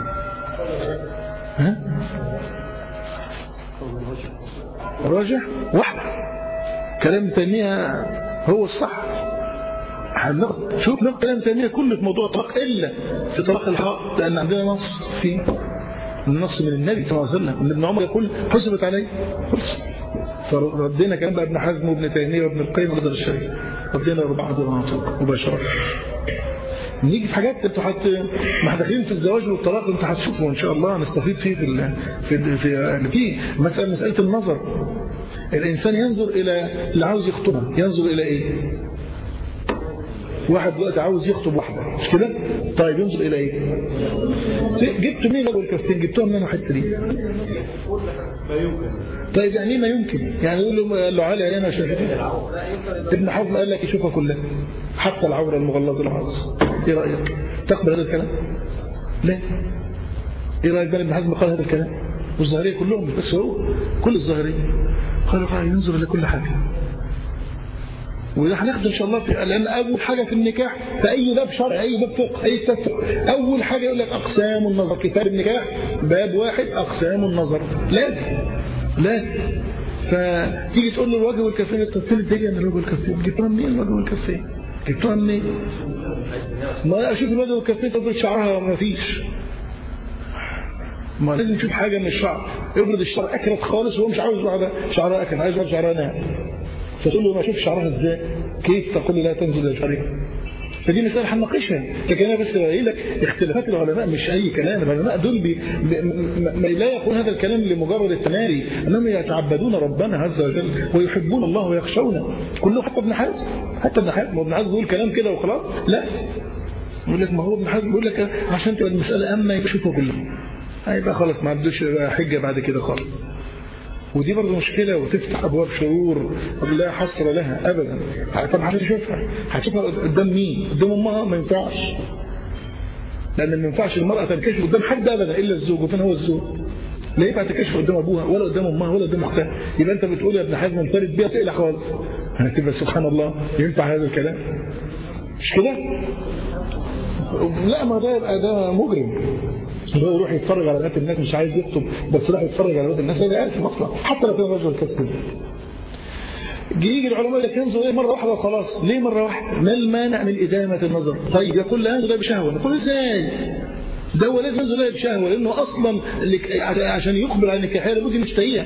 ها راجع واحدة كلام تيمية هو الصح هناخد شوف ناخد كلام تيميه كله في موضوع الطلاق الا في طلاق الحق لان عندنا نص فيه النص من النبي صلى الله عليه وسلم ان ابن عمر يقول حسبت عليه خلص فردينا كلام بقى ابن حزم وابن تيميه وابن القيم ونظر الشريف ردينا اربعه دول على طول مباشره نيجي في حاجات انتوا حت ما احنا داخلين في الزواج والطلاق انتوا هتشوفوا ان شاء الله هنستفيد فيه في ال... في في, في مساله مساله النظر الانسان ينظر الى اللي عاوز يخطبها ينظر الى ايه واحد دلوقتي عاوز يخطب واحده مش كده طيب ينظر الى ايه جبت مين اول كفتين جبتهم من الحته دي طيب يعني ايه ما يمكن يعني يقول له قال له علي انا شايفها ابن حزم قال لك يشوفها كلها حتى العوره المغلظه اللي عاوز ايه رايك تقبل هذا الكلام لا ايه رايك بقى ابن حزم قال هذا الكلام والظاهريه كلهم بس هو كل الظاهريه قالوا قال ينظر الى كل حاجه وده هناخده ان شاء الله في لان اول حاجه في النكاح في اي باب شرع اي باب فقه اي تفق اول حاجه يقول لك اقسام النظر كتاب النكاح باب واحد اقسام النظر لازم لازم فتيجي تقول له الوجه والكفين انت فين الدنيا من الوجه والكفين جبتوها منين الوجه والكفين جبتوها منين ما اشوف الوجه والكفين تفضل شعرها ما فيش ما لازم نشوف حاجه من الشعر افرض الشعر اكرت خالص وهو مش عاوز واحده شعرها اكرت عايز واحده شعرها ناعم فتقول له ما اشوف شعرها ازاي كيف تقول لي لا تنزل الى شعرها فدي مسألة هنناقشها لكن أنا بس بقول لك اختلافات العلماء مش أي كلام العلماء دول بي بي لا يقول هذا الكلام لمجرد التماري أنهم يتعبدون ربنا عز وجل ويحبون الله ويخشونه كله حتى ابن حزم حتى ابن حزم ابن حزم بيقول كلام كده وخلاص لا يقول لك ما هو ابن حزم بيقول لك عشان تبقى المسألة أما يشوفوا كله هيبقى خلاص ما عندوش حجة بعد كده خالص ودي برضه مشكلة وتفتح أبواب شرور لا حصر لها أبدا طب هتشوفها هتشوفها قدام مين قدام أمها ما ينفعش لأن ما ينفعش المرأة تنكشف قدام حد أبدا إلا الزوج وفين هو الزوج لا ينفع تكشف قدام أبوها ولا قدام أمها ولا قدام أختها يبقى أنت بتقول يا ابن حزم انفرد بيها تقلع خالص هتبقى سبحان الله ينفع هذا الكلام مش كده؟ لا ما ده يبقى ده مجرم هو يروح يتفرج على بنات الناس مش عايز يخطب بس راح يتفرج على بنات الناس هيبقى اسف اصلا حتى لو كان رجل كذب يجي العلماء لك ينظر ايه مره واحده وخلاص ليه مره واحده ما المانع من ادامه النظر طيب يقول لا ينظر بشهوه نقول ازاي ده هو لازم ينظر بشهوه لانه اصلا عشان يقبل على النكاحيه لابد يشتهيها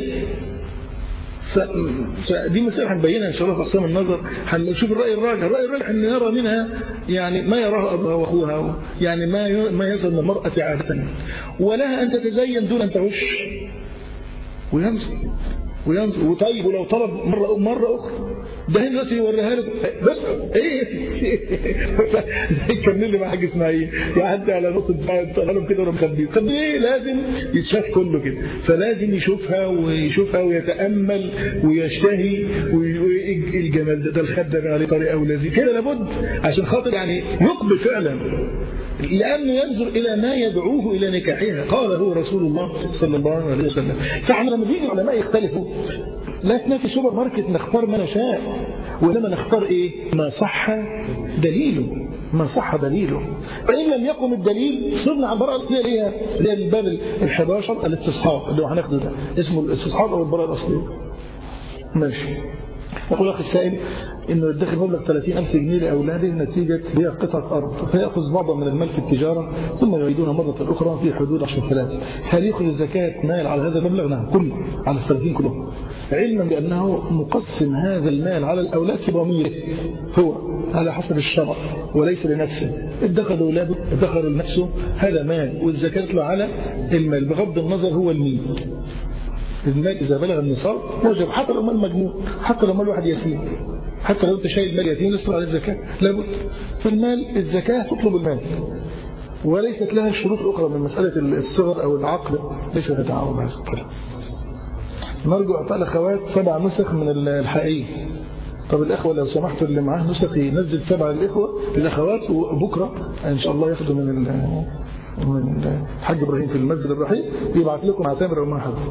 فدي مسألة هنبينها إن شاء الله في أقسام النظر هنشوف الرأي الراجح الرأي الراجح أن يرى منها يعني ما يراه أبوها وأخوها يعني ما ما يظهر من المرأة عادة ولها أن تتزين دون أن تعش وينظر وينظر وطيب ولو طلب مرة مرة أخرى ده دلوقتي يوريها له بس ايه كمل لي مع حاجه اسمها ايه يعدي على نقطه قالوا كده ولا مخبيه طب ايه لازم يتشاف كله كده فلازم يشوفها ويشوفها ويتامل ويشتهي الجمال ده, ده الخد ده عليه طريقه ولذيذ كده لابد عشان خاطر يعني يقبل فعلا لأنه ينظر إلى ما يدعوه إلى نكاحها قاله رسول الله صلى الله عليه وسلم فاحنا لما بيجي العلماء يختلفوا لا في سوبر ماركت نختار ما نشاء وإنما نختار إيه ما صح دليله ما صح دليله فإن لم يقم الدليل صرنا على البراءة الأصلية اللي هي اللي هي الباب ال 11 الاستصحاب اللي هو هناخده ده اسمه الاستصحاب أو البراءة الأصلية ماشي يقول أخي السائل إنه يدخل مبلغ 30000 جنيه لأولاده نتيجة بيع قطعة أرض فيأخذ بعضا من المال في التجارة ثم يعيدونها مرة أخرى في حدود 10000 هل يأخذ الزكاة مال على هذا المبلغ؟ نعم كله على الثلاثين كلهم علما بأنه مقسم هذا المال على الأولاد في ضميره هو على حسب الشرع وليس لنفسه ادخر أولاده ادخر لنفسه هذا مال والزكاة تطلع على المال بغض النظر هو المين المال إذا بلغ النصاب وجب حتى لو مال مجنون حتى لو مال واحد يتيم حتى لو انت شايل مال يتيم لسه عليه الزكاة لابد فالمال الزكاة تطلب المال وليست لها شروط أخرى من مسألة الصغر أو العقل ليس تتعاون مع الكلام نرجو أعطاء الأخوات سبع نسخ من الحقيقي طب الأخوة لو سمحتوا اللي معاه نسخ ينزل سبعة للإخوة للأخوات وبكرة إن شاء الله ياخدوا من من الحاج إبراهيم في المسجد الرحيم يبعث لكم مع تامر أو مع حد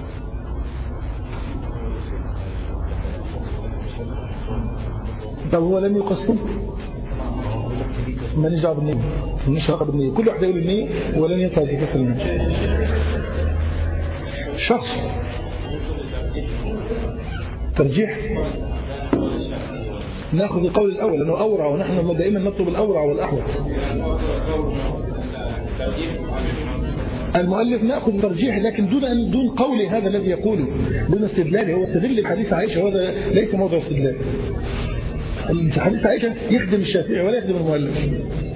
طب هو لم يقسم ماليش دعوه بالنية ماليش دعوه بالنية كل واحد يقول النية ولن يدفع زكاة المال شخص ترجيح ناخذ القول الأول لأنه أورع ونحن دائما نطلب الأورع والأحوط المؤلف ناخذ ترجيح لكن دون أن دون قول هذا الذي يقوله دون استدلال هو استدل بحديث عائشه وهذا ليس موضوع استدلال حديث عائشه يخدم الشافعي ولا يخدم المؤلف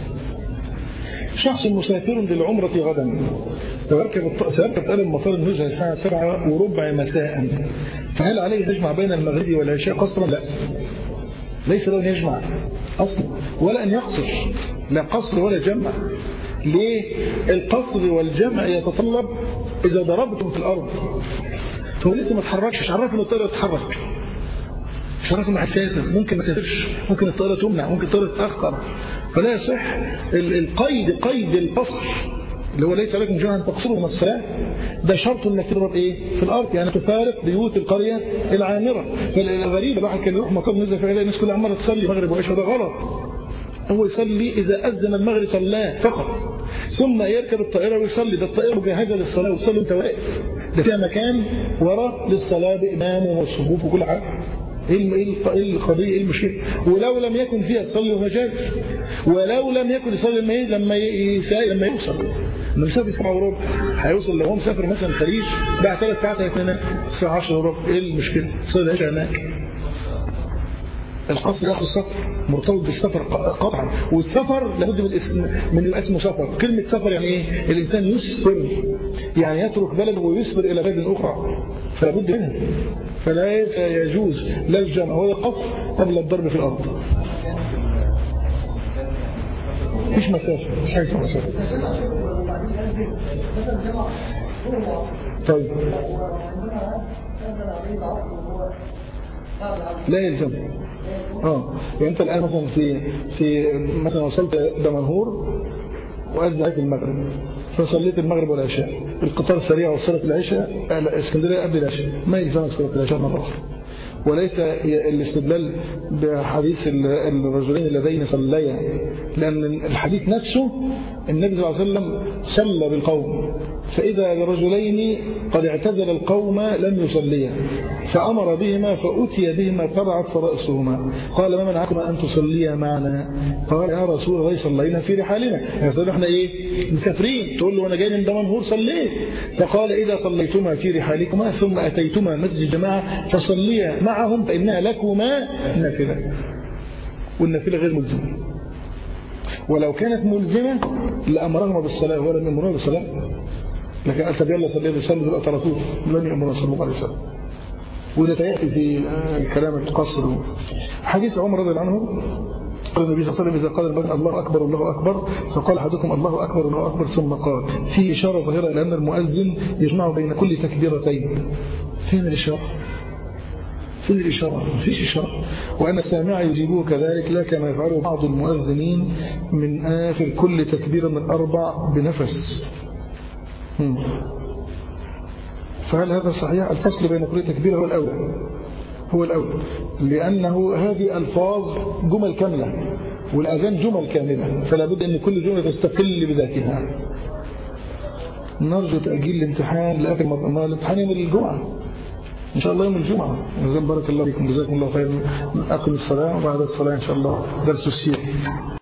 شخص مسافر للعمرة غدا ويركب سيركب آل المطار النزهة الساعة سبعة وربع مساء فهل عليه أن يجمع بين المغرب والعشاء قصرا؟ لا ليس له أن يجمع أصلا ولا أن يقصر لا قصر ولا جمع ليه القصر والجمع يتطلب إذا ضربتم في الأرض فهو لسه ما تحركش مش عارف ان الطائرة تتحرك مش عارف انه هتسافر ممكن ما تسافرش ممكن الطائرة تمنع ممكن الطائرة تتأخر فلا يصح القيد قيد القصر اللي هو ليس عليكم جمعا تقصروا من الصلاة ده شرط انك تضرب ايه في الارض يعني تفارق بيوت القرية العامرة فالغريب الواحد كان يروح مقام نزل فيلاقي الناس كلها عمالة تصلي مغرب وعشاء ده غلط هو يصلي إذا أذن المغرب صلاه فقط ثم يركب الطائرة ويصلي ده الطائرة مجهزة للصلاة ويصلي أنت واقف ده فيها مكان وراء للصلاة بإمام وصفوف وكل حاجة ايه القضيه ايه المشكله ولو لم يكن فيها صلي ومجالس ولو لم يكن يصلي لما لما لما يوصل لما يسافر ساعه وربع هيوصل لو هو مسافر مثلا خليج بعد ثلاث ساعات هيتنام الساعه 10 وربع ايه المشكله؟ يصلي العشاء هناك القصر ياخذ السفر مرتبط بالسفر قطعا والسفر لابد من الاسم من الاسم سفر كلمه سفر يعني ايه الانسان يسفر يعني يترك بلده ويسفر الى بلد اخرى فلا بد منها فلا يجوز لا الجمع ولا القصر قبل الضرب في الارض مفيش مسافه مفيش حاجه اسمها مسافه طيب لا يلزم اه يعني انت الان مثلا في في مثلا وصلت دمنهور واذن عليك المغرب فصليت المغرب والعشاء القطار السريع وصلت العشاء اسكندريه قبل العشاء ما يلزمك صلاه العشاء مره اخرى وليس الاستدلال بحديث الرجلين اللذين صليا لأن الحديث نفسه النبي صلى الله عليه وسلم صلى بالقوم فإذا الرجلين قد اعتزل القوم لم يصليا فأمر بهما فأتي بهما فرعت رأسهما قال ما منعكما أن تصليا معنا قال يا رسول الله صلينا في رحالنا يعني احنا ايه مسافرين تقول له وانا جاي من دمنهور صليت فقال إذا صليتما في رحالكما ثم أتيتما مسجد الجماعة فصليا معهم فإنها لكما نافلة والنافلة غير ملزمة ولو كانت ملزمة لأمرهما بالصلاة ولم يأمرهما بالصلاة لكن قال طب يلا صلي بيصلي دول أطرافوه لم يأمرنا صلى الله عليه وسلم وده سيأتي في الكلام القصر حديث عمر رضي الله عنه قال النبي صلى الله عليه وسلم إذا قال المؤذن الله أكبر الله أكبر فقال أحدكم الله أكبر الله أكبر ثم قال في إشارة ظاهرة إلى أن المؤذن يجمع بين كل تكبيرتين فين الإشارة؟ فين الإشارة؟ مفيش إشارة وأن السامع يجيبه كذلك لا كما يفعله بعض المؤذنين من آخر كل تكبيرة من أربع بنفس فهل هذا صحيح الفصل بين كل تكبيرة هو الأول هو الأول لأنه هذه ألفاظ جمل كاملة والأذان جمل كاملة فلا بد أن كل جملة تستقل بذاتها نرجو تأجيل الامتحان لآخر مرة الامتحان يوم الجمعة إن شاء الله يوم الجمعة بارك الله فيكم جزاكم الله خيرا أقم الصلاة وبعد الصلاة إن شاء الله درس السير